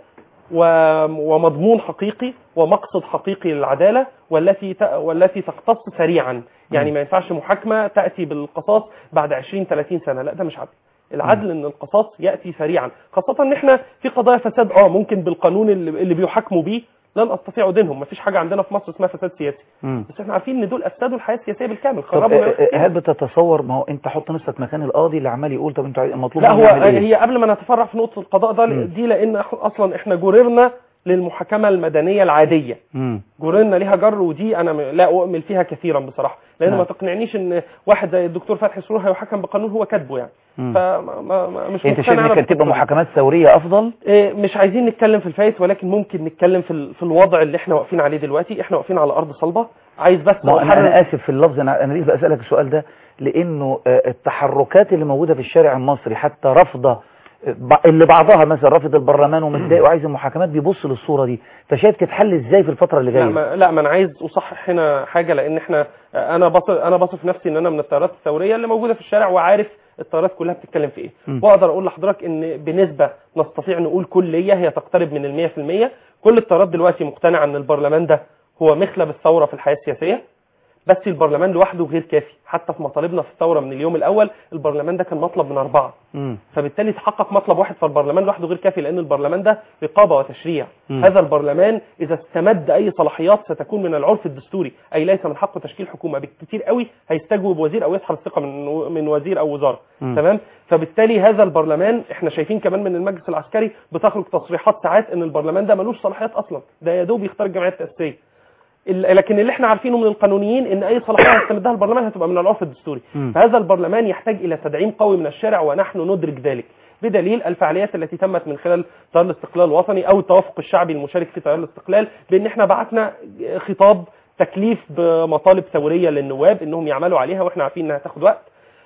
و- ومضمون حقيقي ومقصد حقيقي للعدالة والتي ت- والتي تقتص سريعا يعني مم. ما ينفعش محاكمة تأتي بالقصاص بعد 20 30 سنة لا ده مش عدل العدل ان القصاص ياتي سريعا خاصه ان احنا في قضايا فساد اه ممكن بالقانون اللي, اللي بيحاكموا بيه لن استطيع دينهم مفيش حاجه عندنا في مصر اسمها فساد سياسي مم. بس احنا عارفين ان دول افسدوا الحياه السياسيه بالكامل طب خربوا آه، آه، هل بتتصور ما هو انت حط نفسك مكان القاضي اللي عمال يقول طب انتوا عايز- مطلوب لا مني هو أعمل إيه؟ هي قبل ما نتفرع في نقطه القضاء ده مم. دي لان إح- اصلا احنا جررنا للمحاكمه المدنيه العاديه مم. جررنا ليها جر ودي انا م- لا اؤمن فيها كثيرا بصراحه لان نعم. ما تقنعنيش ان واحد زي الدكتور فتحي سرور هيحكم بقانون هو كاتبه يعني مم. فما ما ما مش انت شايف مقتنع ان أنا كانت تبقى بالقصة دي. محاكمات ثورية افضل إيه، مش عايزين نتكلم في الفايت ولكن ممكن نتكلم في ال- في الوضع اللي احنا واقفين عليه دلوقتي احنا واقفين على ارض صلبه عايز بس ما انا أحرر- انا اسف في اللفظ انا انا ليه بسالك السؤال ده لانه آه، التحركات اللي موجوده في الشارع المصري حتى رفض ب- اللي بعضها مثلا رافض البرلمان ومتضايق وعايز المحاكمات بيبص للصوره دي فشايف تتحل ازاي في الفتره اللي لا جايه ما, لا ما انا عايز اصحح هنا حاجه لان احنا انا بصف انا بصف نفسي ان انا من التيارات الثوريه اللي موجوده في الشارع وعارف التيارات كلها بتتكلم في ايه م. واقدر اقول لحضرتك ان بنسبه نستطيع نقول كليه هي تقترب من ال 100% كل التيارات دلوقتي مقتنعه ان البرلمان ده هو مخلب الثوره في الحياه السياسيه بس البرلمان لوحده غير كافي حتى في مطالبنا في الثوره من اليوم الاول البرلمان ده كان مطلب من اربعه مم. فبالتالي تحقق مطلب واحد فالبرلمان لوحده غير كافي لان البرلمان ده رقابه وتشريع مم. هذا البرلمان اذا استمد اي صلاحيات ستكون من العرف الدستوري اي ليس من حقه تشكيل حكومه بالكثير قوي هيستجوب وزير او يسحب الثقه من من وزير او وزاره مم. تمام فبالتالي هذا البرلمان احنا شايفين كمان من المجلس العسكري بتخرج تصريحات ساعات ان البرلمان ده ملوش صلاحيات اصلا ده يا دوب يختار الجمعيه التاسيسيه ال- لكن اللي احنا عارفينه من القانونيين ان اي صلاحيه هيستمدها البرلمان هتبقى من العرف الدستوري مم. فهذا البرلمان يحتاج الى تدعيم قوي من الشارع ونحن ندرك ذلك بدليل الفعاليات التي تمت من خلال تيار الاستقلال الوطني او التوافق الشعبي المشارك في تيار الاستقلال بان احنا بعتنا خطاب تكليف بمطالب ثوريه للنواب انهم يعملوا عليها واحنا عارفين انها هتاخد وقت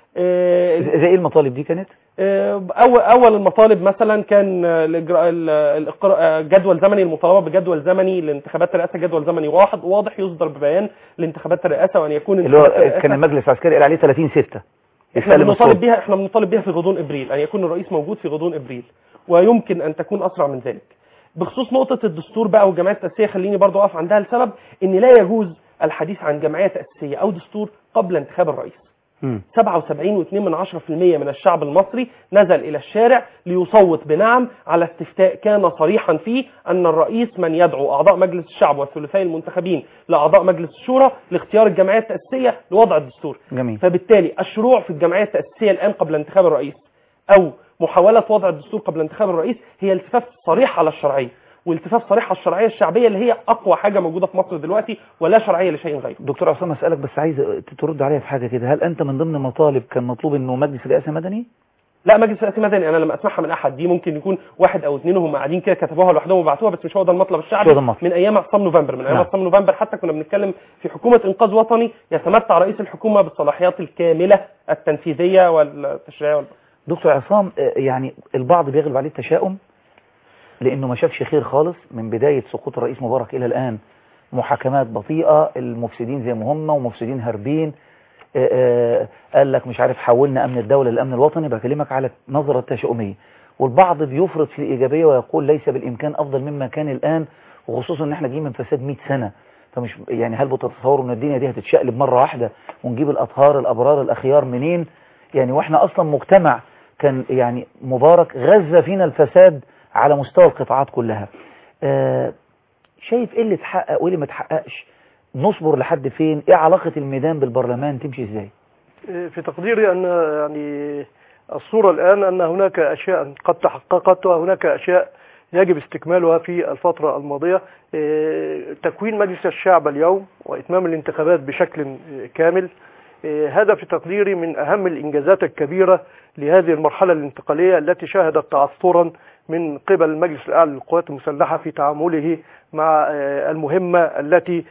آه، زي ايه المطالب دي كانت آه، اول اول المطالب مثلا كان آه، الإجراء- ال- الإقراء- آه، جدول زمني المطالبه بجدول زمني لانتخابات الرئاسه جدول زمني واحد واضح يصدر ببيان لانتخابات الرئاسه وان يكون اللي هو انتخابات الرئاسة- كان المجلس العسكري قال عليه 30 6 احنا بنطالب بيها احنا بنطالب بيها في غضون ابريل ان يكون الرئيس موجود في غضون ابريل ويمكن ان تكون اسرع من ذلك بخصوص نقطه الدستور بقى والجمعيه التاسيسيه خليني برضو اقف عندها لسبب ان لا يجوز الحديث عن جمعيه تاسيسيه او دستور قبل انتخاب الرئيس 77.2 من 10% من الشعب المصري نزل إلى الشارع ليصوت بنعم على استفتاء كان صريحا فيه أن الرئيس من يدعو أعضاء مجلس الشعب والثلثي المنتخبين لأعضاء مجلس الشورى لاختيار الجمعية التأسيسية لوضع الدستور جميل فبالتالي الشروع في الجمعية التأسيسية الآن قبل انتخاب الرئيس أو محاولة وضع الدستور قبل انتخاب الرئيس هي التفاف صريح على الشرعية والتفاف صريح على الشرعية الشعبية اللي هي أقوى حاجة موجودة في مصر دلوقتي ولا شرعية لشيء غيره دكتور عصام اسالك بس عايز ترد عليا في حاجه كده هل انت من ضمن مطالب كان مطلوب انه مجلس رئاسه مدني لا مجلس الرئاسي مدني انا لما اسمعها من احد دي ممكن يكون واحد او اثنين وهم قاعدين كده كتبوها لوحدهم وبعتوها بس مش هو ده المطلب الشعبي مش هو ده المطلب. من ايام عصام نوفمبر من ايام نعم. عصام نوفمبر حتى كنا بنتكلم في حكومه انقاذ وطني يتمتع رئيس الحكومه بالصلاحيات الكامله التنفيذيه والتشريعيه وال... دكتور عصام آه، يعني البعض بيغلب عليه التشاؤم لانه ما شافش خير خالص من بدايه سقوط الرئيس مبارك الى الان محاكمات بطيئه المفسدين زي ما هم ومفسدين هاربين آه، آه، قال لك مش عارف حولنا امن الدوله للامن الوطني بكلمك على نظره تشاؤميه والبعض بيفرط في الايجابيه ويقول ليس بالامكان افضل مما كان الان وخصوصا ان احنا جايين من فساد 100 سنه فمش يعني هل بتتصوروا ان الدنيا دي هتتشقلب مره واحده ونجيب الاطهار الابرار الاخيار منين يعني واحنا اصلا مجتمع كان يعني مبارك غذى فينا الفساد على مستوى القطاعات كلها آه شايف ايه اللي اتحقق وايه اللي ما اتحققش نصبر لحد فين ايه علاقة الميدان بالبرلمان تمشي ازاي في تقديري أن يعني الصورة الآن أن هناك أشياء قد تحققت وهناك أشياء يجب استكمالها في الفترة الماضية إيه، تكوين مجلس الشعب اليوم وإتمام الانتخابات بشكل إيه، كامل إيه، هذا في تقديري من أهم الإنجازات الكبيرة لهذه المرحلة الانتقالية التي شهدت تعثرا من قبل المجلس الأعلى للقوات المسلحة في تعامله مع آه، المهمة التي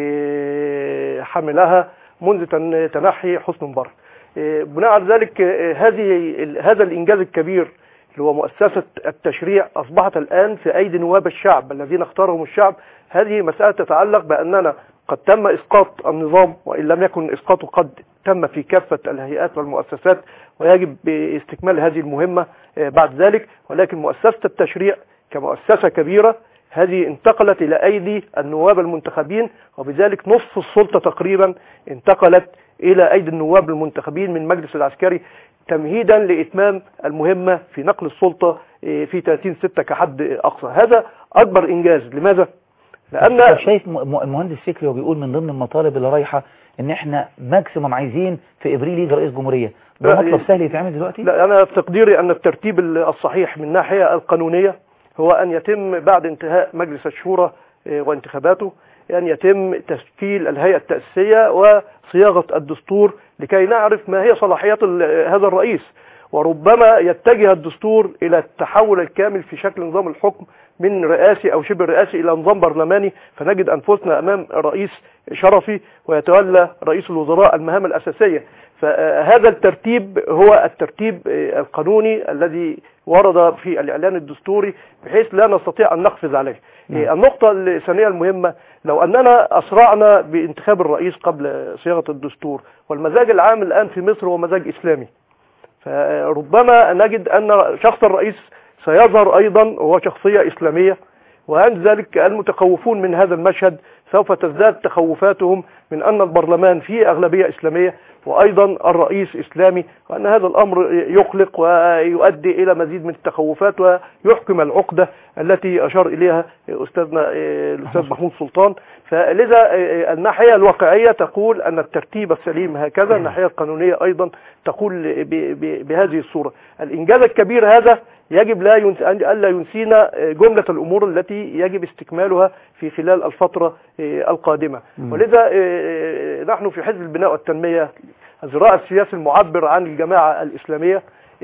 آه، حملها منذ تن- تنحي حسن مبارك آه، بناء على ذلك آه، هذه هذا الإنجاز الكبير اللي هو مؤسسة التشريع أصبحت الآن في أيدي نواب الشعب الذين اختارهم الشعب هذه مسألة تتعلق بأننا قد تم إسقاط النظام وإن لم يكن إسقاطه قد تم في كافة الهيئات والمؤسسات ويجب استكمال هذه المهمة آه، بعد ذلك ولكن مؤسسة التشريع كمؤسسة كبيرة هذه انتقلت إلى أيدي النواب المنتخبين وبذلك نصف السلطة تقريبا انتقلت إلى أيدي النواب المنتخبين من المجلس العسكري تمهيدا لإتمام المهمة في نقل السلطة آه، في 30 ستة كحد أقصى هذا أكبر إنجاز لماذا؟ لأن طب شايف م- م- المهندس فكري وبيقول من ضمن المطالب اللي رايحه ان احنا ماكسيموم عايزين في ابريل يجي رئيس جمهوريه ده لا، مطلب سهل يتعمل دلوقتي لا أنا في تقديري أن الترتيب الصحيح من الناحية القانونية هو أن يتم بعد انتهاء مجلس الشورى آه، وانتخاباته أن يتم تشكيل الهيئة التأسيسية وصياغة الدستور لكي نعرف ما هي صلاحيات ال- هذا الرئيس وربما يتجه الدستور إلى التحول الكامل في شكل نظام الحكم من رئاسي أو شبه رئاسي إلى نظام برلماني فنجد أنفسنا أمام رئيس شرفي ويتولى رئيس الوزراء المهام الأساسية فهذا الترتيب هو الترتيب آه، القانوني الذي ورد في الإعلان الدستوري بحيث لا نستطيع أن نقفز عليه آه، النقطة الثانية المهمة لو أننا أسرعنا بانتخاب الرئيس قبل صياغة الدستور والمزاج العام الآن في مصر هو مزاج إسلامي فربما نجد أن شخص الرئيس سيظهر أيضا وهو شخصية إسلامية وعند ذلك المتخوفون من هذا المشهد سوف تزداد تخوفاتهم من أن البرلمان فيه أغلبية إسلامية وأيضا الرئيس إسلامي وأن هذا الأمر يقلق ويؤدي إلى مزيد من التخوفات ويحكم العقدة التي أشار إليها أستاذنا الأستاذ محمود سلطان فلذا الناحية الواقعية تقول أن الترتيب السليم هكذا الناحية القانونية أيضا تقول ب- ب- بهذه الصورة الإنجاز الكبير هذا يجب لا ينس... ألا ينسينا جملة الأمور التي يجب استكمالها في خلال الفترة القادمة مم. ولذا نحن في حزب البناء والتنمية الذراع السياسي المعبر عن الجماعة الإسلامية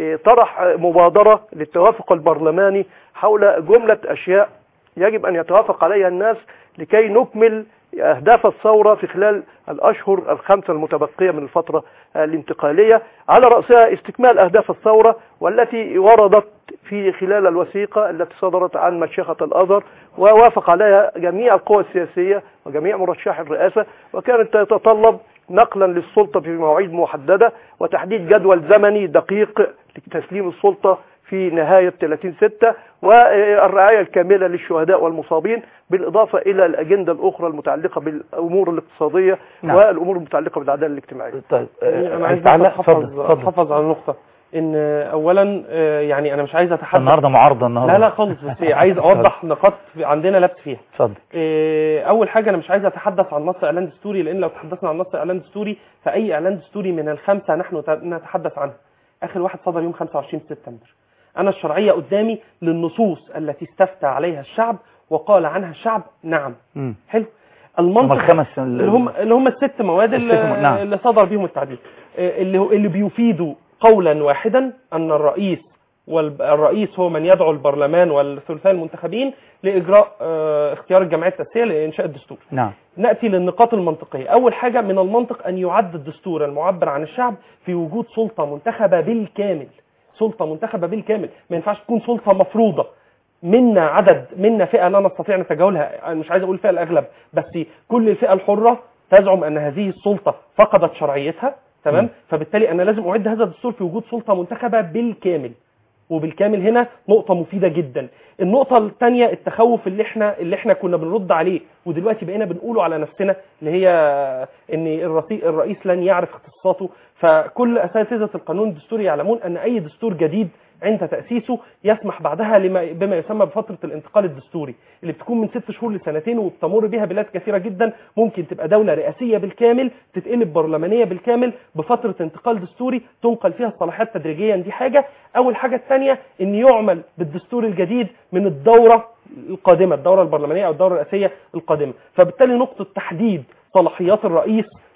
طرح مبادرة للتوافق البرلماني حول جملة أشياء يجب أن يتوافق عليها الناس لكي نكمل أهداف الثورة في خلال الأشهر الخمسة المتبقية من الفترة الانتقالية على رأسها استكمال أهداف الثورة والتي وردت في خلال الوثيقة التي صدرت عن مشيخة الأزهر ووافق عليها جميع القوى السياسية وجميع مرشحي الرئاسة وكانت تتطلب نقلا للسلطة في مواعيد محددة وتحديد جدول زمني دقيق لتسليم السلطة في نهاية 30 ستة والرعاية الكاملة للشهداء والمصابين بالإضافة إلى الأجندة الأخرى المتعلقة بالأمور الاقتصادية نعم. والأمور المتعلقة بالعدالة الاجتماعية طيب انا عايز تعلق احفظ احفظ على نقطه ان اولا آه، يعني انا مش عايز اتحدث النهارده معارضه النهارده لا لا خالص بس عايز اوضح نقاط عندنا لبس فيها اتفضل آه، اول حاجه انا مش عايز اتحدث عن نص اعلان دستوري لان لو تحدثنا عن نص اعلان دستوري فاي اعلان دستوري من الخمسه نحن ت- نتحدث عنه اخر واحد صدر يوم 25 سبتمبر انا الشرعيه قدامي للنصوص التي استفتى عليها الشعب وقال عنها الشعب نعم مم. حلو هم المنطق الخمس اللي هم اللي هم الست مواد اللي, الست مو- نعم. اللي صدر بيهم التعديل آه، اللي هو- اللي بيفيدوا قولا واحدا ان الرئيس والرئيس هو من يدعو البرلمان والثلثاء المنتخبين لاجراء آه، اختيار الجمعيه التاسيسيه لانشاء الدستور نعم ناتي للنقاط المنطقيه اول حاجه من المنطق ان يعد الدستور المعبر عن الشعب في وجود سلطه منتخبه بالكامل سلطه منتخبه بالكامل ما ينفعش تكون سلطه مفروضه منا عدد منا فئه لا نستطيع نتجاهلها انا مش عايز اقول الفئه الاغلب بس كل الفئه الحره تزعم ان هذه السلطه فقدت شرعيتها تمام مم. فبالتالي انا لازم اعد هذا الدستور في وجود سلطه منتخبه بالكامل وبالكامل هنا نقطة مفيدة جدا. النقطة الثانية التخوف اللي احنا اللي احنا كنا بنرد عليه ودلوقتي بقينا بنقوله على نفسنا اللي هي ان الرئي- الرئيس لن يعرف اختصاصاته فكل اساتذة القانون الدستوري يعلمون ان اي دستور جديد عند تأسيسه يسمح بعدها لما بما يسمى بفترة الانتقال الدستوري اللي بتكون من ست شهور لسنتين وبتمر بها بلاد كثيرة جدا ممكن تبقى دولة رئاسية بالكامل تتقلب برلمانية بالكامل بفترة انتقال دستوري تنقل فيها الصلاحيات تدريجيا دي حاجة أول حاجة الثانية إن يعمل بالدستور الجديد من الدورة القادمة الدورة البرلمانية أو الدورة الرئاسية القادمة فبالتالي نقطة تحديد صلاحيات الرئيس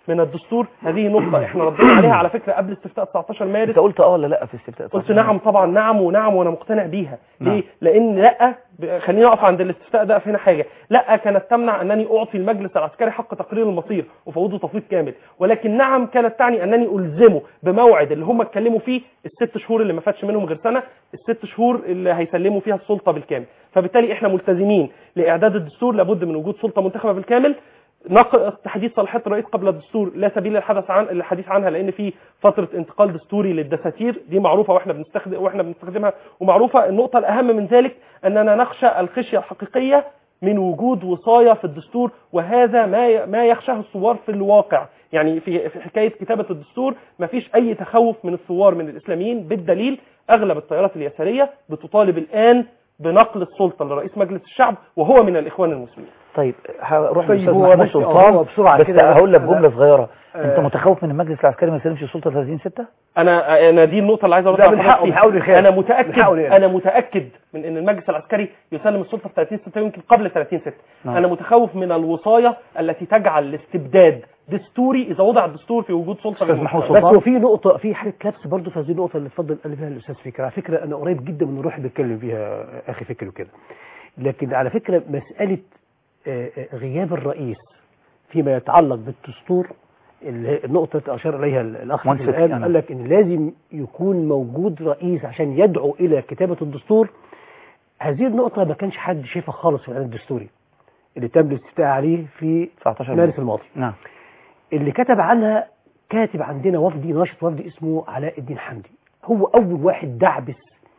من الدستور هذه نقطه احنا ردينا عليها على فكره قبل استفتاء 19 مارس انت قلت اه ولا لا في استفتاء قلت نعم طبعا نعم ونعم وانا مقتنع بيها نعم. ليه لان لا ب- خليني اقف عند الاستفتاء ده في هنا حاجه لا كانت تمنع انني اعطي المجلس العسكري حق تقرير المصير وفوضه تفويض كامل ولكن نعم كانت تعني انني الزمه بموعد اللي هم اتكلموا فيه الست شهور اللي ما فاتش منهم غير سنه الست شهور اللي هيسلموا فيها السلطه بالكامل فبالتالي احنا ملتزمين لاعداد الدستور لابد من وجود سلطه منتخبه بالكامل نقل تحديث صلاحيه الرئيس قبل الدستور لا سبيل للحدث عن الحديث عنها لان في فتره انتقال دستوري للدساتير دي معروفه واحنا بنستخدم واحنا بنستخدمها ومعروفه النقطه الاهم من ذلك اننا نخشى الخشيه الحقيقيه من وجود وصايه في الدستور وهذا ما ي- ما يخشاه الثوار في الواقع يعني في في حكايه كتابه الدستور ما فيش اي تخوف من الثوار من الاسلاميين بالدليل اغلب التيارات اليساريه بتطالب الان بنقل السلطه لرئيس مجلس الشعب وهو من الاخوان المسلمين طيب هروح طيب للاستاذ هو محمود بس- هو سلطان بسرعة بس كده هقول لك أنا- جمله صغيره آه. انت متخوف من المجلس العسكري ما يسلمش السلطه 30 6 انا انا دي النقطه اللي عايز لا، ارد من على حقه- حضرتك من حقه فيها. يخاف. انا من متاكد حقه يخاف. انا متاكد من ان المجلس العسكري يسلم السلطه في 30 6 يمكن قبل 30 6 نعم. انا متخوف من الوصايه التي تجعل الاستبداد دستوري اذا وضع الدستور في وجود سلطه غير محمود مستقرة. بس هو في نقطة في حاجة لبس برضه في هذه النقطة اللي اتفضل قال فيها الأستاذ فكرة، على فكرة أنا قريب جدا من الروح اللي بيتكلم فيها أخي فكري وكده. لكن على فكرة مسألة آه، آه، غياب الرئيس فيما يتعلق بالدستور اللي هي النقطة التي أشار إليها الأخ مهندس الآن أنا. قال لك إن لازم يكون موجود رئيس عشان يدعو إلى كتابة الدستور. هذه النقطة ما كانش حد شايفها خالص في الإعلان الدستوري اللي تم الاستفتاء عليه في 19 مارس الماضي. نعم اللي كتب عنها كاتب عندنا وفدي ناشط وفدي اسمه علاء الدين حمدي هو أول واحد دعبس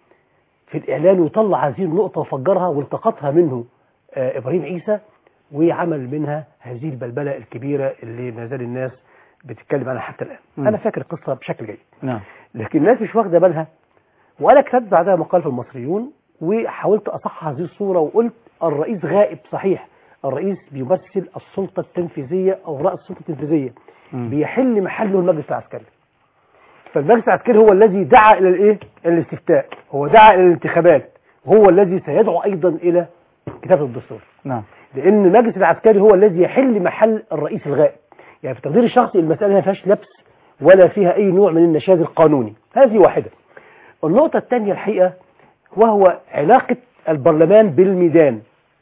في الإعلان وطلع هذه النقطة وفجرها والتقطها منه آه إبراهيم عيسى وعمل منها هذه البلبلة الكبيرة اللي ما زال الناس بتتكلم عنها حتى الآن مم. أنا فاكر القصة بشكل جيد نعم لكن الناس مش واخدة بالها وأنا كتبت بعدها مقال في المصريون وحاولت أصحح هذه الصورة وقلت الرئيس غائب صحيح الرئيس بيمثل السلطة التنفيذية أو رأس السلطة التنفيذية مم. بيحل محله المجلس العسكري فالمجلس العسكري هو الذي دعا الى الايه إلى الاستفتاء هو دعا الى الانتخابات هو الذي سيدعو ايضا الى كتابه الدستور نعم لان المجلس العسكري هو الذي يحل محل الرئيس الغائب يعني في تقديري الشخصي المساله ما فيهاش لبس ولا فيها اي نوع من النشاز القانوني هذه واحده النقطه الثانيه الحقيقه وهو علاقه البرلمان بالميدان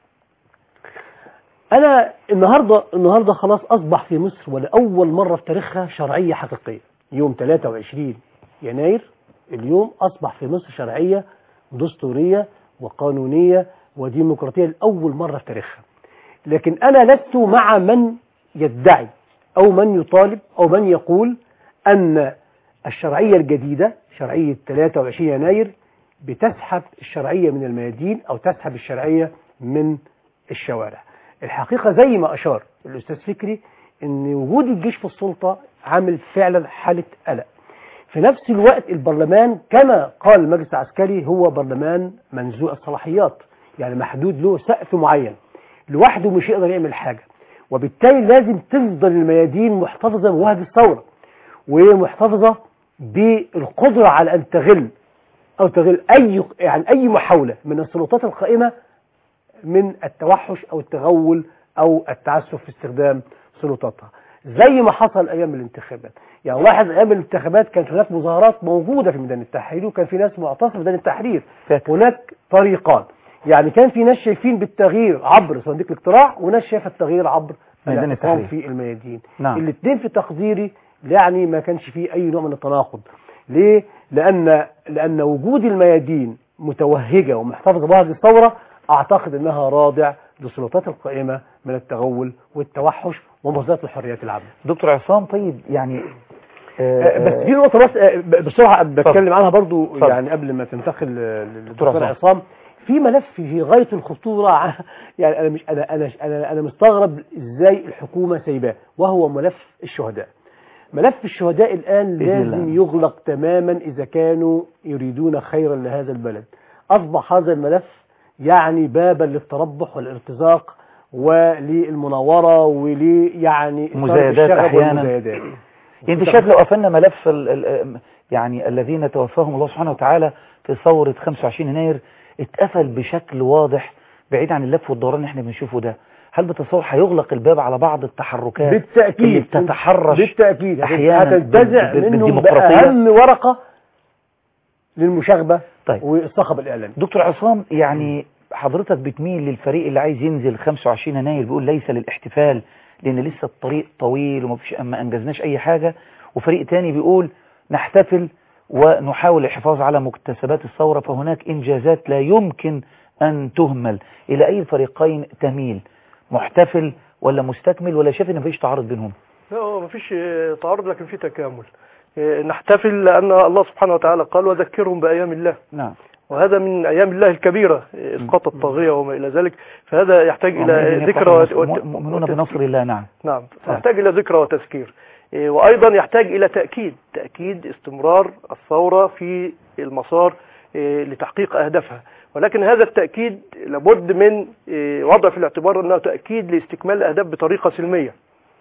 انا النهارده النهارده خلاص اصبح في مصر ولاول مره في تاريخها شرعيه حقيقيه يوم 23 يناير اليوم اصبح في مصر شرعيه دستوريه وقانونيه وديمقراطيه لاول مره في تاريخها لكن انا لست مع من يدعي او من يطالب او من يقول ان الشرعيه الجديده شرعيه 23 يناير بتسحب الشرعيه من الميادين او تسحب الشرعيه من الشوارع الحقيقه زي ما اشار الاستاذ فكري ان وجود الجيش في السلطه عامل فعلا حاله قلق في نفس الوقت البرلمان كما قال المجلس العسكري هو برلمان منزوع الصلاحيات يعني محدود له سقف معين لوحده مش يقدر يعمل حاجه وبالتالي لازم تفضل الميادين محتفظه بوهج الثوره ومحتفظه بالقدره على ان تغل او تغل اي يعني اي محاوله من السلطات القائمه من التوحش او التغول او التعسف في استخدام سلطاتها زي ما حصل ايام الانتخابات يعني لاحظ ايام الانتخابات كانت هناك مظاهرات موجوده في ميدان التحرير وكان في ناس معتصمه في ميدان التحرير هناك طريقان يعني كان في ناس شايفين بالتغيير عبر صندوق الاقتراع وناس شايفه التغيير عبر ميدان الاعتصام التحرير. في الميادين نعم. الاثنين في تقديري يعني ما كانش فيه اي نوع من التناقض ليه لان لان وجود الميادين متوهجه ومحتفظه بوهج الثوره اعتقد انها رادع للسلطات القائمه من التغول والتوحش ومصدر الحريات العامه دكتور عصام طيب يعني آه، بس في نقطة بس آه، ب- بسرعة بتكلم عنها برضو يعني قبل ما تنتقل آه، للدكتور عصام. عصام في ملف في غاية الخطورة ع- يعني أنا مش أنا أنا أنا أنا مستغرب إزاي الحكومة سايباه وهو ملف الشهداء. ملف الشهداء الآن بإذن لازم الله. يغلق تماما إذا كانوا يريدون خيرا لهذا البلد. أصبح هذا الملف يعني بابا للتربح والارتزاق وللمناورة ول يعني إثارة مزايدات الشغب أحيانا. والمزايدات. انت شايف لو قفلنا ملف ال ال يعني الذين توفاهم الله سبحانه وتعالى في ثورة 25 يناير اتقفل بشكل واضح بعيد عن اللف والدوران اللي احنا بنشوفه ده هل بتصور هيغلق الباب على بعض التحركات اللي بالتأكيد بتتحرش بالتأكيد احيانا هتنتزع بال- بال- منهم بالديمقراطية؟ بأهم ورقة للمشاغبة طيب. والصخب الإعلامي دكتور عصام يعني حضرتك بتميل للفريق اللي عايز ينزل 25 يناير بيقول ليس للاحتفال لان لسه الطريق طويل وما فيش ما انجزناش اي حاجة وفريق تاني بيقول نحتفل ونحاول الحفاظ على مكتسبات الثورة فهناك انجازات لا يمكن ان تهمل الى اي الفريقين تميل محتفل ولا مستكمل ولا شايف ان مفيش تعارض بينهم لا هو مفيش آه، تعارض لكن في تكامل آه، نحتفل لأن الله سبحانه وتعالى قال وذكرهم بأيام الله نعم وهذا من أيام الله الكبيرة آه، إسقاط الطاغية وما إلى ذلك فهذا يحتاج إلى ومؤمنين ذكرى وت- وت- مؤمنون بنصر الله نعم نعم يحتاج إلى ذكرى وتذكير إيه، وأيضا يحتاج إلى تأكيد تأكيد استمرار الثورة في المسار إيه، لتحقيق أهدافها ولكن هذا التأكيد لابد من إيه، وضع في الاعتبار أنه تأكيد لاستكمال الأهداف بطريقة سلمية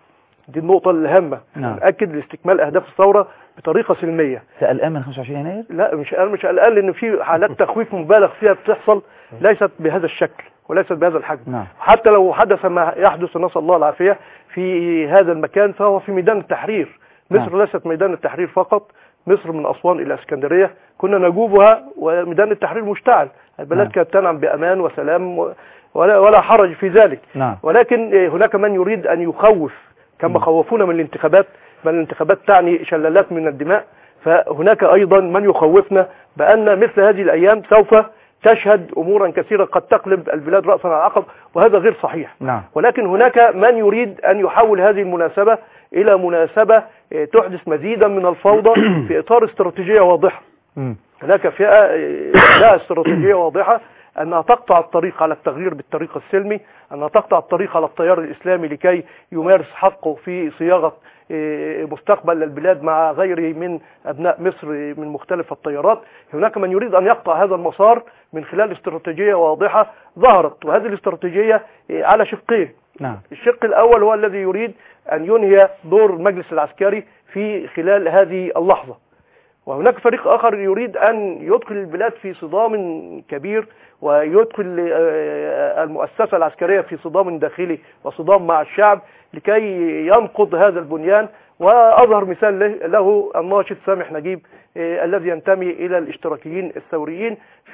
دي النقطة الهامة نعم. نأكد لاستكمال أهداف الثورة بطريقة سلمية سألقان من 25 يناير لا مش أنا مش قلقان لأن في حالات تخويف مبالغ فيها بتحصل ليست بهذا الشكل وليست بهذا الحجم نعم حتى لو حدث ما يحدث نسأل الله العافية في هذا المكان فهو في ميدان التحرير مصر نعم. ليست ميدان التحرير فقط مصر من أسوان إلى اسكندرية كنا نجوبها وميدان التحرير مشتعل البلد نعم. كانت تنعم بأمان وسلام و- ولا, ولا حرج في ذلك نعم ولكن آه، هناك من يريد أن يخوف كما خوفونا من الانتخابات بل الانتخابات تعني شلالات من الدماء فهناك أيضا من يخوفنا بأن مثل هذه الأيام سوف تشهد أمورا كثيرة قد تقلب البلاد رأسا على عقب وهذا غير صحيح نعم ولكن هناك من يريد أن يحول هذه المناسبة إلى مناسبة آه، تحدث مزيدا من الفوضى في إطار استراتيجية واضحة مم. هناك فئة آه، لها استراتيجية واضحة أنها تقطع الطريق على التغيير بالطريق السلمي أنها تقطع الطريق على التيار الإسلامي لكي يمارس حقه في صياغة آه، مستقبل البلاد مع غيره من أبناء مصر من مختلف التيارات هناك من يريد أن يقطع هذا المسار من خلال استراتيجية واضحة ظهرت وهذه الاستراتيجية آه، على شقين نعم الشق الأول هو الذي يريد أن ينهي دور المجلس العسكري في خلال هذه اللحظة وهناك فريق آخر يريد أن يدخل البلاد في صدام كبير ويدخل آه، المؤسسة العسكرية في صدام داخلي وصدام مع الشعب لكي ينقض هذا البنيان وأظهر مثال له- له الناشط سامح نجيب آه، الذي ينتمي إلى الاشتراكيين الثوريين في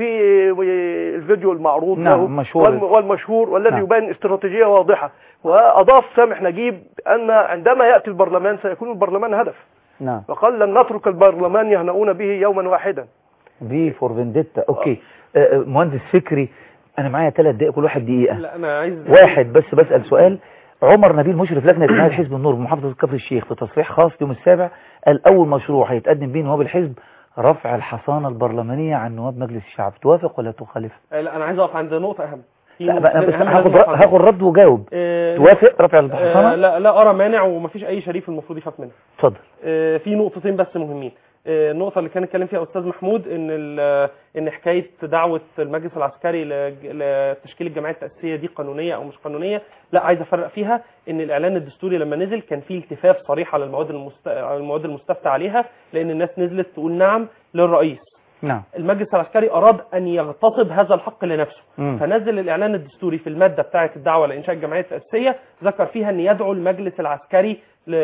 آه، الفيديو المعروض نعم، له مشهور. والم- والمشهور والذي نعم. يبين استراتيجية واضحة وأضاف سامح نجيب أن عندما يأتي البرلمان سيكون البرلمان هدف نعم وقال لن نترك البرلمان يهنؤون به يوما واحدا في فور فينديتا اوكي آه، آه، مهندس فكري انا معايا ثلاث دقائق كل واحد دقيقة لا انا عايز واحد بس بسأل سؤال عمر نبيل مشرف لجنة جمعية حزب النور بمحافظة كفر الشيخ في تصريح خاص يوم السابع قال أول مشروع هيتقدم به نواب الحزب رفع الحصانة البرلمانية عن نواب مجلس الشعب توافق ولا تخالف؟ آه، لا انا عايز اقف عند نقطه اهم في لا نقطة بقى بس أهم هاخد لازم أقف عندها. هاخد رد وجاوب آه، توافق رفع آه، الحصانة؟ لا لا ارى مانع ومفيش اي شريف المفروض يخاف منها اتفضل آه، في نقطتين بس مهمين آه، النقطة اللي كان اتكلم فيها أستاذ محمود إن ال- إن حكاية دعوة المجلس العسكري لج- لتشكيل الجمعية التأسيسية دي قانونية أو مش قانونية، لا عايز أفرق فيها إن الإعلان الدستوري لما نزل كان فيه التفاف صريح على المواد المست... على المواد المستفتى عليها لأن الناس نزلت تقول نعم للرئيس. نعم المجلس العسكري أراد أن يغتصب هذا الحق لنفسه مم. فنزل الإعلان الدستوري في المادة بتاعة الدعوة لإنشاء الجمعية التأسيسية ذكر فيها أن يدعو المجلس العسكري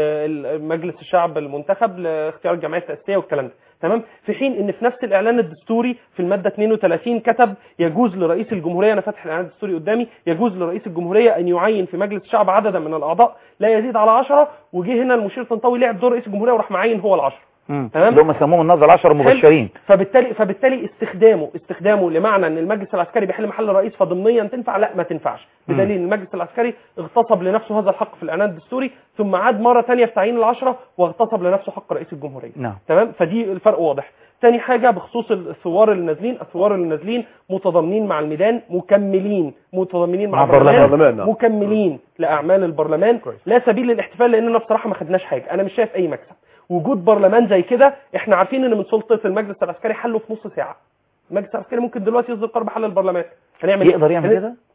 لمجلس الشعب المنتخب لاختيار الجمعية التأسيسية والكلام ده تمام في حين ان في نفس الاعلان الدستوري في الماده 32 كتب يجوز لرئيس الجمهوريه انا فاتح الاعلان الدستوري قدامي يجوز لرئيس الجمهوريه ان يعين في مجلس الشعب عددا من الاعضاء لا يزيد على 10 وجه هنا المشير طنطاوي لعب دور رئيس الجمهوريه وراح معين هو ال10 مم. تمام. اللي هم سموهم النظر العشر المبشرين فبالتالي فبالتالي استخدامه استخدامه لمعنى ان المجلس العسكري بيحل محل الرئيس فضمنيا تنفع لا ما تنفعش مم. بدليل ان المجلس العسكري اغتصب لنفسه هذا الحق في الاعلان الدستوري ثم عاد مره ثانيه في تعيين العشره واغتصب لنفسه حق رئيس الجمهوريه نعم تمام فدي الفرق واضح تاني حاجة بخصوص الثوار اللي نازلين الثوار اللي نازلين متضامنين مع الميدان مكملين متضامنين مع, مع البرلمان. البرلمان، نعم. مكملين لأعمال البرلمان لا سبيل للاحتفال لأننا بصراحة ما خدناش حاجة أنا مش شايف أي مكسب وجود برلمان زي كده احنا عارفين ان من سلطة المجلس العسكري حله في نص ساعة المجلس العسكري ممكن دلوقتي يصدر قرار بحل البرلمان هنعمل يقدر يعمل هن- كده؟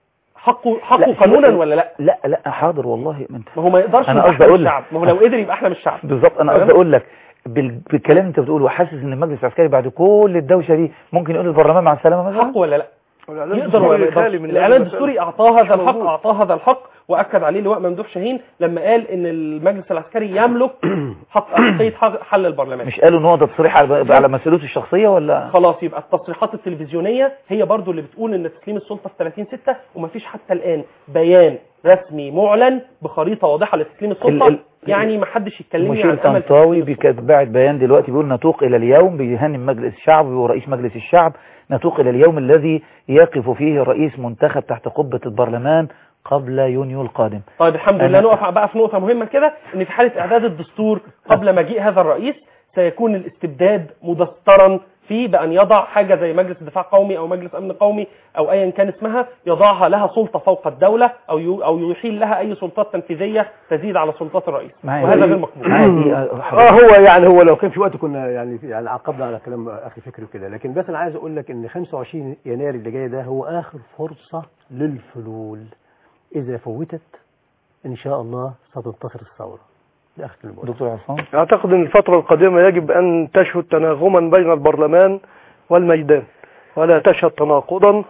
حقه حقه لا، قانونا يقدر- ولا لا لا لا حاضر والله ما انت ما هو ما يقدرش أنا يبقى قصدي احنا أقول مش لك. شعب ما هو لو قدر يبقى احنا مش شعب بالظبط انا تمام؟ قصدي اقول لك بال- بالكلام اللي انت بتقوله وحاسس ان المجلس العسكري بعد كل الدوشه دي ممكن يقول للبرلمان مع السلامه مثلا حق ولا لا والإعلان يقدر الدستوري ولا ما خالي يقدرش من الاعلان هذه الدستوري المسألة. اعطاه هذا مش الحق موجود. اعطاه هذا الحق واكد عليه اللواء ممدوح شاهين لما قال ان المجلس العسكري يملك حق احقيه حق- حل البرلمان مش قالوا ان هو ده تصريح على على مسؤوليته الشخصيه ولا خلاص يبقى التصريحات التلفزيونيه هي برضو اللي بتقول ان تسليم السلطه في 30 6 ومفيش حتى الان بيان رسمي معلن بخريطه واضحه لتسليم السلطه ال- ال- يعني ما حدش يتكلمني مشير عن امل طنطاوي باعت بيان دلوقتي بيقول نتوق الى اليوم بيهني مجلس الشعب ورئيس مجلس الشعب نتوق الى اليوم الذي يقف فيه الرئيس منتخب تحت قبة البرلمان قبل يونيو القادم طيب الحمد أنا- لله نقف بقى في نقطة مهمة كده ان في حالة اعداد الدستور قبل مجيء هذا الرئيس سيكون الاستبداد مدسترا فيه بأن يضع حاجة زي مجلس دفاع قومي أو مجلس أمن قومي أو أيا كان اسمها يضعها لها سلطة فوق الدولة أو يو- أو يحيل لها أي سلطات تنفيذية تزيد على سلطات الرئيس معايا وهذا دي- غير مقبول معايا دي- اه هو يعني هو لو كان في وقت كنا يعني يعني عقبنا على كلام اخي فكري وكده لكن بس انا عايز اقول لك ان 25 يناير اللي جاي ده هو اخر فرصه للفلول اذا فوتت ان شاء الله ستنتصر الثوره ده اخر كلمه دكتور عصام أعتقد أن الفترة القادمة يجب أن تشهد تناغما بين البرلمان والميدان ولا تشهد تناقضا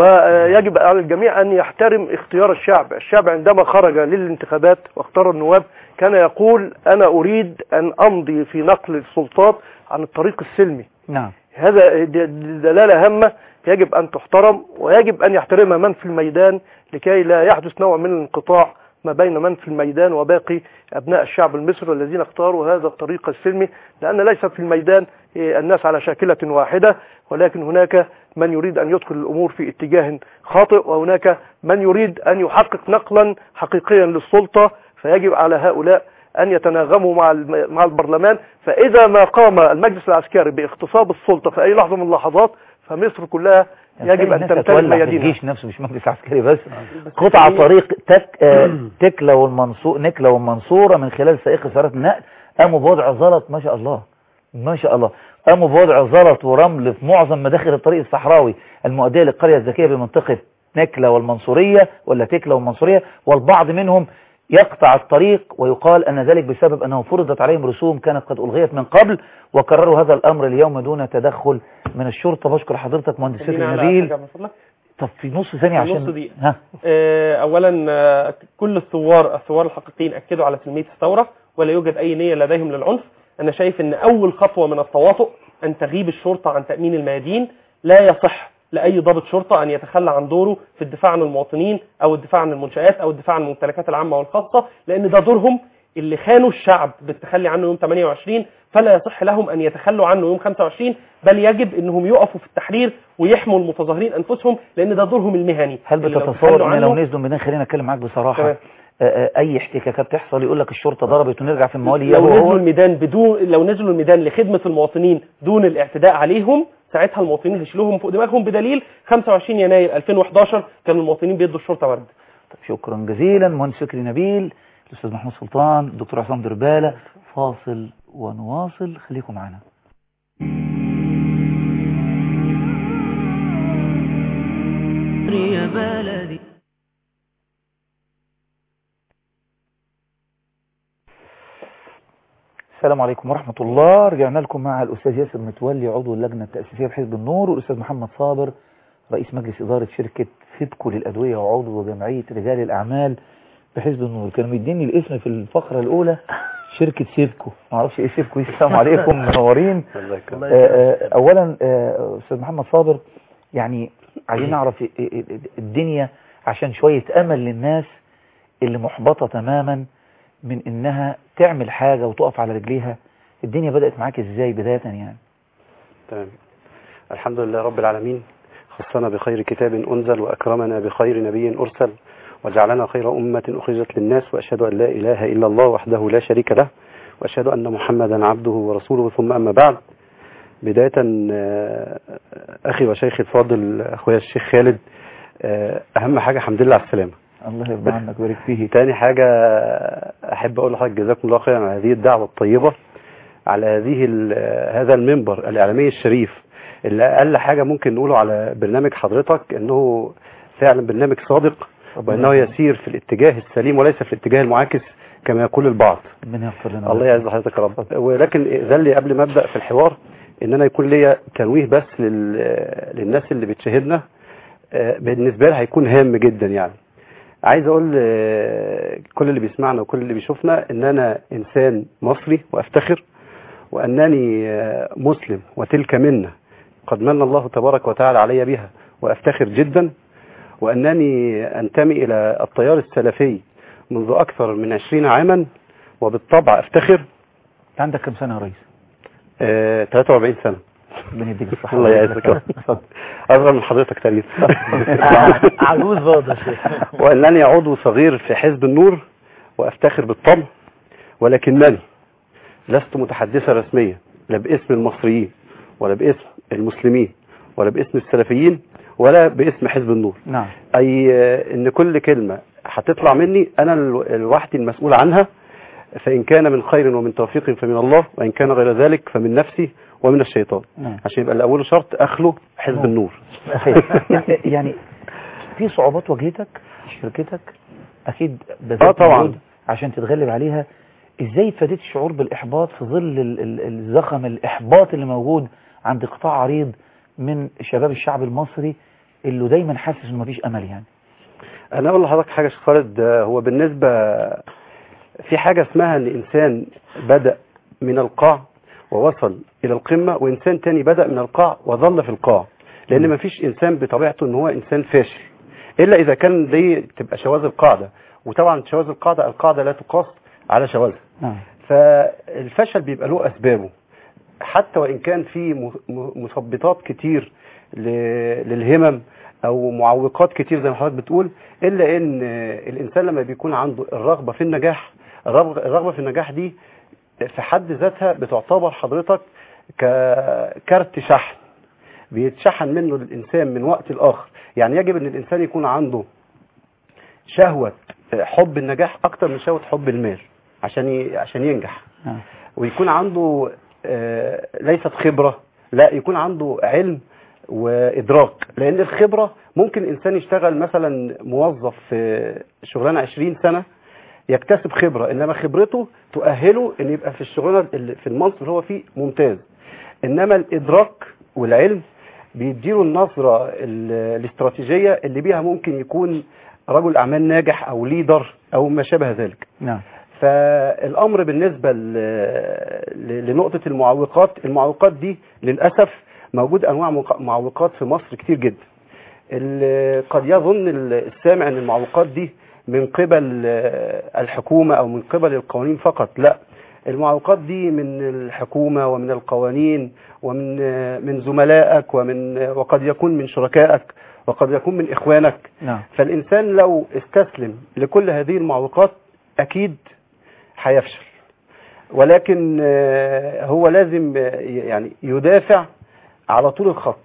ويجب على الجميع أن يحترم اختيار الشعب الشعب عندما خرج للانتخابات واختار النواب كان يقول أنا أريد أن أمضي في نقل السلطات عن الطريق السلمي نعم هذا د- د- دلالة هامة يجب أن تحترم ويجب أن يحترمها من في الميدان لكي لا يحدث نوع من الانقطاع ما بين من في الميدان وباقي أبناء الشعب المصري الذين اختاروا هذا الطريق السلمي لأن ليس في الميدان إيه، الناس على شاكلة واحدة ولكن هناك من يريد أن يدخل الأمور في اتجاه خاطئ وهناك من يريد أن يحقق نقلا حقيقيا للسلطة فيجب على هؤلاء أن يتناغموا مع الم- مع البرلمان فإذا ما قام المجلس العسكري باغتصاب السلطة في أي لحظة من اللحظات فمصر كلها يجب أن الناس تمتلك هتولع في ميادينها الجيش نفسه مش مجلس عسكري بس قطع طريق تك آه، تكلا والمنصور نكلا والمنصورة من خلال سائق سيارات النقل قاموا بوضع زلط ما شاء الله ما شاء الله قاموا بوضع زلط ورمل في معظم مداخل الطريق الصحراوي المؤدية للقرية الذكية بمنطقة نكلا والمنصورية ولا تكلا والمنصورية والبعض منهم يقطع الطريق ويقال أن ذلك بسبب أنه فرضت عليهم رسوم كانت قد ألغيت من قبل وكرروا هذا الأمر اليوم دون تدخل من الشرطة بشكر حضرتك مهندس فكري خلينا على نبيل حاجة من فضلك. طب في نص ثانية في عشان نص دقيقة. ها آه، اولا آه، كل الثوار الثوار الحقيقيين اكدوا على سلميه الثوره ولا يوجد اي نيه لديهم للعنف انا شايف ان اول خطوه من التواطؤ ان تغيب الشرطه عن تامين الميادين لا يصح لاي ضابط شرطه ان يتخلى عن دوره في الدفاع عن المواطنين او الدفاع عن المنشات او الدفاع عن الممتلكات العامه والخاصه لان ده دورهم اللي خانوا الشعب بالتخلي عنه يوم 28 فلا يصح لهم ان يتخلوا عنه يوم 25 بل يجب انهم يقفوا في التحرير ويحموا المتظاهرين انفسهم لان ده دورهم المهني هل اللي لو بتتصور تخلوا ان لو عنه- نزلوا ميدان خلينا اتكلم معاك بصراحة تمام. آه، آه، اي احتكاكات تحصل يقول لك الشرطة ضربت ونرجع في الموالي لو يابا نزلوا هو الميدان بدون لو نزلوا الميدان لخدمة المواطنين دون الاعتداء عليهم ساعتها المواطنين هيشيلوهم فوق دماغهم بدليل 25 يناير 2011 كانوا المواطنين بيدوا الشرطة ورد شكرا جزيلا مهندس فكري نبيل الاستاذ محمود سلطان الدكتور عصام دربالة فاصل ونواصل خليكم معنا يا بلدي السلام عليكم ورحمة الله رجعنا لكم مع الأستاذ ياسر متولي عضو اللجنة التأسيسية بحزب النور والأستاذ محمد صابر رئيس مجلس إدارة شركة فيدكو للأدوية وعضو جمعية رجال الأعمال بحزب النور كانوا مديني الاسم في الفقرة الأولى شركة سيفكو ما اعرفش ايه سيفكو دي. السلام عليكم منورين آه، آه، أولا آه، أستاذ محمد صابر يعني عايزين نعرف ال- ال- الدنيا عشان شوية أمل للناس اللي محبطة تماما من إنها تعمل حاجة وتقف على رجليها الدنيا بدأت معاك إزاي بداية يعني تمام الحمد لله رب العالمين خصنا بخير كتاب أنزل وأكرمنا بخير نبي أرسل وجعلنا خير أمة أخرجت للناس وأشهد أن لا إله إلا الله وحده لا شريك له وأشهد أن محمدا عبده ورسوله ثم أما بعد بداية آه، أخي وشيخي الفاضل أخويا الشيخ خالد آه، أهم حاجة الحمد لله على السلامة الله يرضى عنك ويبارك فيه تاني حاجة أحب أقول لحضرتك جزاكم الله خيرا على هذه الدعوة الطيبة على هذه ال- هذا المنبر الإعلامي الشريف اللي أقل حاجة ممكن نقوله على برنامج حضرتك إنه فعلا برنامج صادق وإنه يسير في الاتجاه السليم وليس في الاتجاه المعاكس كما يقول البعض ربنا يغفر لنا الله يعز حضرتك يا رب ولكن إذن لي قبل ما أبدأ في الحوار إن أنا يكون ليا تنويه بس لل... للناس اللي بتشاهدنا آه، بالنسبة لي هيكون هام جدا يعني عايز اقول آه، كل اللي بيسمعنا وكل اللي بيشوفنا ان انا انسان مصري وافتخر وانني آه، مسلم وتلك منه قد من الله تبارك وتعالى علي بها وافتخر جدا وانني انتمي الى التيار السلفي منذ اكثر من عشرين عاما وبالطبع افتخر عندك كم سنة يا ريس؟ آه، 43 سنة ربنا يديك الصحة الله يعزك اتفضل. اصغر من حضرتك تقريبا عجوز برضه يا شيخ وانني عضو صغير في حزب النور وافتخر بالطبع ولكنني لست متحدثا رسميا لا باسم المصريين ولا باسم المسلمين ولا باسم السلفيين ولا باسم حزب النور نعم اي آه، ان كل كلمة هتطلع مني انا الو- لوحدي المسؤول عنها فان كان من خير ومن توفيق فمن الله وان كان غير ذلك فمن نفسي ومن الشيطان نعم عشان يبقى الاول شرط اخلو حزب نعم. النور يعني في صعوبات واجهتك في شركتك اكيد بذلت اه طبعا مجهود عشان تتغلب عليها ازاي ابتديت الشعور بالاحباط في ظل ال- ال- الزخم الاحباط اللي موجود عند قطاع عريض من شباب الشعب المصري اللي دايما حاسس انه مفيش امل يعني انا اقول لحضرتك حاجه يا شيخ خالد آه، هو بالنسبه في حاجه اسمها ان انسان بدا من القاع ووصل الى القمه وانسان تاني بدا من القاع وظل في القاع لان ما فيش انسان بطبيعته ان هو انسان فاشل الا اذا كان دي تبقى شواذ القاعده وطبعا شواذ القاعده القاعده لا تقاس على شواذها نعم فالفشل بيبقى له اسبابه حتى وان كان في م- م- مثبطات كتير ل- للهمم او معوقات كتير زي ما حضرتك بتقول الا ان الانسان لما بيكون عنده الرغبه في النجاح الرغبه الرغبة في النجاح دي في حد ذاتها بتعتبر حضرتك ككارت شحن بيتشحن منه الانسان من وقت لاخر يعني يجب ان الانسان يكون عنده شهوه حب النجاح اكتر من شهوه حب المال عشان ي... عشان ينجح نعم. ويكون عنده آه، ليست خبرة لا يكون عنده علم وإدراك لأن الخبرة ممكن إنسان يشتغل مثلا موظف في شغلانة 20 سنة يكتسب خبرة إنما خبرته تؤهله إن يبقى في الشغلانة اللي في المنصب اللي هو فيه ممتاز إنما الإدراك والعلم بيديله النظرة ال- الاستراتيجية اللي بيها ممكن يكون رجل أعمال ناجح أو ليدر أو ما شابه ذلك نعم فالامر بالنسبه ل- ل- لنقطه المعوقات المعوقات دي للاسف موجود انواع مق- معوقات في مصر كتير جدا ال- قد يظن ال- السامع ان المعوقات دي من قبل آه، الحكومه او من قبل القوانين فقط لا المعوقات دي من الحكومه ومن القوانين ومن آه، من زملائك ومن آه، وقد يكون من شركائك وقد يكون من اخوانك نعم فالإنسان لو استسلم لكل هذه المعوقات أكيد هيفشل ولكن آه، هو لازم آه، يعني يدافع على طول الخط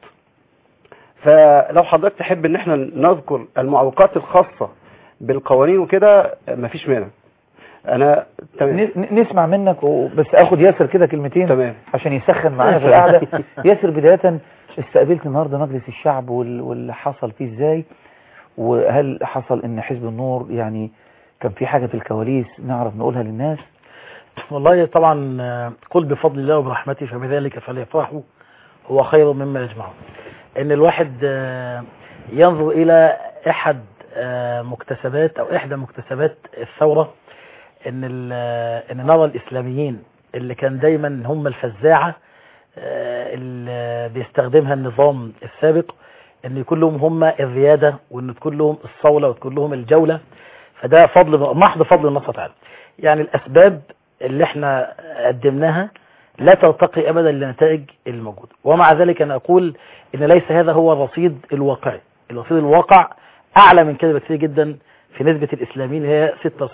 فلو حضرتك تحب ان احنا نذكر المعوقات الخاصة بالقوانين وكده آه، مفيش مانع انا تمام ن- ن- نسمع منك و- بس اخد ياسر كده كلمتين تمام عشان يسخن معانا في القعده ياسر بدايه استقبلت النهارده مجلس الشعب وال- واللي حصل فيه ازاي وهل حصل ان حزب النور يعني كان في حاجه في الكواليس نعرف نقولها للناس والله طبعا آه، قل بفضل الله وبرحمته فبذلك فليفرحوا هو خير مما يجمعون ان الواحد آه، ينظر الى احد آه، مكتسبات او احدى مكتسبات الثورة ان ال- آه، ان نرى الاسلاميين اللي كان دايما هم الفزاعة آه، اللي بيستخدمها النظام السابق ان يكون لهم هم الريادة وان تكون لهم الصولة وتكون لهم الجولة فده فضل محض فضل الله سبحانه وتعالى يعني الاسباب اللي احنا قدمناها لا ترتقي ابدا للنتائج الموجوده ومع ذلك انا اقول ان ليس هذا هو الرصيد الواقعي الرصيد الواقع اعلى من كده بكثير جدا في نسبة الاسلاميين هي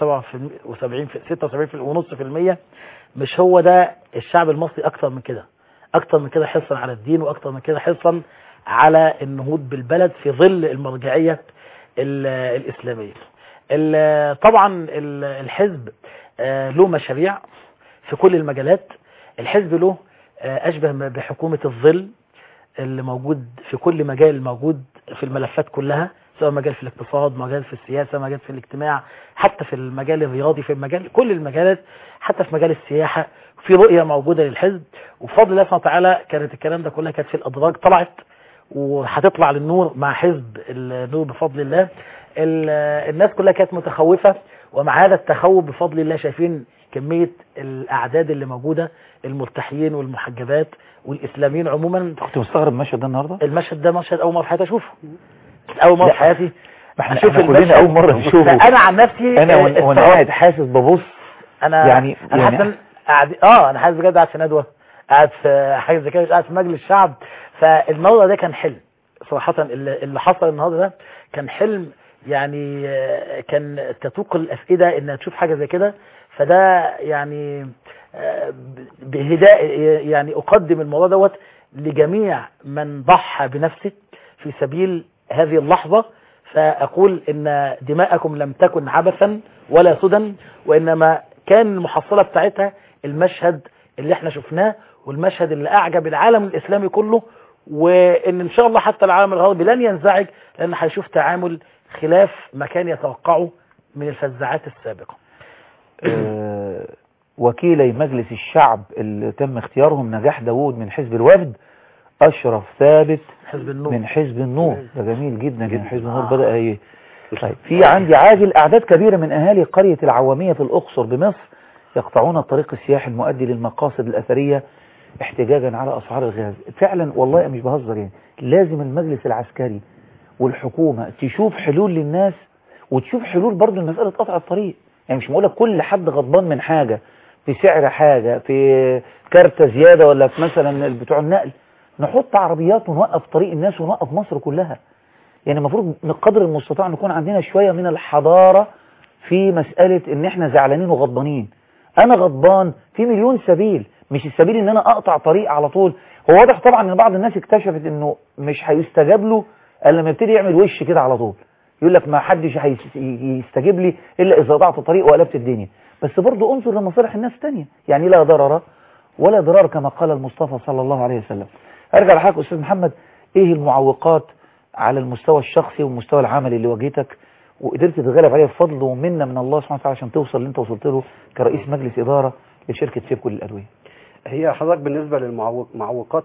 76 ونص في المية مش هو ده الشعب المصري اكثر من كده اكثر من كده حرصا على الدين واكثر من كده حرصا على النهوض بالبلد في ظل المرجعية ال- الاسلامية ال- طبعا ال- الحزب آه، له مشاريع في كل المجالات الحزب له آه، أشبه ما بحكومة الظل اللي موجود في كل مجال موجود في الملفات كلها سواء مجال في الاقتصاد مجال في السياسة مجال في الاجتماع حتى في المجال الرياضي في المجال كل المجالات حتى في مجال السياحة في رؤية موجودة للحزب وبفضل الله سبحانه وتعالى كانت الكلام ده كلها كانت في الأدراج طلعت وهتطلع للنور مع حزب النور بفضل الله ال- الناس كلها كانت متخوفة ومع هذا التخوف بفضل الله شايفين كمية الأعداد اللي موجودة الملتحيين والمحجبات والإسلاميين عموما كنت مستغرب المشهد ده النهارده المشهد ده مشهد أول مرة في حياتي أشوفه أول مرة لا. في حياتي ما احنا أشوف احنا كلنا المشهد. اول مره نشوفه أنا عن نفسي انا آه، وأنا- وانا استغربت. قاعد حاسس ببص انا يعني- انا يعني- حاسس إن قاعد اه انا حاسس بجد قاعد في ندوه قاعد في حاجه زي كده مش قاعد في مجلس الشعب فالموضوع ده كان حلم صراحه اللي اللي حصل النهارده ده كان حلم يعني آه، كان تتوق الافئده انها تشوف حاجه زي كده فده يعني آه، ب- بهداء يعني اقدم الموضوع دوت لجميع من ضحى بنفسه في سبيل هذه اللحظه فأقول إن دماءكم لم تكن عبثا ولا سدى وإنما كان المحصلة بتاعتها المشهد اللي احنا شفناه والمشهد اللي أعجب العالم الإسلامي كله وإن إن شاء الله حتى العالم الغربي لن ينزعج لأن هيشوف تعامل خلاف ما كان يتوقعه من الفزاعات السابقة آه، وكيلي مجلس الشعب اللي تم اختيارهم نجاح داوود من حزب الوفد أشرف ثابت حزب النور من حزب النور ده جميل جدا جدا حزب النور بدأ ي- طيب في عندي عاجل أعداد كبيرة من أهالي قرية العوامية في الأقصر بمصر يقطعون الطريق السياحي المؤدي للمقاصد الأثرية احتجاجا على أسعار الغاز فعلا والله أنا مش بهزر يعني لازم المجلس العسكري والحكومة تشوف حلول للناس وتشوف حلول برضو لمسألة قطع الطريق يعني مش معقولة كل حد غضبان من حاجة في سعر حاجة في كارتة زيادة ولا في مثلا بتوع النقل نحط عربيات ونوقف طريق الناس ونوقف مصر كلها يعني المفروض بقدر المستطاع نكون عندنا شوية من الحضارة في مسألة ان احنا زعلانين وغضبانين انا غضبان في مليون سبيل مش السبيل ان انا اقطع طريق على طول هو واضح طبعا ان بعض الناس اكتشفت انه مش هيستجاب له الا لما يبتدي يعمل وش كده على طول يقول لك ما حدش هيس- يستجيب لي الا اذا قطعت طريق وقلبت الدنيا بس برضه انظر لمصالح الناس تانية يعني لا ضرر ولا ضرار كما قال المصطفى صلى الله عليه وسلم ارجع لحضرتك استاذ محمد ايه المعوقات على المستوى الشخصي والمستوى العملي اللي واجهتك وقدرت تتغلب عليها بفضل ومنه من الله سبحانه وتعالى عشان توصل اللي انت وصلت له كرئيس مجلس اداره لشركه سيبكو للادويه هي حضرتك بالنسبة للمعوقات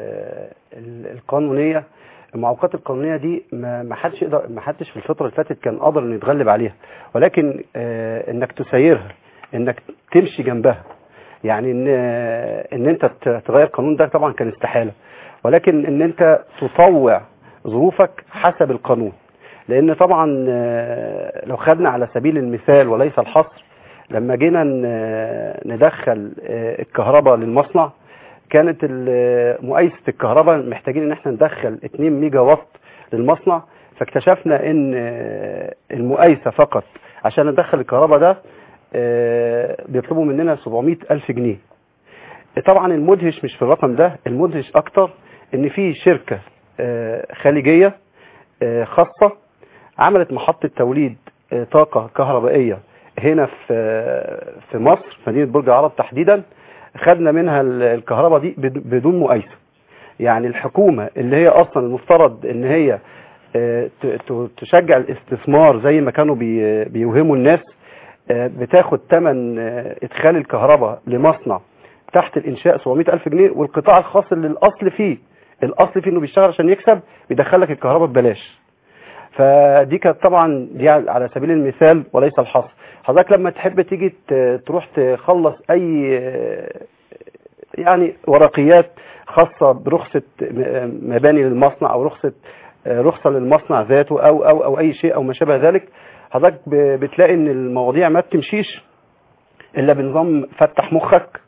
القانونية المعوقات القانونية دي ما ما حدش يقدر ما حدش في الفترة اللي فاتت كان قادر انه يتغلب عليها ولكن آه، انك تسيرها انك تمشي جنبها يعني ان آه، ان انت ت- تغير قانون ده طبعا كان استحالة ولكن ان انت تطوع ظروفك حسب القانون لان طبعا آه، لو خدنا على سبيل المثال وليس الحصر لما جينا ن- ندخل آه، الكهرباء للمصنع كانت ال- مقايسة الكهرباء محتاجين ان احنا ندخل 2 ميجا وات للمصنع فاكتشفنا ان آه، المقايسة فقط عشان ندخل الكهرباء ده آه، بيطلبوا مننا 700 ألف جنيه طبعا المدهش مش في الرقم ده المدهش اكتر ان في شركة آه، خليجية آه، خاصة عملت محطة توليد آه، طاقة كهربائية هنا في آه، في مصر مدينة برج العرب تحديدا خدنا منها ال- الكهرباء دي بد- بدون مقايسة يعني الحكومة اللي هي اصلا المفترض ان هي آه، ت- ت- تشجع الاستثمار زي ما كانوا بي- بيوهموا الناس آه، بتاخد ثمن ادخال الكهرباء لمصنع تحت الانشاء 700 الف جنيه والقطاع الخاص اللي الاصل فيه الاصل فيه انه بيشتغل عشان يكسب بيدخلك الكهرباء ببلاش فدي كانت طبعا دي على سبيل المثال وليس الحصر حضرتك لما تحب تيجي ت- تروح تخلص اي آه، يعني ورقيات خاصة برخصة م- مباني للمصنع او رخصة آه، رخصة للمصنع ذاته او او او اي شيء او ما شابه ذلك حضرتك ب- بتلاقي ان المواضيع ما بتمشيش الا بنظام فتح مخك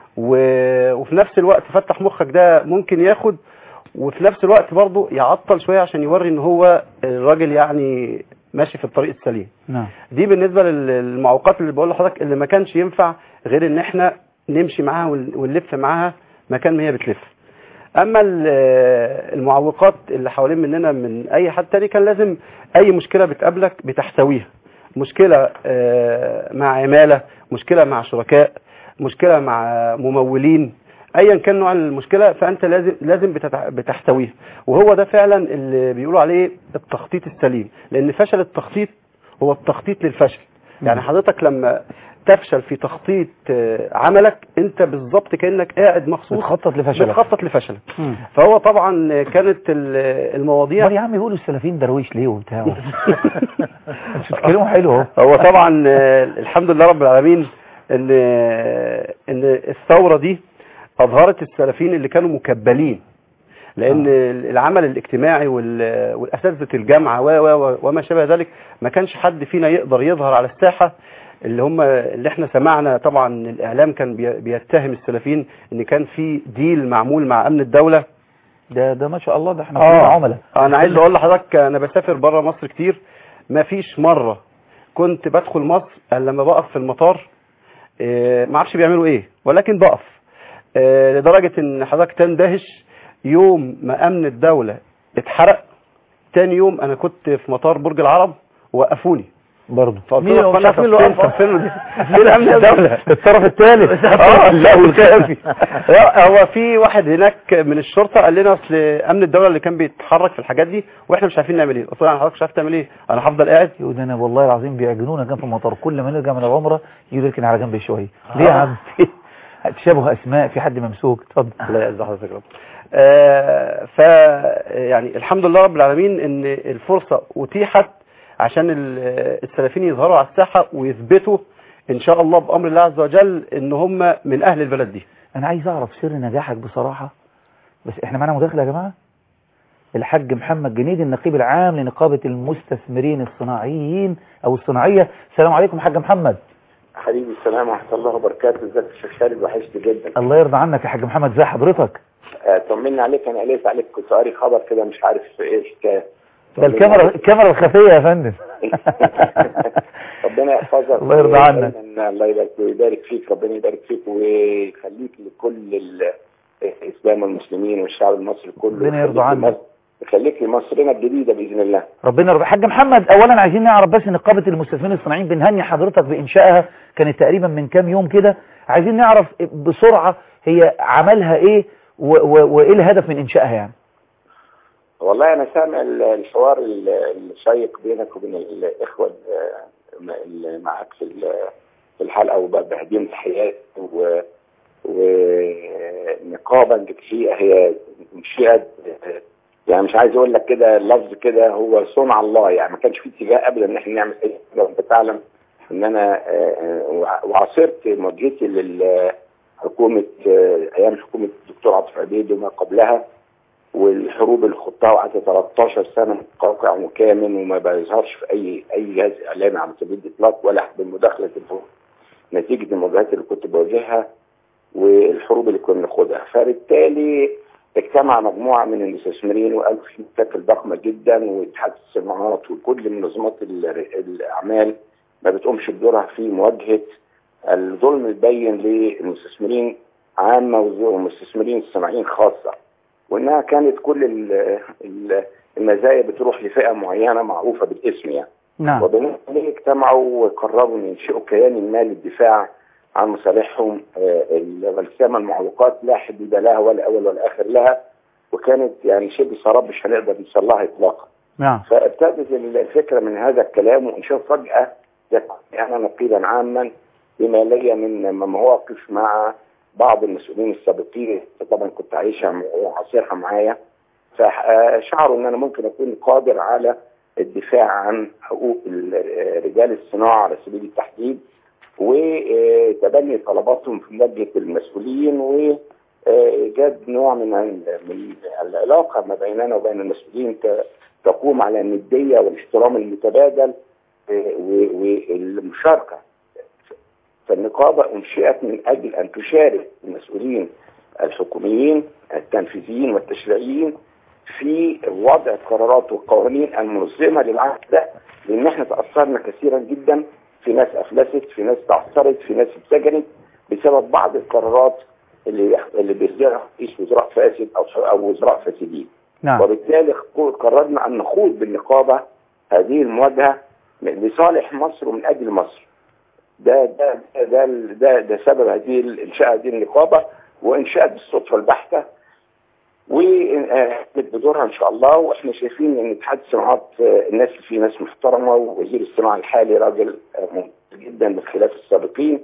و- وفي نفس الوقت فتح مخك ده ممكن ياخد وفي نفس الوقت برضه يعطل شوية عشان يوري ان هو الراجل يعني ماشي في الطريق السليم نعم دي بالنسبة لل- للمعوقات اللي بقول لحضرتك اللي ما كانش ينفع غير ان احنا نمشي معاها ون- ونلف معاها مكان ما هي بتلف اما ال- المعوقات اللي حوالين مننا من اي حد تاني كان لازم اي مشكلة بتقابلك بتحتويها مشكلة آه، مع عمالة مشكلة مع شركاء مشكلة مع ممولين ايا كان نوع المشكلة فانت لازم لازم بتتع- بتحتويها وهو ده فعلا اللي بيقولوا عليه التخطيط السليم لان فشل التخطيط هو التخطيط للفشل يعني حضرتك لما تفشل في تخطيط آه، عملك انت بالظبط كانك قاعد مخصوص بتخطط لفشلك. بتخطط لفشلك مم. فهو طبعا كانت ال- المواضيع امال يا عم بيقولوا السلفيين درويش ليه وبتاع مش بتتكلموا حلو اهو هو طبعا آه، الحمد لله رب العالمين ان آه، ان الثوره دي اظهرت السلفيين اللي كانوا مكبلين لان العمل الاجتماعي وال- والاساتذه الجامعه و و و- وما شابه ذلك ما كانش حد فينا يقدر يظهر على الساحه اللي هم اللي احنا سمعنا طبعا الاعلام كان بي- بيتهم السلفيين ان كان في ديل معمول مع امن الدوله ده ده ما شاء الله ده احنا كلنا عملاء انا عايز اقول لحضرتك انا بسافر بره مصر كتير ما فيش مره كنت بدخل مصر الا لما بقف في المطار آه، ما اعرفش بيعملوا ايه ولكن بقف آه، لدرجه ان حضرتك تندهش يوم ما امن الدوله اتحرق تاني يوم انا كنت في مطار برج العرب وقفوني برضه مين اللي مش عارفين اللي فين وقفها؟ فين دي؟ فين امن الدوله الطرف الثالث اه لا والكافي لا هو في واحد هناك من الشرطه قال لنا اصل امن الدوله اللي كان بيتحرك في الحاجات دي واحنا مش عارفين نعمل ايه قلت له يعني حضرتك مش عارف تعمل ايه انا هفضل قاعد يقول ده انا والله العظيم بيعجنونا كان في المطار كل ما نرجع من العمره يجي يركن على جنب شويه ليه يا عم تشابه اسماء في حد ممسوك اتفضل الله يعز حضرتك يا رب آه ف يعني الحمد لله رب العالمين ان الفرصه اتيحت عشان ال- السلفيين يظهروا على الساحه ويثبتوا ان شاء الله بامر الله عز وجل ان هم من اهل البلد دي انا عايز اعرف سر نجاحك بصراحه بس احنا معانا مداخله يا جماعه الحاج محمد جنيد النقيب العام لنقابه المستثمرين الصناعيين او الصناعيه السلام عليكم حاج محمد حبيبي السلام ورحمة الله وبركاته ازيك يا شيخ خالد وحشت جدا الله يرضى عنك يا حاج محمد ازي حضرتك آه، طمني عليك انا قلقت عليك كنت قاري خبر كده مش عارف ايه الحكايه ده الكاميرا الكاميرا الخفيه يا فندم ربنا يحفظك الله يرضى عنك. ودايماً الله يبارك ويبارك فيك ربنا يبارك فيك ويخليك لكل ال- الاسلام والمسلمين والشعب المصري كله ربنا يرضى يخليك عنك. لمصر- يخليك لمصرنا الجديده باذن الله ربنا يرضى حاج محمد اولا عايزين نعرف بس نقابه المستثمرين الصناعيين بنهني حضرتك بانشائها كانت تقريبا من كام يوم كده عايزين نعرف بسرعه هي عملها ايه و- و- وايه الهدف من انشائها يعني والله انا سامع ال- الحوار ال- الشيق بينك وبين الاخوه ال- اللي معاك في ال- في الحلقه وبهديهم تحيات و ونقابه الحقيقه هي انشئت يعني مش عايز اقول لك كده اللفظ كده هو صنع الله يعني ما كانش في اتجاه ابدا ان احنا نعمل اي حاجه وانت تعلم ان انا آه، وع- وعاصرت مواجهتي للحكومه ايام حكومه الدكتور عاطف عبيد وما قبلها والحروب اللي خضتها وقعدت 13 سنه متقاطع وكامن وما بيظهرش في اي اي جهاز اعلامي على سبيل الاطلاق ولا بمداخله الفوق نتيجه المواجهات اللي كنت بواجهها والحروب اللي كنا بناخدها فبالتالي اجتمع مجموعه من المستثمرين وقالوا في مشاكل ضخمه جدا واتحاد الصناعات وكل منظمات ال- الاعمال ما بتقومش بدورها في مواجهه الظلم البين للمستثمرين عامه والمستثمرين الصناعيين خاصه وانها كانت كل ال- ال- المزايا بتروح لفئه معينه معروفه بالاسم يعني نعم وبناء عليه اجتمعوا وقرروا ان ينشئوا كيان ما للدفاع عن مصالحهم آه، الغلسامه المعوقات لا حدود لها ولا اول ولا اخر لها وكانت يعني شبه سراب مش هنقدر نوصل لها اطلاقا نعم فابتدت الفكره من هذا الكلام ونشوف فجاه يكون انا نقيبا عاما بما لي من مواقف مع بعض المسؤولين السابقين طبعا كنت عايشها وعاصرها معايا فشعروا ان انا ممكن اكون قادر على الدفاع عن حقوق ال- رجال الصناعه على سبيل التحديد وتبني طلباتهم في مواجهه المسؤولين وايجاد نوع من ال- من العلاقه ما بيننا وبين المسؤولين ت- تقوم على النديه والاحترام المتبادل آه، و- والمشاركه فالنقابه انشئت من اجل ان تشارك المسؤولين الحكوميين التنفيذيين والتشريعيين في وضع القرارات والقوانين المنظمه للعهد ده لان احنا تاثرنا كثيرا جدا في ناس افلست في ناس تعثرت في ناس اتسجنت بسبب بعض القرارات اللي يخ- اللي بيصدرها رئيس وزراء فاسد او او وزراء فاسدين نعم وبالتالي خ- قررنا ان نخوض بالنقابه هذه المواجهه لصالح مصر ومن اجل مصر ده ده ده ده, ده سبب هذه ال- انشاء هذه النقابه وانشاء بالصدفه البحته وقامت بدورها ان شاء الله واحنا شايفين ان اتحاد الصناعات آه، الناس اللي فيه ناس محترمه ووزير الصناعه الحالي راجل آه، ممتاز جدا بخلاف السابقين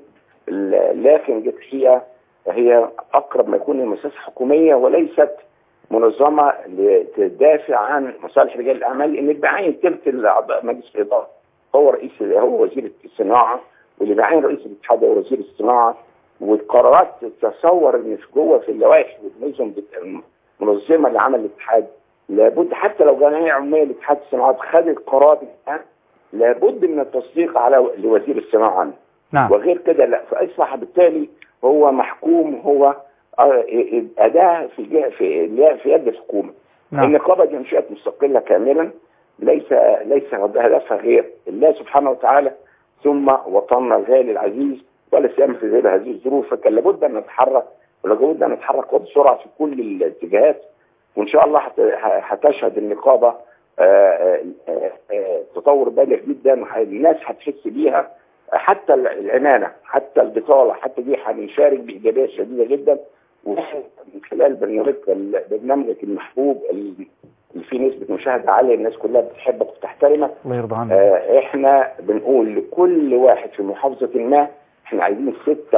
ل- لكن جت هي هي اقرب ما يكون لمؤسسه حكوميه وليست منظمه لتدافع عن مصالح رجال الاعمال لان بيعين تلت الاعضاء مجلس الاداره هو رئيس هو وزير الصناعه واللي بيعين رئيس الاتحاد هو وزير الصناعه والقرارات تتصور ان في جوه في اللوائح والنظم المنظمه لعمل الاتحاد لابد حتى لو جمعيه عموميه لاتحاد الصناعات خدت قرار الآن لابد من التصديق على لوزير الصناعه عنه نعم وغير كده لا فاصبح بالتالي هو محكوم هو آه، اداه في جهة في في يد الحكومه نعم. النقابه دي انشئت مستقله كاملا ليس ليس هدفها غير الله سبحانه وتعالى ثم وطننا الغالي العزيز ولا سيما في غير هذه الظروف فكان لابد ان نتحرك ولابد ان نتحرك وبسرعه في كل الاتجاهات وان شاء الله هت- هتشهد النقابه آه، آه، آه، آه، تطور بالغ جدا والناس هتحس بيها حتى العنانه حتى البطاله حتى دي هنشارك بايجابيه شديده جدا ونحن من خلال برنامجك برنامجك المحبوب اللي فيه نسبه مشاهده عاليه الناس كلها بتحبك وبتحترمك الله يرضى عنك آه، احنا بنقول لكل واحد في محافظة ما احنا عايزين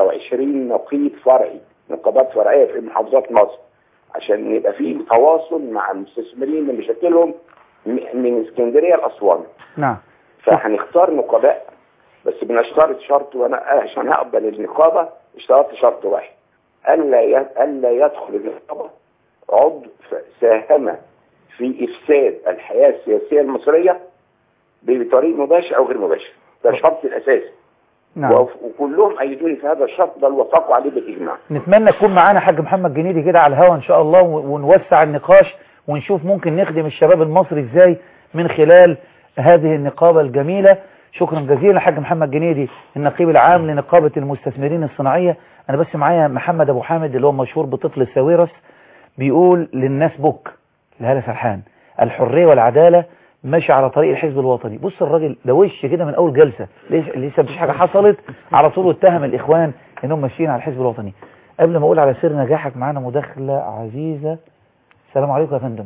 26 نقيب فرعي نقابات فرعية في محافظات مصر عشان يبقى في تواصل مع المستثمرين اللي مشاكلهم م- من اسكندرية لأسوان نعم فهنختار نقباء بس بنشترط شرط وانا عشان اقبل النقابة اشترطت شرط واحد الا ي- الا يدخل النقابة عضو ف- ساهم في افساد الحياة السياسية المصرية بطريق مباشر او غير مباشر ده الشرط الاساسي نعم وف- وكلهم ايدوني في هذا الشرط بل وافقوا عليه بالاجماع نتمنى تكون معانا حاج محمد جنيدي كده على الهوا ان شاء الله و- ونوسع النقاش ونشوف ممكن نخدم الشباب المصري ازاي من خلال هذه النقابة الجميلة شكرا جزيلا حاج محمد جنيدي النقيب العام لنقابة المستثمرين الصناعية انا بس معايا محمد ابو حامد اللي هو مشهور بطفل الساويرس بيقول للناس بك لهلا سرحان الحرية والعدالة ماشي على طريق الحزب الوطني بص الراجل ده وش كده من اول جلسة ليش لسه مفيش حاجة حصلت على طول اتهم الاخوان انهم ماشيين على الحزب الوطني قبل ما اقول على سر نجاحك معانا مداخلة عزيزة السلام عليكم يا فندم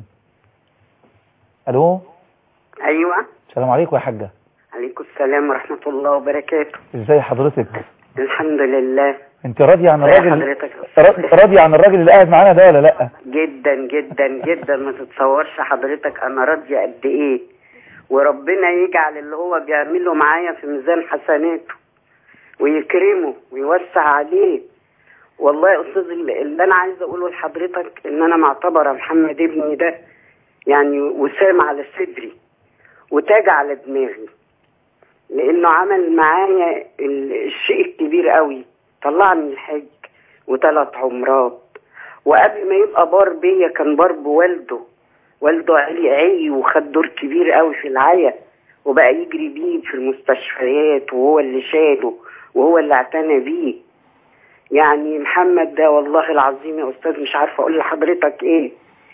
الو ايوه السلام عليكم يا حاجة عليكم السلام ورحمه الله وبركاته ازاي حضرتك الحمد لله انت راضية عن ازي الراجل حضرتك را- راضية عن الراجل اللي قاعد معانا ده ولا لا جدا جدا جدا ما تتصورش حضرتك انا راضيه قد ايه وربنا يجعل اللي هو بيعمله معايا في ميزان حسناته ويكرمه ويوسع عليه والله يا استاذ اللي اللي انا عايزه اقوله لحضرتك ان انا معتبره محمد ابني ده يعني وسام على صدري وتاج على دماغي لانه عمل معايا ال- الشيء الكبير قوي طلعني من الحج وثلاث عمرات وقبل ما يبقى بار بيا كان بار بوالده والده علي عي وخد دور كبير قوي في العيا وبقى يجري بيه في المستشفيات وهو اللي شاله وهو اللي اعتنى بيه يعني محمد ده والله العظيم يا استاذ مش عارفه اقول لحضرتك ايه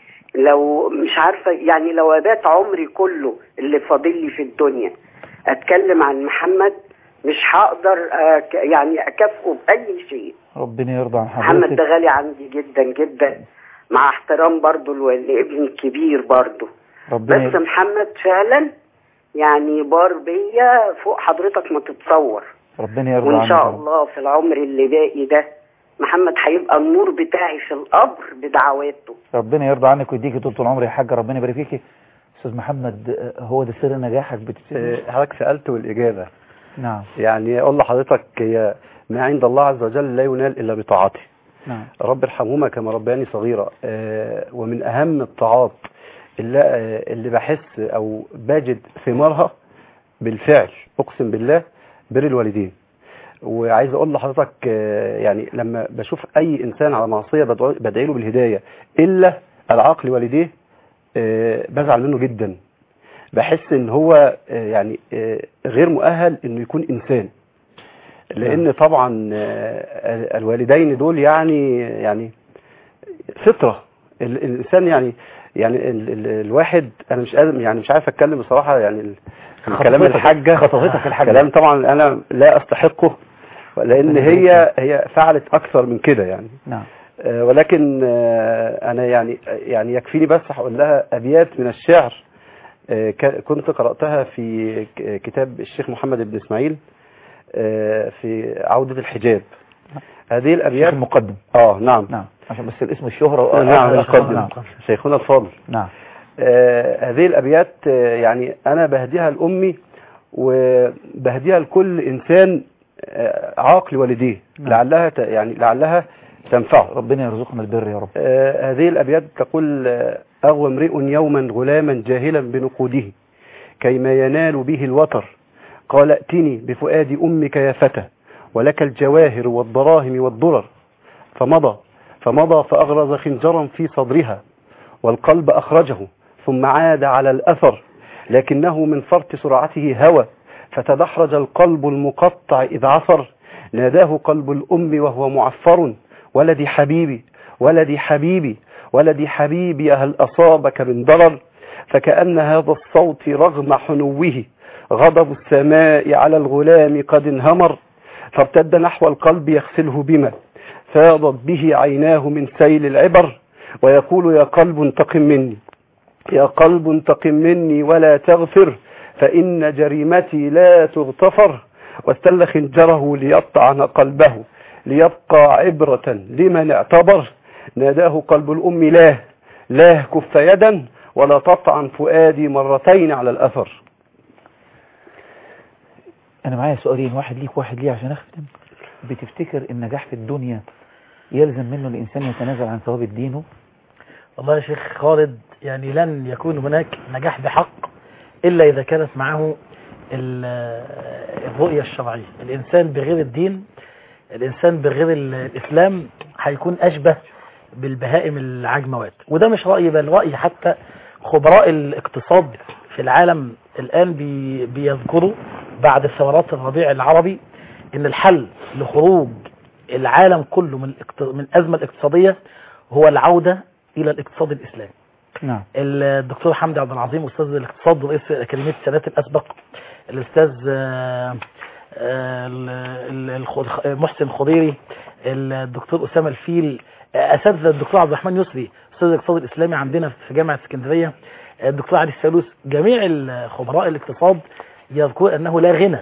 لو مش عارفه يعني لو ابات عمري كله اللي فاضل لي في الدنيا اتكلم عن محمد مش هقدر أك يعني اكافئه باي شيء ربنا يرضى عن محمد حضرتك ده غالي عندي جدا جدا مع احترام برضو لو- لابني الكبير برضو ربنا بس محمد فعلا يعني بار بيا فوق حضرتك ما تتصور ربنا يرضى وان عنك شاء يا رب. الله في العمر اللي باقي ده محمد هيبقى النور بتاعي في القبر بدعواته ربنا يرضى عنك ويديكي طول العمر يا حاجة ربنا يبارك فيكي استاذ محمد آه، هو ده سر نجاحك بتبتدي آه، حضرتك سألت والإجابة نعم يعني أقول لحضرتك هي ما عند الله عز وجل لا ينال إلا بطاعته نعم رب ارحمهما كما ربياني صغيرة آه، ومن أهم الطاعات اللي, آه، اللي بحس أو بجد ثمارها بالفعل أقسم بالله بر الوالدين وعايز أقول لحضرتك آه، يعني لما بشوف أي إنسان على معصية بدعو- بدعي له بالهداية إلا العاقل والديه آه، بزعل منه جدا بحس ان هو آه، يعني آه، غير مؤهل انه يكون انسان لان طبعا آه، الوالدين دول يعني يعني فطره ال- الانسان يعني يعني ال ال الواحد انا مش قادر يعني مش عارف اتكلم بصراحه يعني ال- الكلام خطفتك- الحاجه خطفتك الحاجة. كلام طبعا انا لا استحقه لان هي هي فعلت اكثر من كده يعني نعم آه، ولكن آه، انا يعني يعني يكفيني بس هقول لها ابيات من الشعر آه، ك- كنت قراتها في ك- كتاب الشيخ محمد بن اسماعيل آه، في عودة الحجاب هذه الأبيات المقدم اه نعم نعم عشان بس الاسم الشهرة نعم آه، القدم نعم شيخنا الفاضل نعم آه، هذه الأبيات آه، يعني أنا بهديها لأمي وبهديها لكل إنسان آه، عاقل والديه نعم. لعلها ت- يعني لعلها تنفعه ربنا يرزقنا البر يا رب آه، هذه الأبيات تقول آه، أغوى امرئ يوما غلاما جاهلا بنقوده كيما ينال به الوتر قال ائتني بفؤاد أمك يا فتى ولك الجواهر والدراهم والدرر فمضى فمضى فأغرز خنجرا في صدرها والقلب أخرجه ثم عاد على الأثر لكنه من فرط سرعته هوى فتدحرج القلب المقطع إذ عثر ناداه قلب الأم وهو معفر ولدي حبيبي ولدي حبيبي ولدي حبيبي هل أصابك من ضرر فكأن هذا الصوت رغم حنوه غضب السماء على الغلام قد انهمر فارتد نحو القلب يغسله بما فاضت به عيناه من سيل العبر ويقول يا قلب انتقم مني يا قلب انتقم مني ولا تغفر فإن جريمتي لا تغتفر واستل خنجره ليطعن قلبه ليبقى عبرة لمن اعتبر ناداه قلب الأم لاه لاه كف يدا ولا تطعن فؤادي مرتين على الأثر انا معايا سؤالين واحد ليك واحد ليه عشان اختم بتفتكر النجاح في الدنيا يلزم منه الانسان يتنازل عن ثواب دينه والله يا شيخ خالد يعني لن يكون هناك نجاح بحق إلا إذا كانت معه ال- الرؤية الشرعية الإنسان بغير الدين الإنسان بغير ال- الإسلام هيكون أشبه بالبهائم العجموات وده مش رأيي بل رأي حتى خبراء الاقتصاد في العالم الآن بي بيذكروا بعد ثورات الربيع العربي إن الحل لخروج العالم كله من الاقت- من الأزمة الاقتصادية هو العودة إلى الاقتصاد الإسلامي نعم الدكتور حمدي عبد العظيم استاذ الاقتصاد ورئيس اكاديميه السادات الاسبق الاستاذ آه، آه، ال- ال- الخ- محسن خضيري الدكتور اسامه الفيل آه، اساتذه الدكتور عبد الرحمن يسري استاذ الاقتصاد الاسلامي عندنا في جامعه اسكندريه آه، الدكتور علي السالوس جميع الخبراء الاقتصاد يذكر انه لا غنى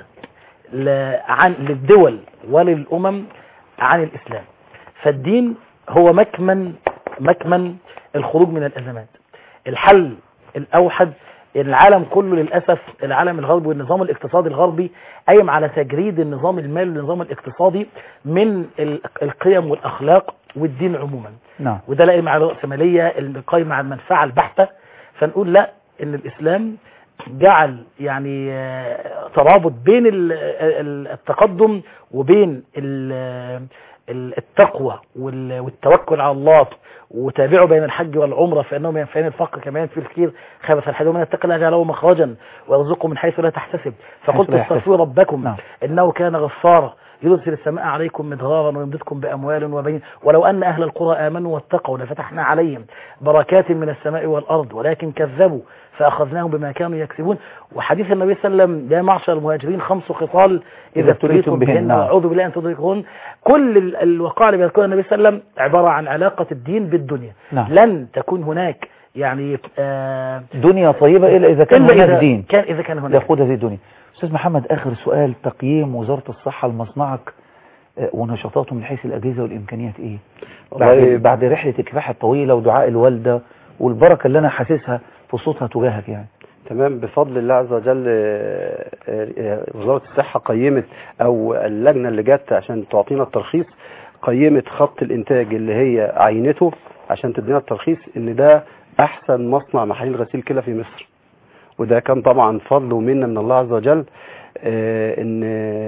ل- عن للدول وللامم عن الاسلام فالدين هو مكمن مكمن الخروج من الازمات الحل الاوحد العالم كله للاسف العالم الغربي والنظام الاقتصادي الغربي قايم على تجريد النظام المالي والنظام الاقتصادي من ال- القيم والاخلاق والدين عموما نعم وده لا قايم على الرأسمالية اللي قايم على المنفعة البحتة فنقول لا ان الاسلام جعل يعني آه، ترابط بين ال- ال- التقدم وبين ال- ال- التقوى وال- والتوكل على الله وتابعوا بين الحج والعمرة فإنهم ينفعين الفقر كما ينفي الخير خبث الحج ومن يتق الله يجعل له مخرجا ويرزقه من حيث لا تحتسب فقلت لا يحتسب. استغفروا ربكم نعم. إنه كان غفارا يرسل السماء عليكم مدرارا ويمددكم بأموال وبين ولو أن أهل القرى آمنوا واتقوا لفتحنا عليهم بركات من السماء والأرض ولكن كذبوا فأخذناهم بما كانوا يكسبون وحديث النبي صلى الله عليه وسلم يا معشر المهاجرين خمس خصال إذا إذا ابتليتم ابتليتم بهن، بهن نعم. وأعوذ بالله أن تدركهن كل ال- الوقائع اللي بيذكرها النبي صلى الله عليه وسلم عبارة عن علاقة الدين بالدنيا نعم. لن تكون هناك يعني آه دنيا طيبة إلا إذا كان إلا هناك إذا دين كان إذا كان هناك يقود هذه الدنيا أستاذ محمد آخر سؤال تقييم وزارة الصحة لمصنعك آه، ونشاطاته من حيث الأجهزة والإمكانيات إيه بعد, والله- بعد رحلة الكفاح الطويلة ودعاء الوالدة والبركة اللي أنا حاسسها في صوتها تجاهك يعني تمام بفضل الله عز وجل آه، آه، آه، وزارة الصحة قيمت أو اللجنة اللي جت عشان تعطينا الترخيص قيمت خط الإنتاج اللي هي عينته عشان تدينا الترخيص إن ده أحسن مصنع محاليل غسيل كلى في مصر وده كان طبعا فضل ومنه من الله عز وجل آه، ان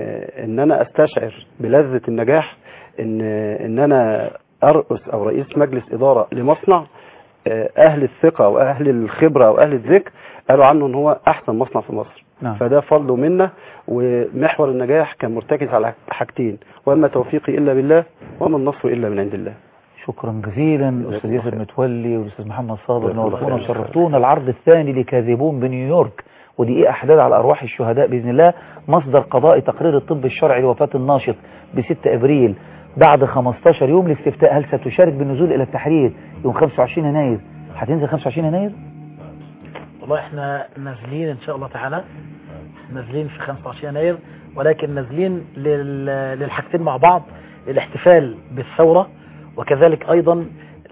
ان انا استشعر بلذة النجاح ان ان انا ارأس او رئيس مجلس ادارة لمصنع آه، اهل الثقة او اهل الخبرة او اهل الذكر قالوا عنه ان هو احسن مصنع في مصر نعم. فده فضل ومنه ومحور النجاح كان مرتكز على حاجتين واما توفيقي الا بالله وما النصر الا من عند الله شكرا جزيلا الأستاذ ياسر متولي والأستاذ محمد صابر جزاكم الله نورتونا خير. وشرفتونا العرض الثاني لكاذبون بنيويورك ودي ايه احداث على ارواح الشهداء باذن الله مصدر قضائي تقرير الطب الشرعي لوفاه الناشط ب 6 ابريل بعد 15 يوم لاستفتاء هل ستشارك بالنزول الى التحرير يوم 25 يناير هتنزل 25 يناير والله احنا نازلين ان شاء الله تعالى نازلين في 25 يناير ولكن نازلين لل- للحاجتين مع بعض للاحتفال بالثورة وكذلك أيضا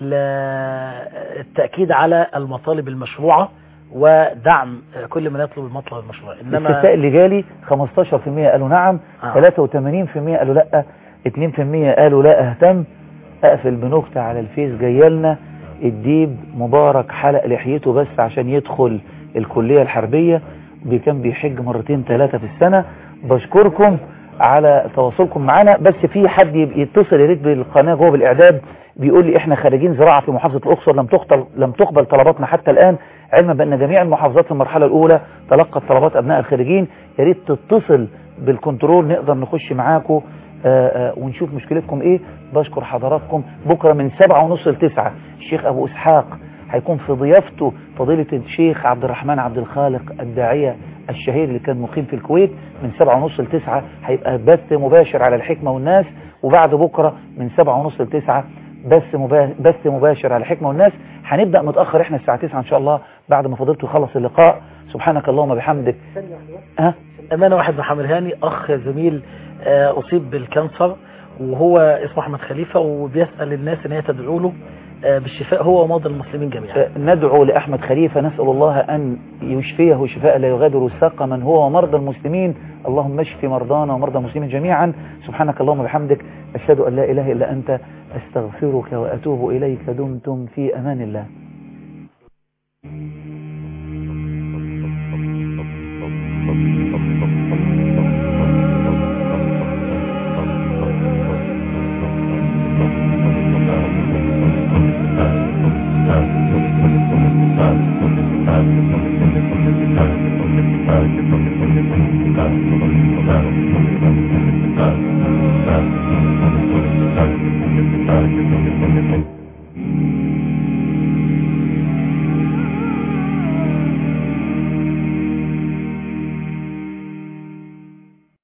للتأكيد على المطالب المشروعة ودعم كل من يطلب المطلب المشروع الاستفتاء اللي جالي 15% قالوا نعم آه. 83% قالوا لا 2% قالوا لا اهتم اقفل بنكتة على الفيس جايه لنا الديب مبارك حلق لحيته بس عشان يدخل الكلية الحربية بي- كان بيحج مرتين ثلاثة في السنة بشكركم على تواصلكم معنا بس في حد يب- يتصل يا ريت بالقناة جوه بالإعداد بيقول لي احنا خارجين زراعة في محافظة الأقصر لم تقبل لم تقبل طلباتنا حتى الآن علما بأن جميع المحافظات في المرحلة الأولى تلقت طلبات أبناء الخارجين يا ريت تتصل بالكنترول نقدر نخش معاكم آه، آه، ونشوف مشكلتكم ايه بشكر حضراتكم بكرة من سبعة ونص لتسعة الشيخ أبو إسحاق هيكون في ضيافته فضيلة الشيخ عبد الرحمن عبد الخالق الداعية الشهير اللي كان مقيم في الكويت من سبعة ونص لتسعة هيبقى بث مباشر على الحكمة والناس وبعد بكرة من سبعة ونص لتسعة بث مبا- بث مباشر على الحكمة والناس هنبدأ متأخر احنا الساعة 9 ان شاء الله بعد ما فضلته يخلص اللقاء سبحانك اللهم بحمدك ها أمانة واحد محمد هاني أخ زميل آه، أصيب بالكانسر وهو اسمه أحمد خليفة وبيسأل الناس إن هي تدعو له آه، بالشفاء هو ومرضى المسلمين جميعا ندعو لأحمد خليفة نسأل الله أن يشفيه شفاء لا يغادر سقما هو ومرضى المسلمين اللهم اشف مرضانا ومرضى المسلمين جميعا سبحانك اللهم وبحمدك أشهد أن لا إله إلا أنت أستغفرك وأتوب إليك دمتم في أمان الله Thank you.